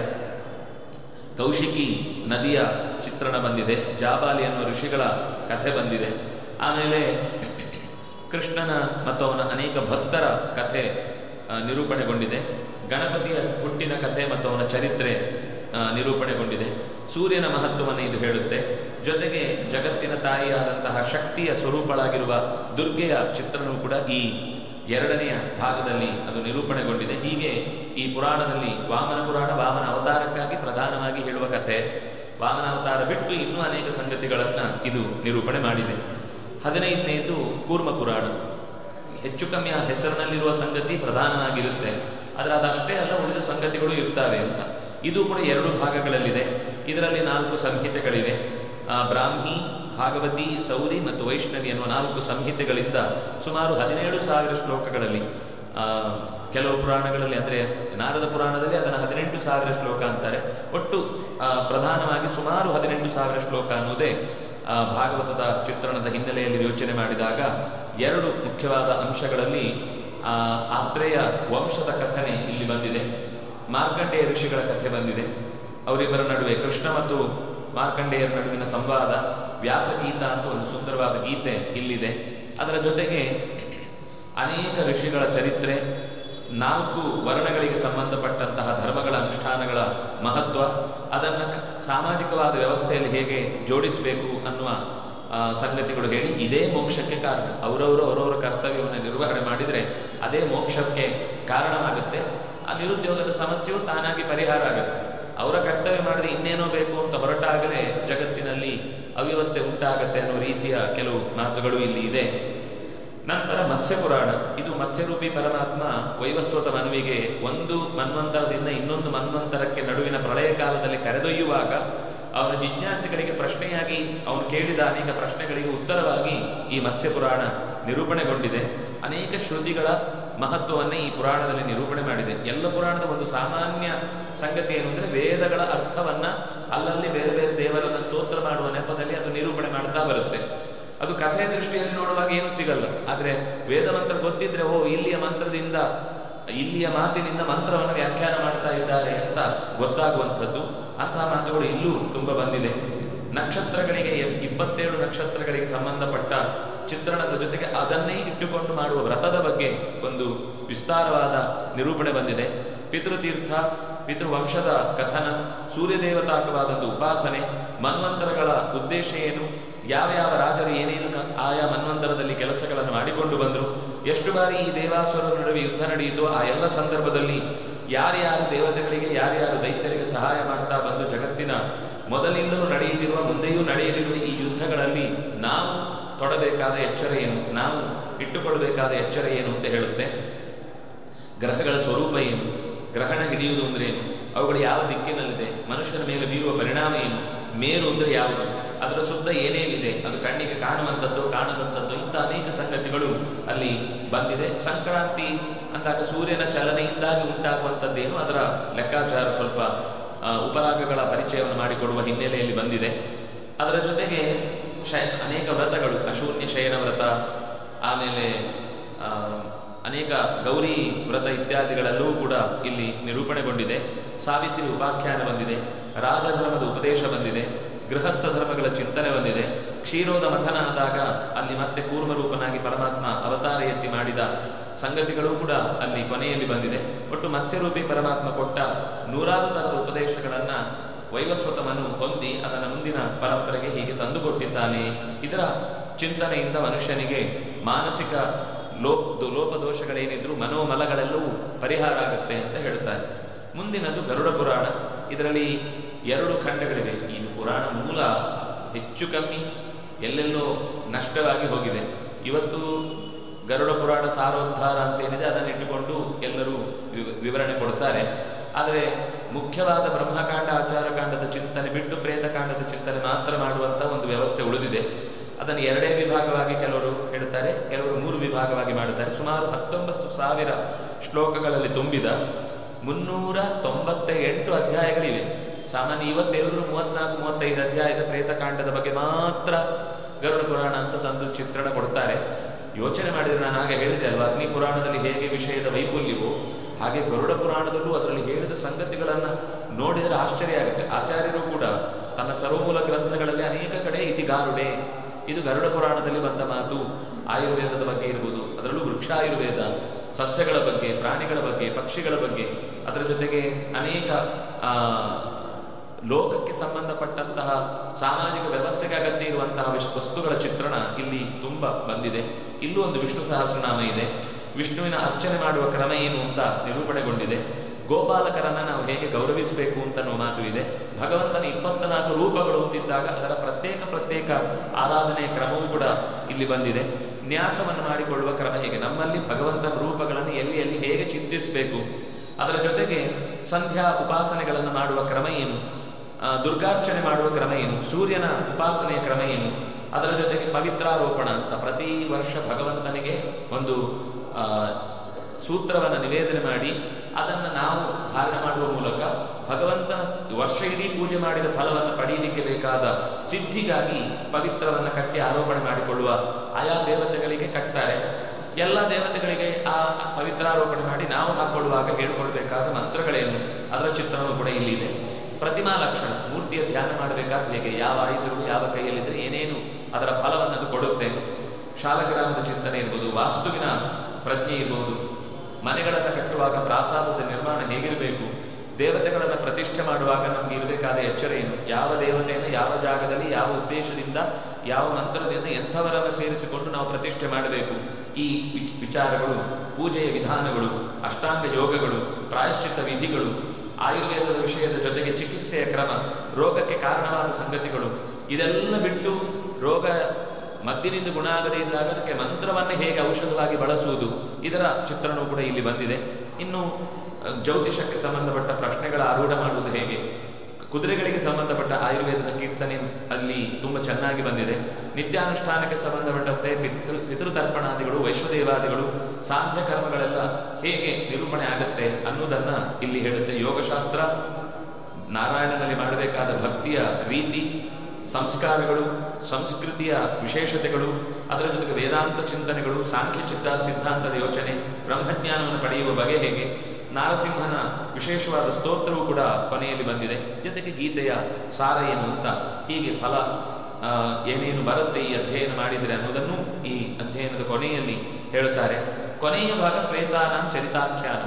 ಕೌಶಿಕಿ ನದಿಯ ಚಿತ್ರಣ ಬಂದಿದೆ ಜಾಬಾಲಿ ಅನ್ನುವ ಋಷಿಗಳ ಕಥೆ ಬಂದಿದೆ ಆಮೇಲೆ ಕೃಷ್ಣನ ಮತ್ತು ಅವನ ಅನೇಕ ಭಕ್ತರ ಕಥೆ ಆ, ನಿರೂಪಣೆಗೊಂಡಿದೆ ಗಣಪತಿಯ ಹುಟ್ಟಿನ ಕಥೆ ಮತ್ತು ಅವನ ಚರಿತ್ರೆ ಆ, ನಿರೂಪಣೆಗೊಂಡಿದೆ ಸೂರ್ಯನ ಮಹತ್ವವನ್ನು ಇದು ಹೇಳುತ್ತೆ ಜೊತೆಗೆ ಜಗತ್ತಿನ ತಾಯಿಯಾದಂತಹ ಶಕ್ತಿಯ ಸ್ವರೂಪಳಾಗಿರುವ ದುರ್ಗೆಯ ಚಿತ್ರಣವೂ ಕೂಡ ಈ ಎರಡನೆಯ ಭಾಗದಲ್ಲಿ ಅದು ನಿರೂಪಣೆಗೊಂಡಿದೆ ಹೀಗೆ ಈ ಪುರಾಣದಲ್ಲಿ ವಾಮನ ಪುರಾಣ ವಾಮನ ಅವತಾರಕ್ಕಾಗಿ ಪ್ರಧಾನವಾಗಿ ಹೇಳುವ ಕಥೆ ವಾಮನ ಅವತಾರ ಬಿಟ್ಟು ಇನ್ನೂ ಅನೇಕ ಸಂಗತಿಗಳನ್ನು ಇದು ನಿರೂಪಣೆ ಮಾಡಿದೆ ಹದಿನೈದನೇದು ಕೂರ್ಮ ಪುರಾಣ ಹೆಚ್ಚು ಕಮ್ಮಿ ಆ ಹೆಸರಿನಲ್ಲಿರುವ ಸಂಗತಿ ಪ್ರಧಾನವಾಗಿರುತ್ತೆ ಆದರೆ ಅದಷ್ಟೇ ಅಲ್ಲ ಉಳಿದ ಸಂಗತಿಗಳು ಇರ್ತವೆ ಅಂತ ಇದು ಕೂಡ ಎರಡು ಭಾಗಗಳಲ್ಲಿದೆ ಇದರಲ್ಲಿ ನಾಲ್ಕು ಸಂಹಿತೆಗಳಿವೆ ಆ, ಬ್ರಾಹ್ಮಿ ಭಾಗವತಿ ಸೌರಿ ಮತ್ತು ವೈಷ್ಣವಿ ಅನ್ನುವ ನಾಲ್ಕು ಸಂಹಿತೆಗಳಿಂದ ಸುಮಾರು ಹದಿನೇಳು ಸಾವಿರ ಶ್ಲೋಕಗಳಲ್ಲಿ ಆ, ಕೆಲವು ಪುರಾಣಗಳಲ್ಲಿ ಅಂದರೆ ನಾರದ ಪುರಾಣದಲ್ಲಿ ಅದನ್ನು ಹದಿನೆಂಟು ಸಾವಿರ ಶ್ಲೋಕ ಅಂತಾರೆ ಒಟ್ಟು ಆ, ಪ್ರಧಾನವಾಗಿ ಸುಮಾರು ಹದಿನೆಂಟು ಸಾವಿರ ಶ್ಲೋಕ ಅನ್ನುವುದೇ ಆ, ಭಾಗವತದ ಚಿತ್ರಣದ ಹಿನ್ನೆಲೆಯಲ್ಲಿ ಯೋಚನೆ ಮಾಡಿದಾಗ ಎರಡು ಮುಖ್ಯವಾದ ಅಂಶಗಳಲ್ಲಿ ಆ, ಆತ್ರೇಯ ವಂಶದ ಕಥನೆ ಇಲ್ಲಿ ಬಂದಿದೆ ಮಾರ್ಕಂಡೇಯ ಋಷಿಗಳ ಕಥೆ ಬಂದಿದೆ ಅವರಿಬ್ಬರ ನಡುವೆ ಕೃಷ್ಣ ಮತ್ತು ಮಾರ್ಕಂಡೇಯರ ನಡುವಿನ ಸಂವಾದ ವ್ಯಾಸಗೀತ ಅಂತ ಒಂದು ಸುಂದರವಾದ ಗೀತೆ ಇಲ್ಲಿದೆ ಅದರ ಜೊತೆಗೆ ಅನೇಕ ಋಷಿಗಳ ಚರಿತ್ರೆ ನಾಲ್ಕು ವರ್ಣಗಳಿಗೆ ಸಂಬಂಧಪಟ್ಟಂತಹ ಧರ್ಮಗಳ ಅನುಷ್ಠಾನಗಳ ಮಹತ್ವ ಅದನ್ನು ಕ- ಸಾಮಾಜಿಕವಾದ ವ್ಯವಸ್ಥೆಯಲ್ಲಿ ಹೇಗೆ ಜೋಡಿಸಬೇಕು ಅನ್ನುವ ಆ, ಸಂಗತಿಗಳು ಹೇಳಿ ಇದೇ ಮೋಕ್ಷಕ್ಕೆ ಕಾರಣ ಅವರವರು ಅವರವರ ಕರ್ತವ್ಯವನ್ನು ನಿರ್ವಹಣೆ ಮಾಡಿದರೆ ಅದೇ ಮೋಕ್ಷಕ್ಕೆ ಕಾರಣವಾಗುತ್ತೆ ಆ ನಿರುದ್ಯೋಗದ ಸಮಸ್ಯೆಯು ತಾನಾಗಿ ಪರಿಹಾರ ಆಗುತ್ತೆ ಅವರ ಕರ್ತವ್ಯ ಮಾಡಿದ್ರೆ ಇನ್ನೇನೋ ಬೇಕು ಅಂತ ಹೊರಟಾಗಲೇ ಜಗತ್ತಿನಲ್ಲಿ ಅವ್ಯವಸ್ಥೆ ಉಂಟಾಗತ್ತೆ ಅನ್ನೋ ರೀತಿಯ ಕೆಲವು ಮಾತುಗಳು ಇಲ್ಲಿ ಇದೆ ನಂತರ ಮತ್ಸ್ಯ ಪುರಾಣ ಇದು ಮತ್ಸ್ಯರೂಪಿ ಪರಮಾತ್ಮ ವೈವಸ್ವತ ಮನುವಿಗೆ ಒಂದು ಮನ್ವಂತರದಿಂದ ಇನ್ನೊಂದು ಮನ್ವಂತರಕ್ಕೆ ನಡುವಿನ ಪ್ರಳಯ ಕಾಲದಲ್ಲಿ ಕರೆದೊಯ್ಯುವಾಗ ಅವನ ಜಿಜ್ಞಾಸೆಗಳಿಗೆ ಪ್ರಶ್ನೆಯಾಗಿ ಅವನು ಕೇಳಿದ ಅನೇಕ ಪ್ರಶ್ನೆಗಳಿಗೆ ಉತ್ತರವಾಗಿ ಈ ಮತ್ಸ್ಯ ಪುರಾಣ ನಿರೂಪಣೆಗೊಂಡಿದೆ ಅನೇಕ ಶ್ರುತಿಗಳ ಮಹತ್ವವನ್ನೇ ಈ ಪುರಾಣದಲ್ಲಿ ನಿರೂಪಣೆ ಮಾಡಿದೆ ಎಲ್ಲ ಪುರಾಣದ ಒಂದು ಸಾಮಾನ್ಯ ಸಂಗತಿ ಏನು ಅಂದರೆ ವೇದಗಳ ಅರ್ಥವನ್ನ ಅಲ್ಲಲ್ಲಿ ಬೇರೆ ಬೇರೆ ದೇವರನ್ನ ಸ್ತೋತ್ರ ಮಾಡುವ ನೆಪದಲ್ಲಿ ಅದು ನಿರೂಪಣೆ ಮಾಡ್ತಾ ಬರುತ್ತೆ ಅದು ಕಥೆಯ ದೃಷ್ಟಿಯಲ್ಲಿ ನೋಡುವಾಗ ಏನು ಸಿಗಲ್ಲ ಆದ್ರೆ ವೇದ ಮಂತ್ರ ಗೊತ್ತಿದ್ರೆ ಓ ಇಲ್ಲಿಯ ಮಂತ್ರದಿಂದ ಇಲ್ಲಿಯ ಮಾತಿನಿಂದ ಮಂತ್ರವನ್ನು ವ್ಯಾಖ್ಯಾನ ಮಾಡ್ತಾ ಇದ್ದಾರೆ ಅಂತ ಗೊತ್ತಾಗುವಂಥದ್ದು ಅಂತಹ ಮಾತುಗಳು ಇಲ್ಲೂ ತುಂಬಾ ಬಂದಿದೆ ನಕ್ಷತ್ರಗಳಿಗೆ ಎ- ಇಪ್ಪತ್ತೇಳು ನಕ್ಷತ್ರಗಳಿಗೆ ಸಂಬಂಧಪಟ್ಟ ಚಿತ್ರಣದ ಜೊತೆಗೆ ಅದನ್ನೇ ಇಟ್ಟುಕೊಂಡು ಮಾಡುವ ವ್ರತದ ಬಗ್ಗೆ ಒಂದು ವಿಸ್ತಾರವಾದ ನಿರೂಪಣೆ ಬಂದಿದೆ ಪಿತೃತೀರ್ಥ ಪಿತೃವಂಶದ ಕಥನ ಸೂರ್ಯದೇವತಾಕವಾದಂಥ ಉಪಾಸನೆ ಮನ್ವಂತರಗಳ ಉದ್ದೇಶ ಏನು ಯಾವ ಯಾವ ರಾಜರು ಏನೇನು ಕ- ಆಯಾ ಮನ್ವಂತರದಲ್ಲಿ ಕೆಲಸಗಳನ್ನು ಮಾಡಿಕೊಂಡು ಬಂದರು ಎಷ್ಟು ಬಾರಿ ಈ ದೇವಾಸುರರ ನಡುವೆ ಯುದ್ಧ ನಡೆಯಿತೋ ಆ ಎಲ್ಲ ಸಂದರ್ಭದಲ್ಲಿ ಯಾರ್ಯಾರು ದೇವತೆಗಳಿಗೆ ಯಾರ್ಯಾರು ದೈತ್ಯರಿಗೆ ಸಹಾಯ ಮಾಡ್ತಾ ಬಂದು ಜಗತ್ತಿನ ಮೊದಲಿಂದಲೂ ನಡೆಯುತ್ತಿರುವ ಮುಂದೆಯೂ ನಡೆಯಲಿರುವ ಈ ಯುದ್ಧಗಳಲ್ಲಿ ನಾವು ತೊಡಬೇಕಾದ ಎಚ್ಚರ ಏನು ನಾವು ಇಟ್ಟುಕೊಳ್ಳಬೇಕಾದ ಎಚ್ಚರ ಏನು ಅಂತ ಹೇಳುತ್ತೆ ಗ್ರಹಗಳ ಸ್ವರೂಪ ಏನು ಗ್ರಹಣ ಹಿಡಿಯುವುದು ಅಂದ್ರೆ ಏನು ಅವುಗಳು ಯಾವ ದಿಕ್ಕಿನಲ್ಲಿದೆ ಮನುಷ್ಯನ ಮೇಲೆ ಬೀರುವ ಪರಿಣಾಮ ಏನು ಮೇರು ಅಂದ್ರೆ ಯಾವುದು ಅದರ ಸುತ್ತ ಏನೇನಿದೆ ಅದು ಕಣ್ಣಿಗೆ ಕಾಣುವಂಥದ್ದು ಕಾಣದಂಥದ್ದು ಇಂಥ ಅನೇಕ ಸಂಗತಿಗಳು ಅಲ್ಲಿ ಬಂದಿದೆ ಸಂಕ್ರಾಂತಿ ಅಂದಾಗ ಸೂರ್ಯನ ಚಲನೆಯಿಂದಾಗಿ ಉಂಟಾಗುವಂಥದ್ದೇನು ಅದರ ಲೆಕ್ಕಾಚಾರ ಸ್ವಲ್ಪ ಆ, ಉಪರಾಗಗಳ ಪರಿಚಯವನ್ನು ಮಾಡಿಕೊಡುವ ಹಿನ್ನೆಲೆಯಲ್ಲಿ ಬಂದಿದೆ ಅದರ ಜೊತೆಗೆ ಶಯ ಅನೇಕ ವ್ರತಗಳು ಅಶೂನ್ಯ ಶಯನ ವ್ರತ ಆಮೇಲೆ ಆ, ಅನೇಕ ಗೌರಿ ವ್ರತ ಇತ್ಯಾದಿಗಳೆಲ್ಲವೂ ಕೂಡ ಇಲ್ಲಿ ನಿರೂಪಣೆಗೊಂಡಿದೆ ಸಾವಿತ್ರಿ ಉಪಾಖ್ಯಾನ ಬಂದಿದೆ ರಾಜಧರ್ಮದ ಉಪದೇಶ ಬಂದಿದೆ ಗೃಹಸ್ಥ ಧರ್ಮಗಳ ಚಿಂತನೆ ಬಂದಿದೆ ಕ್ಷೀರೋದ ಮಥನ ಆದಾಗ ಅಲ್ಲಿ ಮತ್ತೆ ಕೂರ್ಮರೂಪನಾಗಿ ಪರಮಾತ್ಮ ಅವತಾರ ಎತ್ತಿ ಮಾಡಿದ ಸಂಗತಿಗಳು ಕೂಡ ಅಲ್ಲಿ ಕೊನೆಯಲ್ಲಿ ಬಂದಿದೆ ಒಟ್ಟು ಮತ್ಸ್ಯರೂಪಿ ಪರಮಾತ್ಮ ಕೊಟ್ಟ ನೂರಾರು ಥರದ ಉಪದೇಶಗಳನ್ನ ವೈವಸ್ವತ ಮನು ಹೊಂದಿ ಅದನ್ನು ಮುಂದಿನ ಪರಂಪರೆಗೆ ಹೀಗೆ ತಂದುಕೊಟ್ಟಿದ್ದಾನೆ ಇದರ ಚಿಂತನೆಯಿಂದ ಮನುಷ್ಯನಿಗೆ ಮಾನಸಿಕ ಲೋಪ ಲೋಪದೋಷಗಳೇನಿದ್ರು ಮನೋಮಲಗಳೆಲ್ಲವೂ ಪರಿಹಾರ ಆಗುತ್ತೆ ಅಂತ ಹೇಳ್ತಾರೆ ಮುಂದಿನದು ಗರುಡ ಪುರಾಣ ಇದರಲ್ಲಿ ಎರಡು ಖಂಡಗಳಿವೆ ಇದು ಪುರಾಣ ಮೂಲ ಹೆಚ್ಚು ಕಮ್ಮಿ ಎಲ್ಲೆಲ್ಲೋ ನಷ್ಟವಾಗಿ ಹೋಗಿದೆ ಇವತ್ತು ಗರುಡ ಪುರಾಣ ಸಾರೋದ್ಧಾರ ಅಂತ ಏನಿದೆ ಅದನ್ನು ಇಟ್ಟುಕೊಂಡು ಎಲ್ಲರೂ ವಿವ- ವಿವರಣೆ ಕೊಡ್ತಾರೆ ಆದರೆ ಮುಖ್ಯವಾದ ಬ್ರಹ್ಮಕಾಂಡ ಆಚಾರಕಾಂಡದ ಚಿಂತನೆ ಬಿಟ್ಟು ಪ್ರೇತಕಾಂಡದ ಚಿಂತನೆ ಮಾತ್ರ ಮಾಡುವಂತ ಒಂದು ವ್ಯವಸ್ಥೆ ಉಳಿದಿದೆ ಅದನ್ನು ಎರಡೇ ವಿಭಾಗವಾಗಿ ಕೆಲವರು ಹೇಳ್ತಾರೆ ಕೆಲವರು ಮೂರು ವಿಭಾಗವಾಗಿ ಮಾಡುತ್ತಾರೆ ಸುಮಾರು ಹತ್ತೊಂಬತ್ತು ಸಾವಿರ ಶ್ಲೋಕಗಳಲ್ಲಿ ತುಂಬಿದ ಮುನ್ನೂರ ತೊಂಬತ್ತ ಎಂಟು ಅಧ್ಯಾಯಗಳಿವೆ ಸಾಮಾನ್ಯ ಇವತ್ತೆಲ್ಲರೂ ಮೂವತ್ನಾಲ್ಕು ಮೂವತ್ತೈದು ಅಧ್ಯಾಯದ ಪ್ರೇತಕಾಂಡದ ಬಗ್ಗೆ ಮಾತ್ರ ಗರುಡ ಪುರಾಣ ಅಂತ ತಂದು ಚಿತ್ರಣ ಕೊಡ್ತಾರೆ ಯೋಚನೆ ಮಾಡಿದ್ರೆ ನಾನು ಹಾಗೆ ಹೇಳಿದೆ ಅಲ್ವಾ ಅಗ್ನಿ ಪುರಾಣದಲ್ಲಿ ಹೇಗೆ ವಿಷಯದ ವೈಫಲ್ಯವೋ ಹಾಗೆ ಗರುಡ ಪುರಾಣದಲ್ಲೂ ಅದರಲ್ಲಿ ಹೇಳಿದ ಸಂಗತಿಗಳನ್ನು ನೋಡಿದರೆ ಆಶ್ಚರ್ಯ ಆಗುತ್ತೆ ಆಚಾರ್ಯರು ಕೂಡ ತನ್ನ ಸರ್ವಮೂಲ ಗ್ರಂಥಗಳಲ್ಲಿ ಅನೇಕ ಕಡೆ ಇತಿಗಾರುಡೆ ಇದು ಗರುಡ ಪುರಾಣದಲ್ಲಿ ಬಂದ ಮಾತು ಆಯುರ್ವೇದದ ಬಗ್ಗೆ ಇರ್ಬೋದು ಅದರಲ್ಲೂ ವೃಕ್ಷಾಯುರ್ವೇದ ಸಸ್ಯಗಳ ಬಗ್ಗೆ ಪ್ರಾಣಿಗಳ ಬಗ್ಗೆ ಪಕ್ಷಿಗಳ ಬಗ್ಗೆ ಅದರ ಜೊತೆಗೆ ಅನೇಕ ಆ, ಲೋಕಕ್ಕೆ ಸಂಬಂಧಪಟ್ಟಂತಹ ಸಾಮಾಜಿಕ ವ್ಯವಸ್ಥೆಗೆ ಅಗತ್ಯ ಇರುವಂತಹ ವಿಶ್- ವಸ್ತುಗಳ ಚಿತ್ರಣ ಇಲ್ಲಿ ತುಂಬ ಬಂದಿದೆ ಇಲ್ಲೂ ಒಂದು ವಿಷ್ಣು ಸಹಸ್ರನಾಮ ಇದೆ ವಿಷ್ಣುವಿನ ಅರ್ಚನೆ ಮಾಡುವ ಕ್ರಮ ಏನು ಅಂತ ನಿರೂಪಣೆಗೊಂಡಿದೆ ಗೋಪಾಲಕರನ್ನ ನಾವು ಹೇಗೆ ಗೌರವಿಸಬೇಕು ಅಂತ ಅನ್ನೋ ಮಾತು ಇದೆ ಭಗವಂತನ ಇಪ್ಪತ್ನಾಲ್ಕು ರೂಪಗಳು ಅಂತಿದ್ದಾಗ ಅದರ ಪ್ರತ್ಯೇಕ ಪ್ರತ್ಯೇಕ ಆರಾಧನೆಯ ಕ್ರಮವೂ ಕೂಡ ಇಲ್ಲಿ ಬಂದಿದೆ ನ್ಯಾಸವನ್ನು ಮಾಡಿಕೊಳ್ಳುವ ಕ್ರಮ ಹೇಗೆ ನಮ್ಮಲ್ಲಿ ಭಗವಂತನ ರೂಪಗಳನ್ನು ಎಲ್ಲಿ ಎಲ್ಲಿ ಹೇಗೆ ಚಿಂತಿಸಬೇಕು ಅದರ ಜೊತೆಗೆ ಸಂಧ್ಯಾ ಉಪಾಸನೆಗಳನ್ನು ಮಾಡುವ ಕ್ರಮ ಏನು ಆ, ದುರ್ಗಾರ್ಚನೆ ಮಾಡುವ ಕ್ರಮ ಏನು ಸೂರ್ಯನ ಉಪಾಸನೆಯ ಕ್ರಮ ಏನು ಅದರ ಜೊತೆಗೆ ಪವಿತ್ರಾರೋಪಣ ಅಂತ ಪ್ರತಿ ವರ್ಷ ಭಗವಂತನಿಗೆ ಒಂದು ಆ, ಸೂತ್ರವನ್ನು ನಿವೇದನೆ ಮಾಡಿ ಅದನ್ನು ನಾವು ಧಾರಣೆ ಮಾಡುವ ಮೂಲಕ ಭಗವಂತನ ಸ್- ವರ್ಷ ಇಡೀ ಪೂಜೆ ಮಾಡಿದ ಫಲವನ್ನು ಪಡೆಯಲಿಕ್ಕೆ ಬೇಕಾದ ಸಿದ್ಧಿಗಾಗಿ ಪವಿತ್ರವನ್ನು ಕಟ್ಟಿ ಆರೋಪಣೆ ಮಾಡಿಕೊಳ್ಳುವ ಆಯಾ ದೇವತೆಗಳಿಗೆ ಕಟ್ತಾರೆ ಎಲ್ಲ ದೇವತೆಗಳಿಗೆ ಆ ಪವಿತ್ರಾರೋಪಣೆ ಮಾಡಿ ನಾವು ಹಾಕೊಳ್ಳುವಾಗ ಹೇಳ್ಕೊಳ್ಬೇಕಾದ ಮಂತ್ರಗಳೇನು ಅದರ ಚಿತ್ರಣವೂ ಕೂಡ ಇಲ್ಲಿದೆ ಪ್ರತಿಮಾ ಲಕ್ಷಣ ಮೂರ್ತಿಯ ಧ್ಯಾನ ಮಾಡಬೇಕಾದ ಹೇಗೆ ಯಾವ ಆಯುಧಗಳು ಯಾವ ಕೈಯಲ್ಲಿದ್ರೆ ಏನೇನು ಅದರ ಫಲವನ್ನು ಅದು ಕೊಡುತ್ತೆ ಶಾಲಗ್ರಾಮದ ಚಿಂತನೆ ಇರ್ಬೋದು ವಾಸ್ತುವಿನ ಪ್ರಜ್ಞೆ ಇರ್ಬೋದು ಮನೆಗಳನ್ನು ಕಟ್ಟುವಾಗ ಪ್ರಾಸಾದದ ನಿರ್ಮಾಣ ಹೇಗಿರಬೇಕು ದೇವತೆಗಳನ್ನು ಪ್ರತಿಷ್ಠೆ ಮಾಡುವಾಗ ನಮ್ಗೆ ಇರಬೇಕಾದ ಎಚ್ಚರ ಏನು ಯಾವ ದೇವತೆಯನ್ನು ಯಾವ ಜಾಗದಲ್ಲಿ ಯಾವ ಉದ್ದೇಶದಿಂದ ಯಾವ ಮಂತ್ರದಿಂದ ಎಂಥವರನ್ನು ಸೇರಿಸಿಕೊಂಡು ನಾವು ಪ್ರತಿಷ್ಠೆ ಮಾಡಬೇಕು ಈ ವಿಚ್- ವಿಚಾರಗಳು ಪೂಜೆಯ ವಿಧಾನಗಳು ಅಷ್ಟಾಂಗ ಯೋಗಗಳು ಪ್ರಾಯಶ್ಚಿತ್ತ ವಿಧಿಗಳು ಆಯುರ್ವೇದದ ವಿಷಯದ ಜೊತೆಗೆ ಚಿಕಿತ್ಸೆಯ ಕ್ರಮ ರೋಗಕ್ಕೆ ಕಾರಣವಾದ ಸಂಗತಿಗಳು ಇದೆಲ್ಲ ಬಿಟ್ಟು ರೋಗ ಮದ್ದಿನಿಂದ ಗುಣ ಆಗದೇ ಇದ್ದಾಗ ಅದಕ್ಕೆ ಮಂತ್ರವನ್ನು ಹೇಗೆ ಔಷಧವಾಗಿ ಬಳಸುವುದು ಇದರ ಚಿತ್ರಣವೂ ಕೂಡ ಇಲ್ಲಿ ಬಂದಿದೆ ಇನ್ನು ಅ, ಜ್ಯೋತಿಷಕ್ಕೆ ಸಂಬಂಧಪಟ್ಟ ಪ್ರಶ್ನೆಗಳ ಆರೂಢ ಮಾಡುವುದು ಹೇಗೆ ಕುದುರೆಗಳಿಗೆ ಸಂಬಂಧಪಟ್ಟ ಆಯುರ್ವೇದದ ಕೀರ್ತನೆ ಅಲ್ಲಿ ತುಂಬ ಚೆನ್ನಾಗಿ ಬಂದಿದೆ ನಿತ್ಯಾನುಷ್ಠಾನಕ್ಕೆ ಸಂಬಂಧಪಟ್ಟಂತೆ ಪಿತೃ ಪಿತೃತರ್ಪಣಾದಿಗಳು ವೈಶ್ವದೇವಾದಿಗಳು ಸಾಧ್ಯ ಕರ್ಮಗಳೆಲ್ಲ ಹೇಗೆ ನಿರೂಪಣೆ ಆಗುತ್ತೆ ಅನ್ನೋದನ್ನ ಇಲ್ಲಿ ಹೇಳುತ್ತೆ ಯೋಗಶಾಸ್ತ್ರ ನಾರಾಯಣನಲ್ಲಿ ಮಾಡಬೇಕಾದ ಭಕ್ತಿಯ ರೀತಿ ಸಂಸ್ಕಾರಗಳು ಸಂಸ್ಕೃತಿಯ ವಿಶೇಷತೆಗಳು ಅದರ ಜೊತೆಗೆ ವೇದಾಂತ ಚಿಂತನೆಗಳು ಸಾಂಖ್ಯ ಚಿತ್ತ ಸಿದ್ಧಾಂತದ ಯೋಚನೆ ಬ್ರಹ್ಮಜ್ಞಾನವನ್ನು ಪಡೆಯುವ ಬಗೆ ಹೇಗೆ ನಾರಸಿಂಹನ ವಿಶೇಷವಾದ ಸ್ತೋತ್ರವೂ ಕೂಡ ಕೊನೆಯಲ್ಲಿ ಬಂದಿದೆ ಜೊತೆಗೆ ಗೀತೆಯ ಸಾರ ಏನು ಅಂತ ಹೀಗೆ ಫಲ ಆ, ಏನೇನು ಬರುತ್ತೆ ಈ ಅಧ್ಯಯನ ಮಾಡಿದರೆ ಅನ್ನೋದನ್ನು ಈ ಅಧ್ಯಯನದ ಕೊನೆಯಲ್ಲಿ ಹೇಳುತ್ತಾರೆ ಕೊನೆಯ ಭಾಗ ಪ್ರೇತಾನಾಂ ಚರಿತಾಖ್ಯಾನ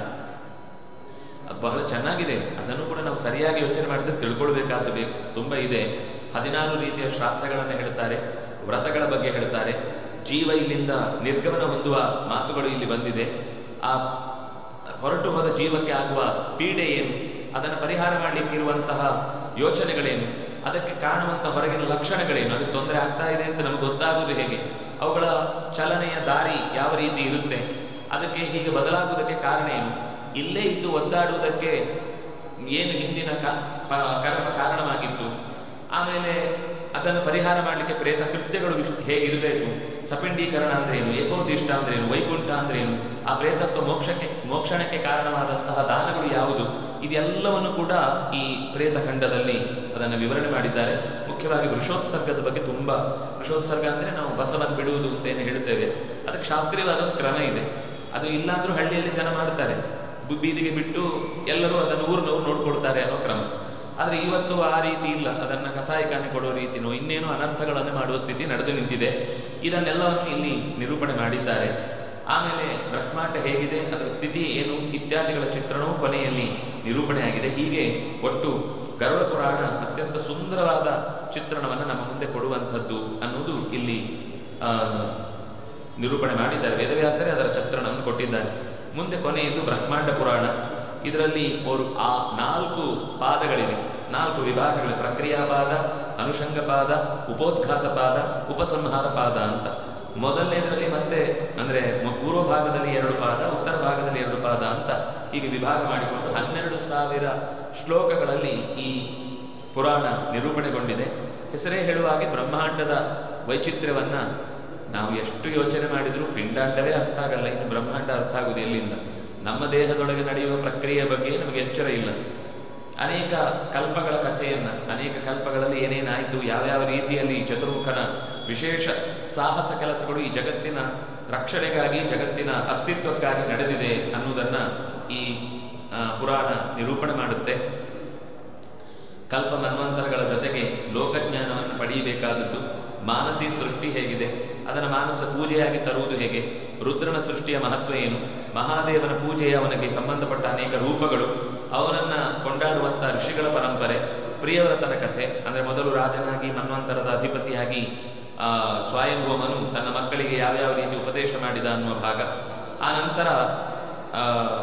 ಅದು ಬಹಳ ಚೆನ್ನಾಗಿದೆ ಅದನ್ನು ಕೂಡ ನಾವು ಸರಿಯಾಗಿ ಯೋಚನೆ ಮಾಡಿದ್ರೆ ತಿಳ್ಕೊಳ್ಬೇಕಾದ್ದು ಬೇಕು ತುಂಬ ಇದೆ ಹದಿನಾರು ರೀತಿಯ ಶ್ರಾದ್ದಗಳನ್ನು ಹೇಳ್ತಾರೆ ವ್ರತಗಳ ಬಗ್ಗೆ ಹೇಳ್ತಾರೆ ಜೀವ ಇಲ್ಲಿಂದ ನಿರ್ಗಮನ ಹೊಂದುವ ಮಾತುಗಳು ಇಲ್ಲಿ ಬಂದಿದೆ ಆ ಹೊರಟು ಹೋದ ಜೀವಕ್ಕೆ ಆಗುವ ಪೀಡೆ ಏನು ಅದನ್ನು ಪರಿಹಾರ ಮಾಡಲಿಕ್ಕಿರುವಂತಹ ಯೋಚನೆಗಳೇನು ಅದಕ್ಕೆ ಕಾಣುವಂತಹ ಹೊರಗಿನ ಲಕ್ಷಣಗಳೇನು ಅದಕ್ಕೆ ತೊಂದರೆ ಆಗ್ತಾ ಇದೆ ಅಂತ ನಮಗೆ ಗೊತ್ತಾಗುವುದು ಹೇಗೆ ಅವುಗಳ ಚಲನೆಯ ದಾರಿ ಯಾವ ರೀತಿ ಇರುತ್ತೆ ಅದಕ್ಕೆ ಹೀಗೆ ಬದಲಾಗುವುದಕ್ಕೆ ಕಾರಣ ಏನು ಇಲ್ಲೇ ಇದ್ದು ಒದ್ದಾಡುವುದಕ್ಕೆ ಏನು ಹಿಂದಿನ ಕ- ಪ- ಕರ್ಮ ಕಾರಣವಾಗಿತ್ತು ಆಮೇಲೆ ಅದನ್ನು ಪರಿಹಾರ ಮಾಡಲಿಕ್ಕೆ ಪ್ರೇತ ಕೃತ್ಯಗಳು ವಿಶ್- ಹೇಗಿರಬೇಕು ಸಪಿಂಡೀಕರಣ ಅಂದ್ರೇನು ಏಕೋದಿಷ್ಟ ಅಂದ್ರೇನು ವೈಕುಂಠ ಅಂದ್ರೇನು ಆ ಪ್ರೇತತ್ವ ಮೋಕ್ಷಕ್ಕೆ ಮೋಕ್ಷಣಕ್ಕೆ ಕಾರಣವಾದಂತಹ ದಾನಗಳು ಯಾವುದು ಇದೆಲ್ಲವನ್ನು ಕೂಡ ಈ ಪ್ರೇತ ಖಂಡದಲ್ಲಿ ಅದನ್ನು ವಿವರಣೆ ಮಾಡಿದ್ದಾರೆ ಮುಖ್ಯವಾಗಿ ವೃಷೋತ್ಸರ್ಗದ ಬಗ್ಗೆ ತುಂಬ ವೃಷೋತ್ಸರ್ಗ ಅಂದರೆ ನಾವು ಬಸವನ್ ಬಿಡುವುದು ಅಂತ ಏನು ಹೇಳ್ತೇವೆ ಅದಕ್ಕೆ ಶಾಸ್ತ್ರೀಯವಾದ ಒಂದು ಕ್ರಮ ಇದೆ ಅದು ಇಲ್ಲಾಂದ್ರೂ ಹಳ್ಳಿಯಲ್ಲಿ ಜನ ಮಾಡ್ತಾರೆ ಬು- ಬೀದಿಗೆ ಬಿಟ್ಟು ಎಲ್ಲರೂ ಅದನ್ನು ಊರಿನವರು ನೋಡ್ಕೊಳ್ತಾರೆ ಅನ್ನೋ ಕ್ರಮ ಆದರೆ ಇವತ್ತು ಆ ರೀತಿ ಇಲ್ಲ ಅದನ್ನು ಕಸಾಯಿಖಾನೆ ಕೊಡೋ ರೀತಿನೋ ಇನ್ನೇನೋ ಅನರ್ಥಗಳನ್ನು ಮಾಡುವ ಸ್ಥಿತಿ ನಡೆದು ನಿಂತಿದೆ ಇದನ್ನೆಲ್ಲವನ್ನು ಇಲ್ಲಿ ನಿರೂಪಣೆ ಮಾಡಿದ್ದಾರೆ ಆಮೇಲೆ ಬ್ರಹ್ಮಾಂಡ ಹೇಗಿದೆ ಅದರ ಸ್ಥಿತಿ ಏನು ಇತ್ಯಾದಿಗಳ ಚಿತ್ರಣವೂ ಕೊನೆಯಲ್ಲಿ ನಿರೂಪಣೆಯಾಗಿದೆ ಹೀಗೆ ಒಟ್ಟು ಗರುಡ ಪುರಾಣ ಅತ್ಯಂತ ಸುಂದರವಾದ ಚಿತ್ರಣವನ್ನು ನಮ್ಮ ಮುಂದೆ ಕೊಡುವಂಥದ್ದು ಅನ್ನುವುದು ಇಲ್ಲಿ ಆ, ನಿರೂಪಣೆ ಮಾಡಿದ್ದಾರೆ ವೇದವ್ಯಾಸರೇ ಅದರ ಚಿತ್ರಣವನ್ನು ಕೊಟ್ಟಿದ್ದಾರೆ ಮುಂದೆ ಕೊನೆಯದು ಬ್ರಹ್ಮಾಂಡ ಪುರಾಣ ಇದರಲ್ಲಿ ಅವರು ಆ ನಾಲ್ಕು ಪಾದಗಳಿವೆ ನಾಲ್ಕು ವಿಭಾಗಗಳು ಪ್ರಕ್ರಿಯಾ ಪಾದ ಅನುಷಂಗ ಪಾದ ಉಪೋದ್ಘಾತ ಪಾದ ಉಪಸಂಹಾರ ಪಾದ ಅಂತ ಮೊದಲನೇದರಲ್ಲಿ ಮತ್ತೆ ಅಂದ್ರೆ ಮ- ಪೂರ್ವ ಭಾಗದಲ್ಲಿ ಎರಡು ಪಾದ ಉತ್ತರ ಭಾಗದಲ್ಲಿ ಎರಡು ಪಾದ ಅಂತ ಹೀಗೆ ವಿಭಾಗ ಮಾಡಿಕೊಂಡು ಹನ್ನೆರಡು ಸಾವಿರ ಶ್ಲೋಕಗಳಲ್ಲಿ ಈ ಪುರಾಣ ನಿರೂಪಣೆಗೊಂಡಿದೆ ಹೆಸರೇ ಹೇಳುವ ಹಾಗೆ ಬ್ರಹ್ಮಾಂಡದ ವೈಚಿತ್ರ್ಯವನ್ನ ನಾವು ಎಷ್ಟು ಯೋಚನೆ ಮಾಡಿದರೂ ಪಿಂಡಾಂಡವೇ ಅರ್ಥ ಆಗಲ್ಲ ಇನ್ನು ಬ್ರಹ್ಮಾಂಡ ಅರ್ಥ ಆಗುವುದು ಎಲ್ಲಿಂದ ನಮ್ಮ ದೇಹದೊಳಗೆ ನಡೆಯುವ ಪ್ರಕ್ರಿಯೆ ಬಗ್ಗೆ ನಮಗೆ ಎಚ್ಚರ ಇಲ್ಲ ಅನೇಕ ಕಲ್ಪಗಳ ಕಥೆಯನ್ನ ಅನೇಕ ಕಲ್ಪಗಳಲ್ಲಿ ಏನೇನಾಯಿತು ಯಾವ್ಯಾವ ರೀತಿಯಲ್ಲಿ ಚತುರ್ಮುಖನ ವಿಶೇಷ ಸಾಹಸ ಕೆಲಸಗಳು ಈ ಜಗತ್ತಿನ ರಕ್ಷಣೆಗಾಗಿ ಜಗತ್ತಿನ ಅಸ್ತಿತ್ವಕ್ಕಾಗಿ ನಡೆದಿದೆ ಅನ್ನುವುದನ್ನ ಈ ಆ, ಪುರಾಣ ನಿರೂಪಣೆ ಮಾಡುತ್ತೆ ಕಲ್ಪ ಮನ್ವಂತರಗಳ ಜೊತೆಗೆ ಲೋಕಜ್ಞಾನವನ್ನು ಪಡೆಯಬೇಕಾದದ್ದು ಮಾನಸಿ ಸೃಷ್ಟಿ ಹೇಗಿದೆ ಅದನ್ನು ಮಾನಸ ಪೂಜೆಯಾಗಿ ತರುವುದು ಹೇಗೆ ರುದ್ರನ ಸೃಷ್ಟಿಯ ಮಹತ್ವ ಏನು ಮಹಾದೇವನ ಪೂಜೆಯ ಅವನಿಗೆ ಸಂಬಂಧಪಟ್ಟ ಅನೇಕ ರೂಪಗಳು ಅವನನ್ನ ಕೊಂಡಾಡುವಂಥ ಋಷಿಗಳ ಪರಂಪರೆ ಪ್ರಿಯವ್ರತನ ಕಥೆ ಅಂದರೆ ಮೊದಲು ರಾಜನಾಗಿ ಮನ್ವಂತರದ ಅಧಿಪತಿಯಾಗಿ ಆ ಸ್ವಯಂಭೂಮನು ತನ್ನ ಮಕ್ಕಳಿಗೆ ಯಾವ್ಯಾವ ರೀತಿ ಉಪದೇಶ ಮಾಡಿದ ಅನ್ನುವ ಭಾಗ ಆ ನಂತರ ಆ,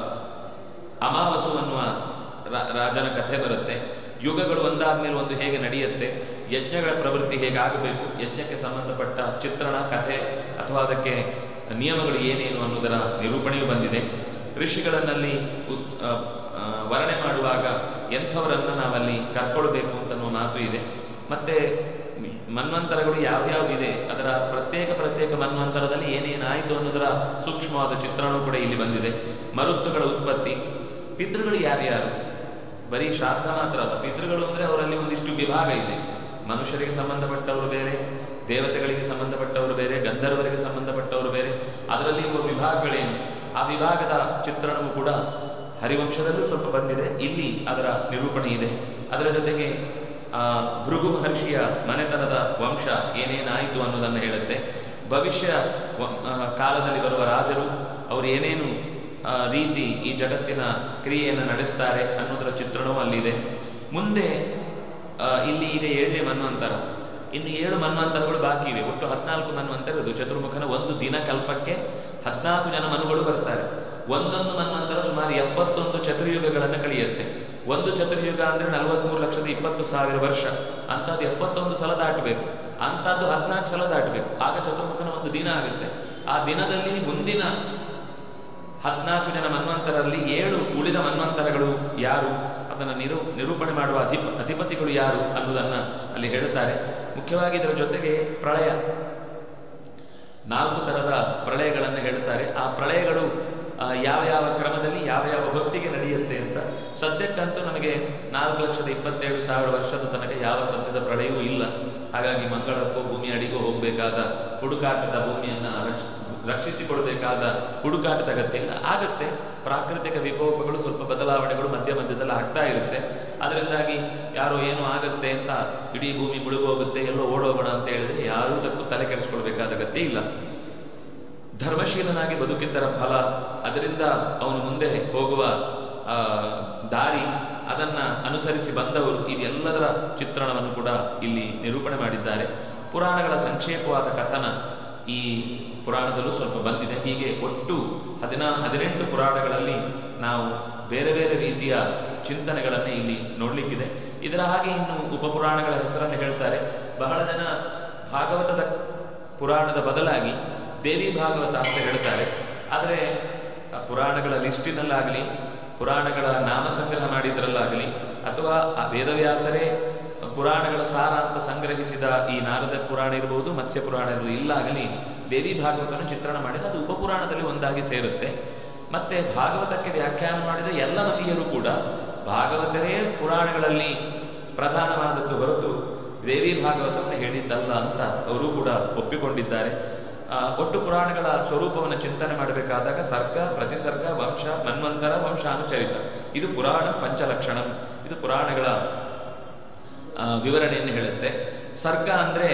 ಅಮಾವಸು ಅನ್ನುವ ರಾ- ರಾಜನ ಕಥೆ ಬರುತ್ತೆ ಯುಗಗಳು ಒಂದಾದ್ಮೇಲೆ ಒಂದು ಹೇಗೆ ನಡೆಯುತ್ತೆ ಯಜ್ಞಗಳ ಪ್ರವೃತ್ತಿ ಹೇಗಾಗಬೇಕು ಯಜ್ಞಕ್ಕೆ ಸಂಬಂಧಪಟ್ಟ ಚಿತ್ರಣ ಕಥೆ ಅಥವಾ ಅದಕ್ಕೆ ನಿಯಮಗಳು ಏನೇನು ಅನ್ನೋದರ ನಿರೂಪಣೆಯೂ ಬಂದಿದೆ ಋಷಿಗಳನ್ನಲ್ಲಿ ಉತ್- ಆ, ಆ, ವರ್ಣೆ ಮಾಡುವಾಗ ಎಂಥವರನ್ನ ನಾವಲ್ಲಿ ಕರ್ಕೊಳ್ಬೇಕು ಅಂತನ್ನುವ ಮಾತು ಇದೆ ಮತ್ತೆ ಮನ್ವಂತರಗಳು ಯಾವ್ಯಾವ್ದಿದೆ ಅದರ ಪ್ರತ್ಯೇಕ ಪ್ರತ್ಯೇಕ ಮನ್ವಂತರದಲ್ಲಿ ಏನೇನಾಯಿತು ಅನ್ನೋದರ ಸೂಕ್ಷ್ಮವಾದ ಚಿತ್ರಣವೂ ಕೂಡ ಇಲ್ಲಿ ಬಂದಿದೆ ಮರುತ್ತುಗಳ ಉತ್ಪತ್ತಿ ಪಿತೃಗಳು ಯಾರ್ಯಾರು ಬರೀ ಶ್ರಾದ್ದ ಮಾತ್ರ ಅಲ್ಲ ಪಿತೃಗಳು ಅಂದ್ರೆ ಅವರಲ್ಲಿ ಒಂದಿಷ್ಟು ವಿಭಾಗ ಇದೆ ಮನುಷ್ಯರಿಗೆ ಸಂಬಂಧಪಟ್ಟವರು ಬೇರೆ ದೇವತೆಗಳಿಗೆ ಸಂಬಂಧಪಟ್ಟವರು ಬೇರೆ ಗಂಧರ್ವರಿಗೆ ಸಂಬಂಧಪಟ್ಟವರು ಬೇರೆ ಅದರಲ್ಲಿ ಇರುವ ವಿಭಾಗಗಳೇನು ಆ ವಿಭಾಗದ ಚಿತ್ರಣವೂ ಕೂಡ ಹರಿವಂಶದಲ್ಲೂ ಸ್ವಲ್ಪ ಬಂದಿದೆ ಇಲ್ಲಿ ಅದರ ನಿರೂಪಣೆ ಇದೆ ಅದರ ಜೊತೆಗೆ ಆ ಭೃಗು ಮಹರ್ಷಿಯ ಮನೆತನದ ವಂಶ ಏನೇನಾಯಿತು ಅನ್ನೋದನ್ನು ಹೇಳುತ್ತೆ ಭವಿಷ್ಯ ವ- ಆ, ಕಾಲದಲ್ಲಿ ಬರುವ ರಾಜರು ಅವರು ಏನೇನು ಆ, ರೀತಿ ಈ ಜಗತ್ತಿನ ಕ್ರಿಯೆಯನ್ನು ನಡೆಸ್ತಾರೆ ಅನ್ನೋದರ ಚಿತ್ರಣವೂ ಅಲ್ಲಿದೆ ಮುಂದೆ ಆ, ಇಲ್ಲಿ ಈಗ ಏಳನೇ ಮನ್ವಂತರ ಇನ್ನು ಏಳು ಮನ್ವಂತರಗಳು ಬಾಕಿ ಇವೆ ಒಟ್ಟು ಹದಿನಾಲ್ಕು ಮನ್ವಂತರ ಇದು ಚತುರ್ಮುಖನ ಒಂದು ದಿನ ಕಲ್ಪಕ್ಕೆ ಹದಿನಾಲ್ಕು ಜನ ಮನುಗಳು ಬರ್ತಾರೆ ಒಂದೊಂದು ಮನ್ವಂತರ ಸುಮಾರು ಎಪ್ಪತ್ತೊಂದು ಚತುರ್ಯುಗಗಳನ್ನು ಕಳೆಯುತ್ತೆ ಒಂದು ಚತುರ್ಯುಗ ಅಂದ್ರೆ ನಲವತ್ಮೂರು ಲಕ್ಷದ ಇಪ್ಪತ್ತು ಸಾವಿರ ವರ್ಷ ಅಂಥದ್ದು ಎಪ್ಪತ್ತೊಂದು ಸಲ ದಾಟಬೇಕು ಅಂಥದ್ದು ಹದಿನಾಲ್ಕು ಸಲ ದಾಟಬೇಕು ಆಗ ಚತುರ್ಮುಖನ ಒಂದು ದಿನ ಆಗುತ್ತೆ ಆ ದಿನದಲ್ಲಿ ಮುಂದಿನ ಹದಿನಾಲ್ಕು ಜನ ಮನ್ವಂತರಲ್ಲಿ ಏಳು ಉಳಿದ ಮನ್ವಂತರಗಳು ಯಾರು ಅದನ್ನು ನಿರೂ ನಿರೂಪಣೆ ಮಾಡುವ ಅಧಿಪ ಅಧಿಪತಿಗಳು ಯಾರು ಅನ್ನುವುದನ್ನು ಅಲ್ಲಿ ಹೇಳುತ್ತಾರೆ ಮುಖ್ಯವಾಗಿ ಇದರ ಜೊತೆಗೆ ಪ್ರಳಯ ನಾಲ್ಕು ಥರದ ಪ್ರಳಯಗಳನ್ನು ಹೇಳುತ್ತಾರೆ ಆ ಪ್ರಳಯಗಳು ಆ, ಯಾವ ಯಾವ ಕ್ರಮದಲ್ಲಿ ಯಾವ ಯಾವ ಹೊತ್ತಿಗೆ ನಡೆಯುತ್ತೆ ಅಂತ ಸದ್ಯಕ್ಕಂತೂ ನಮಗೆ ನಾಲ್ಕು ಲಕ್ಷದ ಇಪ್ಪತ್ತೇಳು ಸಾವಿರ ವರ್ಷದ ತನಕ ಯಾವ ಸದ್ಯದ ಪ್ರಳಯವೂ ಇಲ್ಲ ಹಾಗಾಗಿ ಮಂಗಳಕ್ಕೂ ಭೂಮಿ ಅಡಿಗೂ ಹೋಗಬೇಕಾದ ಹುಡುಕಾಟದ ಭೂಮಿಯನ್ನು ರಕ್ಷ ರಕ್ಷಿಸಿಕೊಳ್ಬೇಕಾದ ಹುಡುಕಾಟದ ಅಗತ್ಯ ಇಲ್ಲ ಆಗತ್ತೆ ಪ್ರಾಕೃತಿಕ ವಿಕೋಪಗಳು ಸ್ವಲ್ಪ ಬದಲಾವಣೆಗಳು ಮಧ್ಯ ಮಧ್ಯದಲ್ಲಿ ಆಗ್ತಾ ಇರುತ್ತೆ ಅದರಿಂದಾಗಿ ಯಾರೋ ಏನೋ ಆಗತ್ತೆ ಅಂತ ಇಡೀ ಭೂಮಿ ಮುಳುಗೋಗುತ್ತೆ ಎಲ್ಲೋ ಓಡೋಗೋಣ ಅಂತ ಹೇಳಿದ್ರೆ ಯಾರೂ ತಕ್ಕೂ ತಲೆ ಕೆಡಿಸ್ಕೊಳ್ಬೇಕಾದ ಅಗತ್ಯ ಇಲ್ಲ ಧರ್ಮಶೀಲನಾಗಿ ಬದುಕಿದ್ದರ ಫಲ ಅದರಿಂದ ಅವನು ಮುಂದೆ ಹೋಗುವ ಆ, ದಾರಿ ಅದನ್ನ ಅನುಸರಿಸಿ ಬಂದವರು ಇದೆಲ್ಲದರ ಚಿತ್ರಣವನ್ನು ಕೂಡ ಇಲ್ಲಿ ನಿರೂಪಣೆ ಮಾಡಿದ್ದಾರೆ ಪುರಾಣಗಳ ಸಂಕ್ಷೇಪವಾದ ಕಥನ ಈ ಪುರಾಣದಲ್ಲೂ ಸ್ವಲ್ಪ ಬಂದಿದೆ ಹೀಗೆ ಒಟ್ಟು ಹದಿನಾ ಹದಿನೆಂಟು ಪುರಾಣಗಳಲ್ಲಿ ನಾವು ಬೇರೆ ಬೇರೆ ರೀತಿಯ ಚಿಂತನೆಗಳನ್ನೇ ಇಲ್ಲಿ ನೋಡಲಿಕ್ಕಿದೆ ಇದರ ಹಾಗೆ ಇನ್ನು ಉಪಪುರಾಣಗಳ ಹೆಸರನ್ನು ಹೇಳ್ತಾರೆ ಬಹಳ ಜನ ಭಾಗವತದ ಪುರಾಣದ ಬದಲಾಗಿ ದೇವಿ ಭಾಗವತ ಅಂತ ಹೇಳ್ತಾರೆ ಆದರೆ ಆ ಪುರಾಣಗಳ ಲಿಸ್ಟಿನಲ್ಲಾಗಲಿ ಪುರಾಣಗಳ ನಾಮ ಸಂಗ್ರಹ ಮಾಡಿದ್ರಲ್ಲಾಗಲಿ ಅಥವಾ ಆ ವೇದವ್ಯಾಸರೇ ಪುರಾಣಗಳ ಸಾರ ಅಂತ ಸಂಗ್ರಹಿಸಿದ ಈ ನಾರದ ಪುರಾಣ ಇರಬಹುದು ಮತ್ಸ್ಯ ಪುರಾಣ ಇರಬಹುದು ಇಲ್ಲಾಗಲಿ ದೇವಿ ಭಾಗವತನ ಚಿತ್ರಣ ಮಾಡಿದ್ರೆ ಅದು ಉಪಪುರಾಣದಲ್ಲಿ ಒಂದಾಗಿ ಸೇರುತ್ತೆ ಮತ್ತೆ ಭಾಗವತಕ್ಕೆ ವ್ಯಾಖ್ಯಾನ ಮಾಡಿದ ಎಲ್ಲ ಮತೀಯರು ಕೂಡ ಭಾಗವತರೇ ಪುರಾಣಗಳಲ್ಲಿ ಪ್ರಧಾನವಾದದ್ದು ಹೊರತು ದೇವಿ ಭಾಗವತವನ್ನು ಹೇಳಿದ್ದಲ್ಲ ಅಂತ ಅವರು ಕೂಡ ಒಪ್ಪಿಕೊಂಡಿದ್ದಾರೆ ಆ, ಒಟ್ಟು ಪುರಾಣಗಳ ಸ್ವರೂಪವನ್ನು ಚಿಂತನೆ ಮಾಡಬೇಕಾದಾಗ ಸರ್ಗ ಪ್ರತಿಸರ್ಗ ವಂಶ ಮನ್ವಂತರ ವಂಶಾನುಚರಿತ ಇದು ಪುರಾಣ ಪಂಚಲಕ್ಷಣ ಇದು ಪುರಾಣಗಳ ಆ, ವಿವರಣೆಯನ್ನು ಹೇಳುತ್ತೆ ಸರ್ಗ ಅಂದರೆ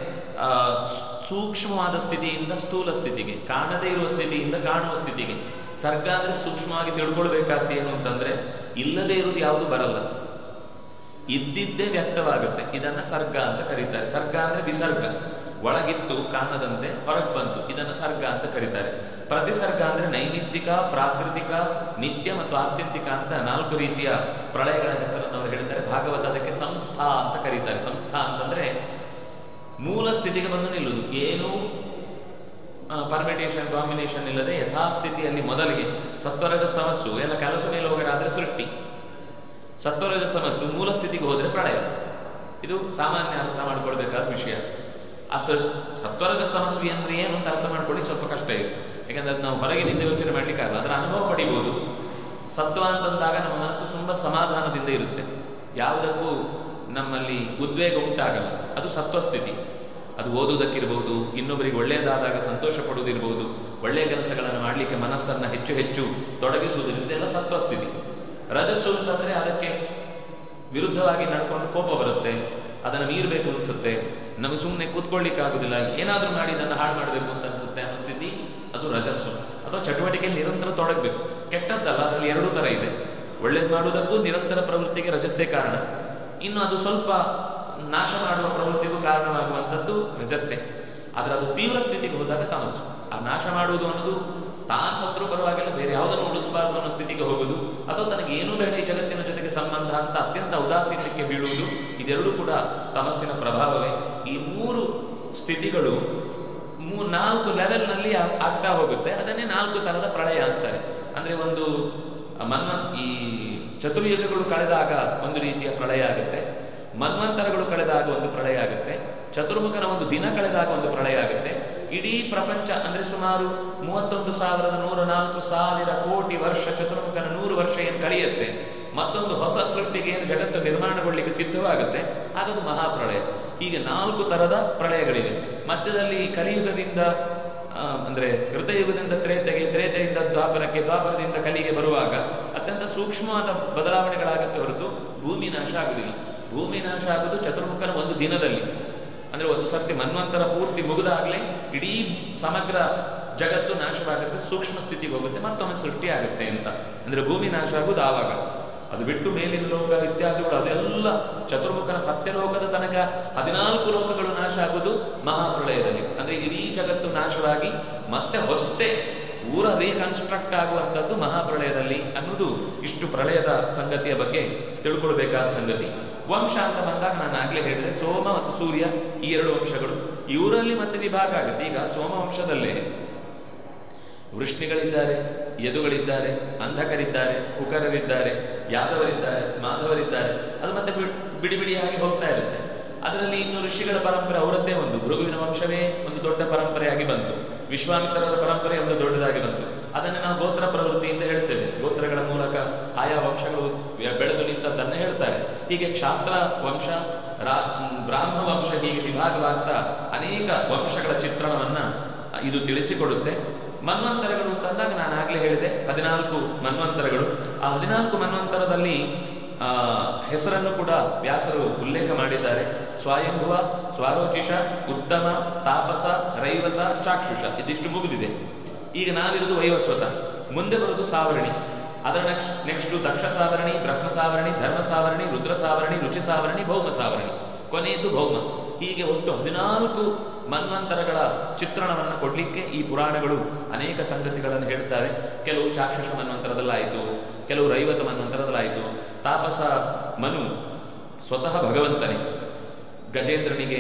ಸೂಕ್ಷ್ಮವಾದ ಸ್ಥಿತಿಯಿಂದ ಸ್ಥೂಲ ಸ್ಥಿತಿಗೆ ಕಾಣದೇ ಇರುವ ಸ್ಥಿತಿಯಿಂದ ಕಾಣುವ ಸ್ಥಿತಿಗೆ ಸರ್ಗ ಅಂದರೆ ಸೂಕ್ಷ್ಮವಾಗಿ ತಿಳ್ಕೊಳ್ಬೇಕಾದ್ದು ಏನು ಅಂತಂದ್ರೆ ಇಲ್ಲದೇ ಇರುವುದು ಯಾವುದು ಬರಲ್ಲ ಇದ್ದಿದ್ದೇ ವ್ಯಕ್ತವಾಗುತ್ತೆ ಇದನ್ನ ಸರ್ಗ ಅಂತ ಕರೀತಾರೆ ಸರ್ಗ ಅಂದ್ರೆ ವಿಸರ್ಗ ಒಳಗಿತ್ತು ಕಾಣದಂತೆ ಹೊರಗೆ ಬಂತು ಇದನ್ನ ಸರ್ಗ ಅಂತ ಕರೀತಾರೆ ಪ್ರತಿಸರ್ಗ ಅಂದ್ರೆ ನೈಮಿತ್ತಿಕ ಪ್ರಾಕೃತಿಕ ನಿತ್ಯ ಮತ್ತು ಆತ್ಯಂತಿಕ ಅಂತ ನಾಲ್ಕು ರೀತಿಯ ಪ್ರಳಯಗಳ ಹೆಸರನ್ನು ಅವರು ಹೇಳ್ತಾರೆ ಭಾಗವತ ಅದಕ್ಕೆ ಸಂಸ್ಥಾ ಅಂತ ಕರೀತಾರೆ ಸಂಸ್ಥಾ ಅಂತಂದ್ರೆ ಮೂಲ ಸ್ಥಿತಿಗೆ ಬಂದು ನಿಲ್ಲುವುದು ಏನು ಪರ್ಮಿಟೇಷನ್ ಕಾಂಬಿನೇಷನ್ ಇಲ್ಲದೆ ಯಥಾಸ್ಥಿತಿಯಲ್ಲಿ ಮೊದಲಿಗೆ ಸತ್ವರಜ ತಮಸ್ಸು ಎಲ್ಲ ಕೆಲಸ ಮೇಲೆ ಹೋಗರಾದ್ರೆ ಸೃಷ್ಟಿ ಸತ್ವರಜ ತಮಸ್ಸು ಮೂಲ ಸ್ಥಿತಿಗೆ ಹೋದ್ರೆ ಪ್ರಳಯ ಇದು ಸಾಮಾನ್ಯ ಅರ್ಥ ಮಾಡ್ಕೊಳ್ಬೇಕಾದ ವಿಷಯ ಆ ಸ- ಸತ್ವರಜ ತಮಸ್ವಿ ಅಂದ್ರೆ ಏನು ಅಂತ ಅರ್ಥ ಮಾಡ್ಕೊಳ್ಳಿಕ್ಕೆ ಸ್ವಲ್ಪ ಕಷ್ಟ ಇದೆ ಯಾಕಂದ್ರೆ ಅದು ನಾವು ಹೊರಗಿನಿಂದ ಯೋಚನೆ ಮಾಡ್ಲಿಕ್ಕಾಗಲ್ಲ ಅದರ ಅನುಭವ ಪಡಿಬಹುದು ಸತ್ವ ಅಂತಂದಾಗ ನಮ್ಮ ಮನಸ್ಸು ತುಂಬಾ ಸಮಾಧಾನದಿಂದ ಇರುತ್ತೆ ಯಾವುದಕ್ಕೂ ನಮ್ಮಲ್ಲಿ ಉದ್ವೇಗ ಉಂಟಾಗಲ್ಲ ಅದು ಸತ್ವಸ್ಥಿತಿ ಅದು ಓದುವುದಕ್ಕಿರ್ಬೋದು ಇನ್ನೊಬ್ಬರಿಗೆ ಒಳ್ಳೆಯದಾದಾಗ ಸಂತೋಷ ಪಡುವುದಿರ್ಬೋದು ಒಳ್ಳೆಯ ಕೆಲಸಗಳನ್ನು ಮಾಡಲಿಕ್ಕೆ ಮನಸ್ಸನ್ನು ಹೆಚ್ಚು ಹೆಚ್ಚು ತೊಡಗಿಸುವುದರಿಂದ ಇದೆಲ್ಲ ಸತ್ವಸ್ಥಿತಿ ರಜಸ್ಸು ಅಂತಂದ್ರೆ ಅದಕ್ಕೆ ವಿರುದ್ಧವಾಗಿ ನಡ್ಕೊಂಡು ಕೋಪ ಬರುತ್ತೆ ಅದನ್ನು ಮೀರಬೇಕು ಅನಿಸುತ್ತೆ ನಮಗೆ ಸುಮ್ಮನೆ ಕೂತ್ಕೊಳ್ಳಿಕ್ಕೆ ಆಗುದಿಲ್ಲ ಏನಾದರೂ ಮಾಡಿ ಇದನ್ನು ಹಾಳು ಮಾಡಬೇಕು ಅಂತ ಅನಿಸುತ್ತೆ ಅನ್ನೋ ಸ್ಥಿತಿ ಅದು ರಜಸ್ಸು ಅಥವಾ ಚಟುವಟಿಕೆಯಲ್ಲಿ ನಿರಂತರ ತೊಡಗಬೇಕು ಕೆಟ್ಟದ್ದಲ್ಲ ಅದರಲ್ಲಿ ಎರಡೂ ಥರ ಇದೆ ಒಳ್ಳೇದು ಮಾಡುವುದಕ್ಕೂ ನಿರಂತರ ಪ್ರವೃತ್ತಿಗೆ ರಜಸ್ಸೇ ಕಾರಣ ಇನ್ನು ಅದು ಸ್ವಲ್ಪ ನಾಶ ಮಾಡುವ ಪ್ರವೃತ್ತಿಗೂ ಕಾರಣವಾಗುವಂಥದ್ದು ರಜಸ್ಸೆ ಆದರೆ ಅದು ತೀವ್ರ ಸ್ಥಿತಿಗೆ ಹೋದಾಗ ತಮಸ್ಸು ಆ ನಾಶ ಮಾಡುವುದು ಅನ್ನೋದು ತಾನು ಸತ್ರು ಪರವಾಗಿಲ್ಲ ಬೇರೆ ಯಾವುದನ್ನು ಉಳಿಸಬಾರದು ಅನ್ನೋ ಸ್ಥಿತಿಗೆ ಹೋಗುದು ಅಥವಾ ತನಗೆ ಏನೂ ಬೇಡ ಈ ಜಗತ್ತಿನ ಜೊತೆಗೆ ಸಂಬಂಧ ಅಂತ ಅತ್ಯಂತ ಉದಾಸೀನಕ್ಕೆ ಬೀಳುವುದು ಇದೆರಡೂ ಕೂಡ ತಮಸ್ಸಿನ ಪ್ರಭಾವವೇ ಈ ಮೂರು ಸ್ಥಿತಿಗಳು ಮೂ ನಾಲ್ಕು ಲೆವೆಲ್ನಲ್ಲಿ ಆ- ಆಗ್ತಾ ಹೋಗುತ್ತೆ ಅದನ್ನೇ ನಾಲ್ಕು ತರದ ಪ್ರಳಯ ಅಂತಾರೆ ಅಂದ್ರೆ ಒಂದು ಮನ್ವ ಈ ಚತುರ್ಯುಗಗಳು ಕಳೆದಾಗ ಒಂದು ರೀತಿಯ ಪ್ರಳಯ ಆಗುತ್ತೆ ಮನ್ವಂತರಗಳು ಕಳೆದಾಗ ಒಂದು ಪ್ರಳಯ ಆಗುತ್ತೆ ಚತುರ್ಮುಖನ ಒಂದು ದಿನ ಕಳೆದಾಗ ಒಂದು ಪ್ರಳಯ ಆಗುತ್ತೆ ಇಡೀ ಪ್ರಪಂಚ ಅಂದ್ರೆ ಸುಮಾರು ಮೂವತ್ತೊಂದು ಸಾವಿರದ ನೂರ ನಾಲ್ಕು ಸಾವಿರ ಕೋಟಿ ವರ್ಷ ಚತುರ್ಮುಖನ ನೂರು ವರ್ಷ ಏನು ಕಳೆಯುತ್ತೆ ಮತ್ತೊಂದು ಹೊಸ ಸೃಷ್ಟಿಗೆ ಏನು ಜಗತ್ತು ನಿರ್ಮಾಣಗೊಳ್ಳಿಕ್ಕೆ ಸಿದ್ಧವಾಗುತ್ತೆ ಆಗದು ಮಹಾಪ್ರಳಯ ಹೀಗೆ ನಾಲ್ಕು ತರದ ಪ್ರಳಯಗಳಿವೆ ಮಧ್ಯದಲ್ಲಿ ಕಲಿಯುಗದಿಂದ ಆ, ಅಂದ್ರೆ ಕೃತಯುಗದಿಂದ ತ್ರೇತೆಗೆ ತ್ರೇತೆಯಿಂದ ದ್ವಾಪರಕ್ಕೆ ದ್ವಾಪರದಿಂದ ಕಲಿಗೆ ಬರುವಾಗ ಅತ್ಯಂತ ಸೂಕ್ಷ್ಮವಾದ ಬದಲಾವಣೆಗಳಾಗುತ್ತೆ ಹೊರತು ಭೂಮಿ ನಾಶ ಆಗುದಿಲ್ಲ ಭೂಮಿ ನಾಶ ಆಗುದು ಚತುರ್ಮುಖನ ಒಂದು ದಿನದಲ್ಲಿ ಅಂದ್ರೆ ಒಂದು ಸರ್ತಿ ಮನ್ವಂತರ ಪೂರ್ತಿ ಮುಗಿದಾಗಲೇ ಇಡೀ ಸಮಗ್ರ ಜಗತ್ತು ನಾಶವಾಗುತ್ತೆ ಸೂಕ್ಷ್ಮ ಸ್ಥಿತಿಗೆ ಹೋಗುತ್ತೆ ಮತ್ತೊಮ್ಮೆ ಸೃಷ್ಟಿ ಆಗುತ್ತೆ ಅಂತ ಅಂದ್ರೆ ಭೂಮಿ ನಾಶ ಆಗುದು ಆವಾಗ ಅದು ಬಿಟ್ಟು ಮೇಲಿನ ಲೋಕ ಇತ್ಯಾದಿಗಳು ಅದೆಲ್ಲ ಚತುರ್ಮುಖನ ಸತ್ಯಲೋಕದ ತನಕ ಹದಿನಾಲ್ಕು ಲೋಕಗಳು ನಾಶ ಆಗುವುದು ಮಹಾಪ್ರಳಯದಲ್ಲಿ ಅಂದ್ರೆ ಇಡೀ ಜಗತ್ತು ನಾಶವಾಗಿ ಮತ್ತೆ ಹೊಸತೆ ಪೂರ ರೀಕನ್ಸ್ಟ್ರಕ್ಟ್ ಆಗುವಂಥದ್ದು ಮಹಾಪ್ರಳಯದಲ್ಲಿ ಅನ್ನೋದು ಇಷ್ಟು ಪ್ರಳಯದ ಸಂಗತಿಯ ಬಗ್ಗೆ ತಿಳ್ಕೊಳ್ಬೇಕಾದ ಸಂಗತಿ ವಂಶ ಅಂತ ಬಂದಾಗ ನಾನು ಆಗ್ಲೇ ಹೇಳಿದೆ ಸೋಮ ಮತ್ತು ಸೂರ್ಯ ಈ ಎರಡು ವಂಶಗಳು ಇವರಲ್ಲಿ ಮತ್ತೆ ವಿಭಾಗ ಆಗುತ್ತೆ ಈಗ ಸೋಮ ವಂಶದಲ್ಲೇ ವೃಷ್ಣಿಗಳಿದ್ದಾರೆ ಯದುಗಳಿದ್ದಾರೆ ಅಂಧಕರಿದ್ದಾರೆ ಕುಕರರಿದ್ದಾರೆ ಯಾದವರಿದ್ದಾರೆ ಮಾಧವರಿದ್ದಾರೆ ಅದು ಮತ್ತೆ ಬಿಡ್- ಬಿಡಿ ಬಿಡಿಯಾಗಿ ಹೋಗ್ತಾ ಇರುತ್ತೆ ಅದರಲ್ಲಿ ಇನ್ನು ಋಷಿಗಳ ಪರಂಪರೆ ಅವರದ್ದೇ ಒಂದು ಭೃಗುವಿನ ವಂಶವೇ ಒಂದು ದೊಡ್ಡ ಪರಂಪರೆಯಾಗಿ ಬಂತು ವಿಶ್ವಾಮಿತ್ರರ ಪರಂಪರೆ ಒಂದು ದೊಡ್ಡದಾಗಿ ಬಂತು ಅದನ್ನು ನಾವು ಗೋತ್ರ ಪ್ರವೃತ್ತಿಯಿಂದ ಹೇಳ್ತೇವೆ ಗೋತ್ರಗಳ ಮೂಲಕ ಆಯಾ ವಂಶಗಳು ವ್ಯ- ಬೆಳೆದು ನಿಂತದ್ದನ್ನು ಹೇಳ್ತಾರೆ ಹೀಗೆ ಕ್ಷಾತ್ರ ವಂಶ ರಾ- ಬ್ರಾಹ್ಮ ವಂಶ ಹೀಗೆ ವಿಭಾಗವಾಗ್ತಾ ಅನೇಕ ವಂಶಗಳ ಚಿತ್ರಣವನ್ನ ಇದು ತಿಳಿಸಿಕೊಡುತ್ತೆ ಮನ್ವಂತರಗಳು ಅಂತಂದಾಗ ನಾನು ಆಗ್ಲೇ ಹೇಳಿದೆ ಹದಿನಾಲ್ಕು ಮನ್ವಂತರಗಳು ಆ ಹದಿನಾಲ್ಕು ಮನ್ವಂತರದಲ್ಲಿ ಆ, ಹೆಸರನ್ನು ಕೂಡ ವ್ಯಾಸರು ಉಲ್ಲೇಖ ಮಾಡಿದ್ದಾರೆ ಸ್ವಯಂಭುವ ಸ್ವಾರೋಚಿಷ ಉತ್ತಮ ತಾಪಸ ರೈವತ ಚಾಕ್ಷುಷ ಇದಿಷ್ಟು ಮುಗಿದಿದೆ ಈಗ ನಾವಿರುವುದು ವೈವಸ್ವತ ಮುಂದೆ ಬರುವುದು ಸಾವರಣಿ ಅದರ ನೆಕ್ಸ್ಟ್ ನೆಕ್ಸ್ಟ್ ದಕ್ಷ ಸಾವರಣಿ ಬ್ರಹ್ಮ ಸಾವರಣಿ ಧರ್ಮ ಸಾವರಣಿ ರುದ್ರ ಸಾವರಣಿ ರುಚಿ ಸಾವರಣಿ ಭೌಮ ಸಾವರಣಿ ಕೊನೆಯದ್ದು ಭೌಮ ಹೀಗೆ ಒಟ್ಟು ಹದಿನಾಲ್ಕು ಮನ್ವಂತರಗಳ ಚಿತ್ರಣವನ್ನು ಕೊಡಲಿಕ್ಕೆ ಈ ಪುರಾಣಗಳು ಅನೇಕ ಸಂಗತಿಗಳನ್ನು ಹೇಳ್ತವೆ ಕೆಲವು ಚಾಕ್ಷುಷ ಮನ್ವಂತರದಲ್ಲಾಯಿತು ಕೆಲವು ರೈವತ ಮನ್ವಂತರದಲ್ಲಾಯಿತು ತಾಪಸ ಮನು ಸ್ವತಃ ಭಗವಂತನೇ ಗಜೇಂದ್ರನಿಗೆ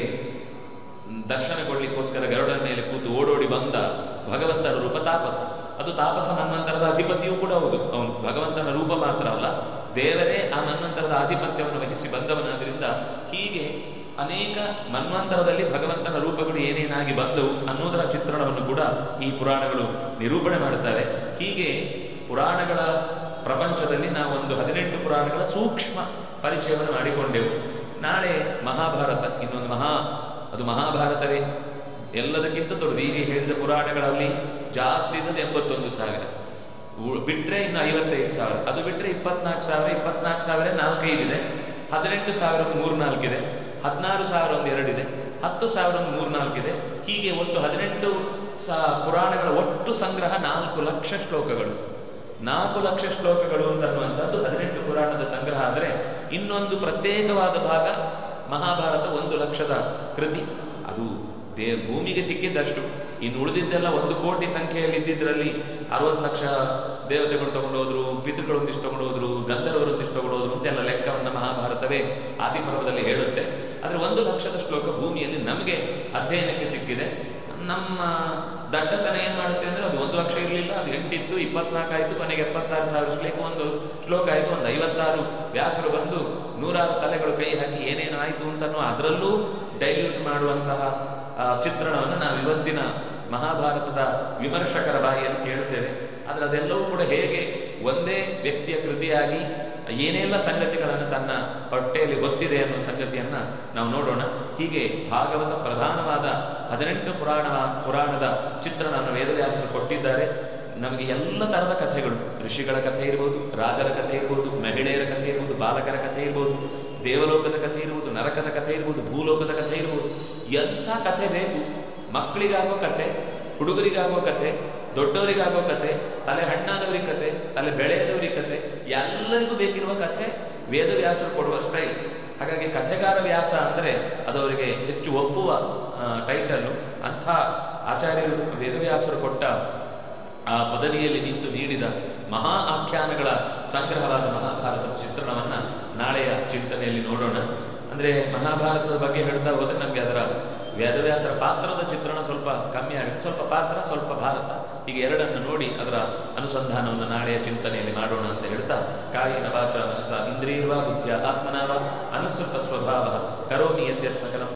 ದರ್ಶನ ಕೊಡ್ಲಿಕ್ಕೋಸ್ಕರ ಗರುಡನ ಮೇಲೆ ಕೂತು ಓಡೋಡಿ ಬಂದ ಭಗವಂತನ ರೂಪ ತಾಪಸ ಅದು ತಾಪಸ ಮನ್ವಂತರದ ಅಧಿಪತಿಯೂ ಕೂಡ ಹೌದು ಅವನು ಭಗವಂತನ ರೂಪ ಮಾತ್ರ ಅಲ್ಲ ದೇವರೇ ಆ ಮನ್ವಂತರದ ಆಧಿಪತ್ಯವನ್ನು ವಹಿಸಿ ಬಂದವನಾದ್ರಿಂದ ಹೀಗೆ ಅನೇಕ ಮನ್ವಂತರದಲ್ಲಿ ಭಗವಂತನ ರೂಪಗಳು ಏನೇನಾಗಿ ಬಂದವು ಅನ್ನೋದರ ಚಿತ್ರಣವನ್ನು ಕೂಡ ಈ ಪುರಾಣಗಳು ನಿರೂಪಣೆ ಮಾಡುತ್ತವೆ ಹೀಗೆ ಪುರಾಣಗಳ ಪ್ರಪಂಚದಲ್ಲಿ ನಾವು ಒಂದು ಹದಿನೆಂಟು ಪುರಾಣಗಳ ಸೂಕ್ಷ್ಮ ಪರಿಚಯವನ್ನು ಮಾಡಿಕೊಂಡೆವು ನಾಳೆ ಮಹಾಭಾರತ ಇನ್ನೊಂದು ಮಹಾ ಅದು ಮಹಾಭಾರತವೇ ಎಲ್ಲದಕ್ಕಿಂತ ದೊಡ್ಡದು ಈಗ ಹೇಳಿದ ಪುರಾಣಗಳಲ್ಲಿ ಜಾಸ್ತಿ ಇದ್ದದ್ದು ಎಂಬತ್ತೊಂದು ಸಾವಿರ ಉಳ್- ಬಿಟ್ರೆ ಇನ್ನು ಐವತ್ತೈದು ಸಾವಿರ ಅದು ಬಿಟ್ರೆ ಇಪ್ಪತ್ನಾಲ್ಕು ಸಾವಿರ ಇಪ್ಪತ್ನಾಲ್ಕು ಸಾವಿರ ನಾಲ್ಕೈದಿದೆ ಹದಿನೆಂಟು ಸಾವಿರ ಒಂದು ಮೂರು ನಾಲ್ಕಿದೆ ಹದಿನಾರು ಸಾವಿರ ಒಂದು ಎರಡಿದೆ ಹತ್ತು ಸಾವಿರ ಒಂದು ಮೂರು ನಾಲ್ಕಿದೆ ಹೀಗೆ ಒಟ್ಟು ಹದಿನೆಂಟು ಸಾ ಪುರಾಣಗಳ ಒಟ್ಟು ಸಂಗ್ರಹ ನಾಲ್ಕು ಲಕ್ಷ ಶ್ಲೋಕಗಳು ನಾಲ್ಕು ಲಕ್ಷ ಶ್ಲೋಕಗಳು ಅಂತ ಅನ್ನುವಂಥದ್ದು ಹದಿನೆಂಟು ಪುರಾಣದ ಸಂಗ್ರಹ ಅಂದರೆ ಇನ್ನೊಂದು ಪ್ರತ್ಯೇಕವಾದ ಭಾಗ ಮಹಾಭಾರತ ಒಂದು ಲಕ್ಷದ ಕೃತಿ ಅದು ದೇ ಭೂಮಿಗೆ ಸಿಕ್ಕಿದ್ದಷ್ಟು ಇನ್ನು ಉಳಿದಿದ್ದೆಲ್ಲ ಒಂದು ಕೋಟಿ ಸಂಖ್ಯೆಯಲ್ಲಿ ಇದ್ದಿದ್ರಲ್ಲಿ ಅರವತ್ತು ಲಕ್ಷ ದೇವತೆಗಳು ತಗೊಂಡು ಹೋದ್ರು ಪಿತೃಗಳು ಒಂದಿಷ್ಟು ತಗೊಂಡು ಹೋದ್ರು ಗಂಧರ್ವರು ಒಂದಿಷ್ಟು ತಗೊಂಡು ಹೋದ್ರು ಅಂತೆಲ್ಲ ಲೆಕ್ಕವನ್ನು ಮಹಾಭಾರತವೇ ಆದಿಪರ್ವದಲ್ಲಿ ಹೇಳುತ್ತೆ ಆದರೆ ಒಂದು ಲಕ್ಷದ ಶ್ಲೋಕ ಭೂಮಿಯಲ್ಲಿ ನಮಗೆ ಅಧ್ಯಯನಕ್ಕೆ ಸಿಕ್ಕಿದೆ ನಮ್ಮ ದಡ್ಡತನ ಏನ್ ಮಾಡುತ್ತೆ ಅಂದ್ರೆ ಅದು ಒಂದು ಲಕ್ಷ ಇರಲಿಲ್ಲ ಅದು ಎಂಟಿತ್ತು ಇಪ್ಪತ್ನಾಲ್ಕು ಆಯ್ತು ಕೊನೆಗೆ ಎಪ್ಪತ್ತಾರು ಸಾವಿರ ಶ್ಲೋಕ ಒಂದು ಶ್ಲೋಕ ಆಯ್ತು ಒಂದು ಐವತ್ತಾರು ವ್ಯಾಸರು ಬಂದು ನೂರಾರು ತಲೆಗಳು ಕೈ ಹಾಕಿ ಏನೇನು ಆಯ್ತು ಅಂತನೋ ಅದರಲ್ಲೂ ಡೈಲ್ಯೂಟ್ ಮಾಡುವಂತಹ ಆ, ಚಿತ್ರಣವನ್ನು ನಾವು ಇವತ್ತಿನ ಮಹಾಭಾರತದ ವಿಮರ್ಶಕರ ಬಾಯಿಯಲ್ಲಿ ಕೇಳ್ತೇವೆ ಆದರೆ ಅದೆಲ್ಲವೂ ಕೂಡ ಹೇಗೆ ಒಂದೇ ವ್ಯಕ್ತಿಯ ಕೃತಿಯಾಗಿ ಏನೆಲ್ಲ ಸಂಗತಿಗಳನ್ನು ತನ್ನ ಹೊಟ್ಟೆಯಲ್ಲಿ ಹೊತ್ತಿದೆ ಅನ್ನೋ ಸಂಗತಿಯನ್ನ ನಾವು ನೋಡೋಣ ಹೀಗೆ ಭಾಗವತ ಪ್ರಧಾನವಾದ ಹದಿನೆಂಟು ಪುರಾಣ ಪುರಾಣದ ಚಿತ್ರಣವನ್ನು ವೇದವ್ಯಾಸರು ಕೊಟ್ಟಿದ್ದಾರೆ ನಮಗೆ ಎಲ್ಲ ತರದ ಕಥೆಗಳು ಋಷಿಗಳ ಕಥೆ ಇರ್ಬೋದು ರಾಜರ ಕಥೆ ಇರ್ಬೋದು ಮಹಿಳೆಯರ ಕಥೆ ಇರ್ಬೋದು ಬಾಲಕರ ಕಥೆ ಇರ್ಬೋದು ದೇವಲೋಕದ ಕಥೆ ಇರ್ಬೋದು ನರಕದ ಕಥೆ ಇರ್ಬೋದು ಭೂಲೋಕದ ಕಥೆ ಇರ್ಬೋದು ಎಂಥ ಕಥೆ ಬೇಕು ಮಕ್ಕಳಿಗಾಗೋ ಕಥೆ ಹುಡುಗರಿಗಾಗೋ ಕಥೆ ದೊಡ್ಡವರಿಗಾಗೋ ಕತೆ ತಲೆ ಹಣ್ಣಾದವರಿಗೆ ಕತೆ ತಲೆ ಬೆಳೆಯದವರಿಗೆ ಕತೆ ಎಲ್ಲರಿಗೂ ಬೇಕಿರುವ ಕಥೆ ವೇದವ್ಯಾಸರು ಕೊಡುವ ಸ್ಟೈಲ್ ಹಾಗಾಗಿ ಕಥೆಗಾರ ವ್ಯಾಸ ಅಂದರೆ ಅದು ಅವರಿಗೆ ಹೆಚ್ಚು ಒಪ್ಪುವ ಟೈಟಲ್ಲು ಅಂಥ ಆಚಾರ್ಯರು ವೇದವ್ಯಾಸರು ಕೊಟ್ಟ ಆ ಪದವಿಯಲ್ಲಿ ನಿಂತು ನೀಡಿದ ಮಹಾ ಆಖ್ಯಾನಗಳ ಸಂಗ್ರಹವಾದ ಮಹಾಭಾರತದ ಚಿತ್ರಣವನ್ನ ನಾಳೆಯ ಚಿಂತನೆಯಲ್ಲಿ ನೋಡೋಣ ಅಂದ್ರೆ ಮಹಾಭಾರತದ ಬಗ್ಗೆ ಹೇಳ್ತಾ ಹೋದ್ರೆ ನಮಗೆ ಅದರ ವೇದವ್ಯಾಸರ ಪಾತ್ರದ ಚಿತ್ರಣ ಸ್ವಲ್ಪ ಕಮ್ಮಿ ಆಗುತ್ತೆ ಸ್ವಲ್ಪ ಪಾತ್ರ ಸ್ವಲ್ಪ ಭಾರತ ಹೀಗೆ ಎರಡನ್ನು ನೋಡಿ ಅದರ ಅನುಸಂಧಾನವನ್ನು ನಾಳೆಯ ಚಿಂತನೆಯಲ್ಲಿ ಮಾಡೋಣ ಅಂತ ಹೇಳ್ತಾ ಕಾಯಿನ ವಾಚ ಮನಸ ಇಂದ್ರಿಯರ್ವಾ ಬುದ್ಧಿಯ ಆತ್ಮನಾವ ಅನುಸೃತ ಸ್ವಭಾವ ಕರೋಮಿ ಯದ್ಯತ್ ಸಕಲಂ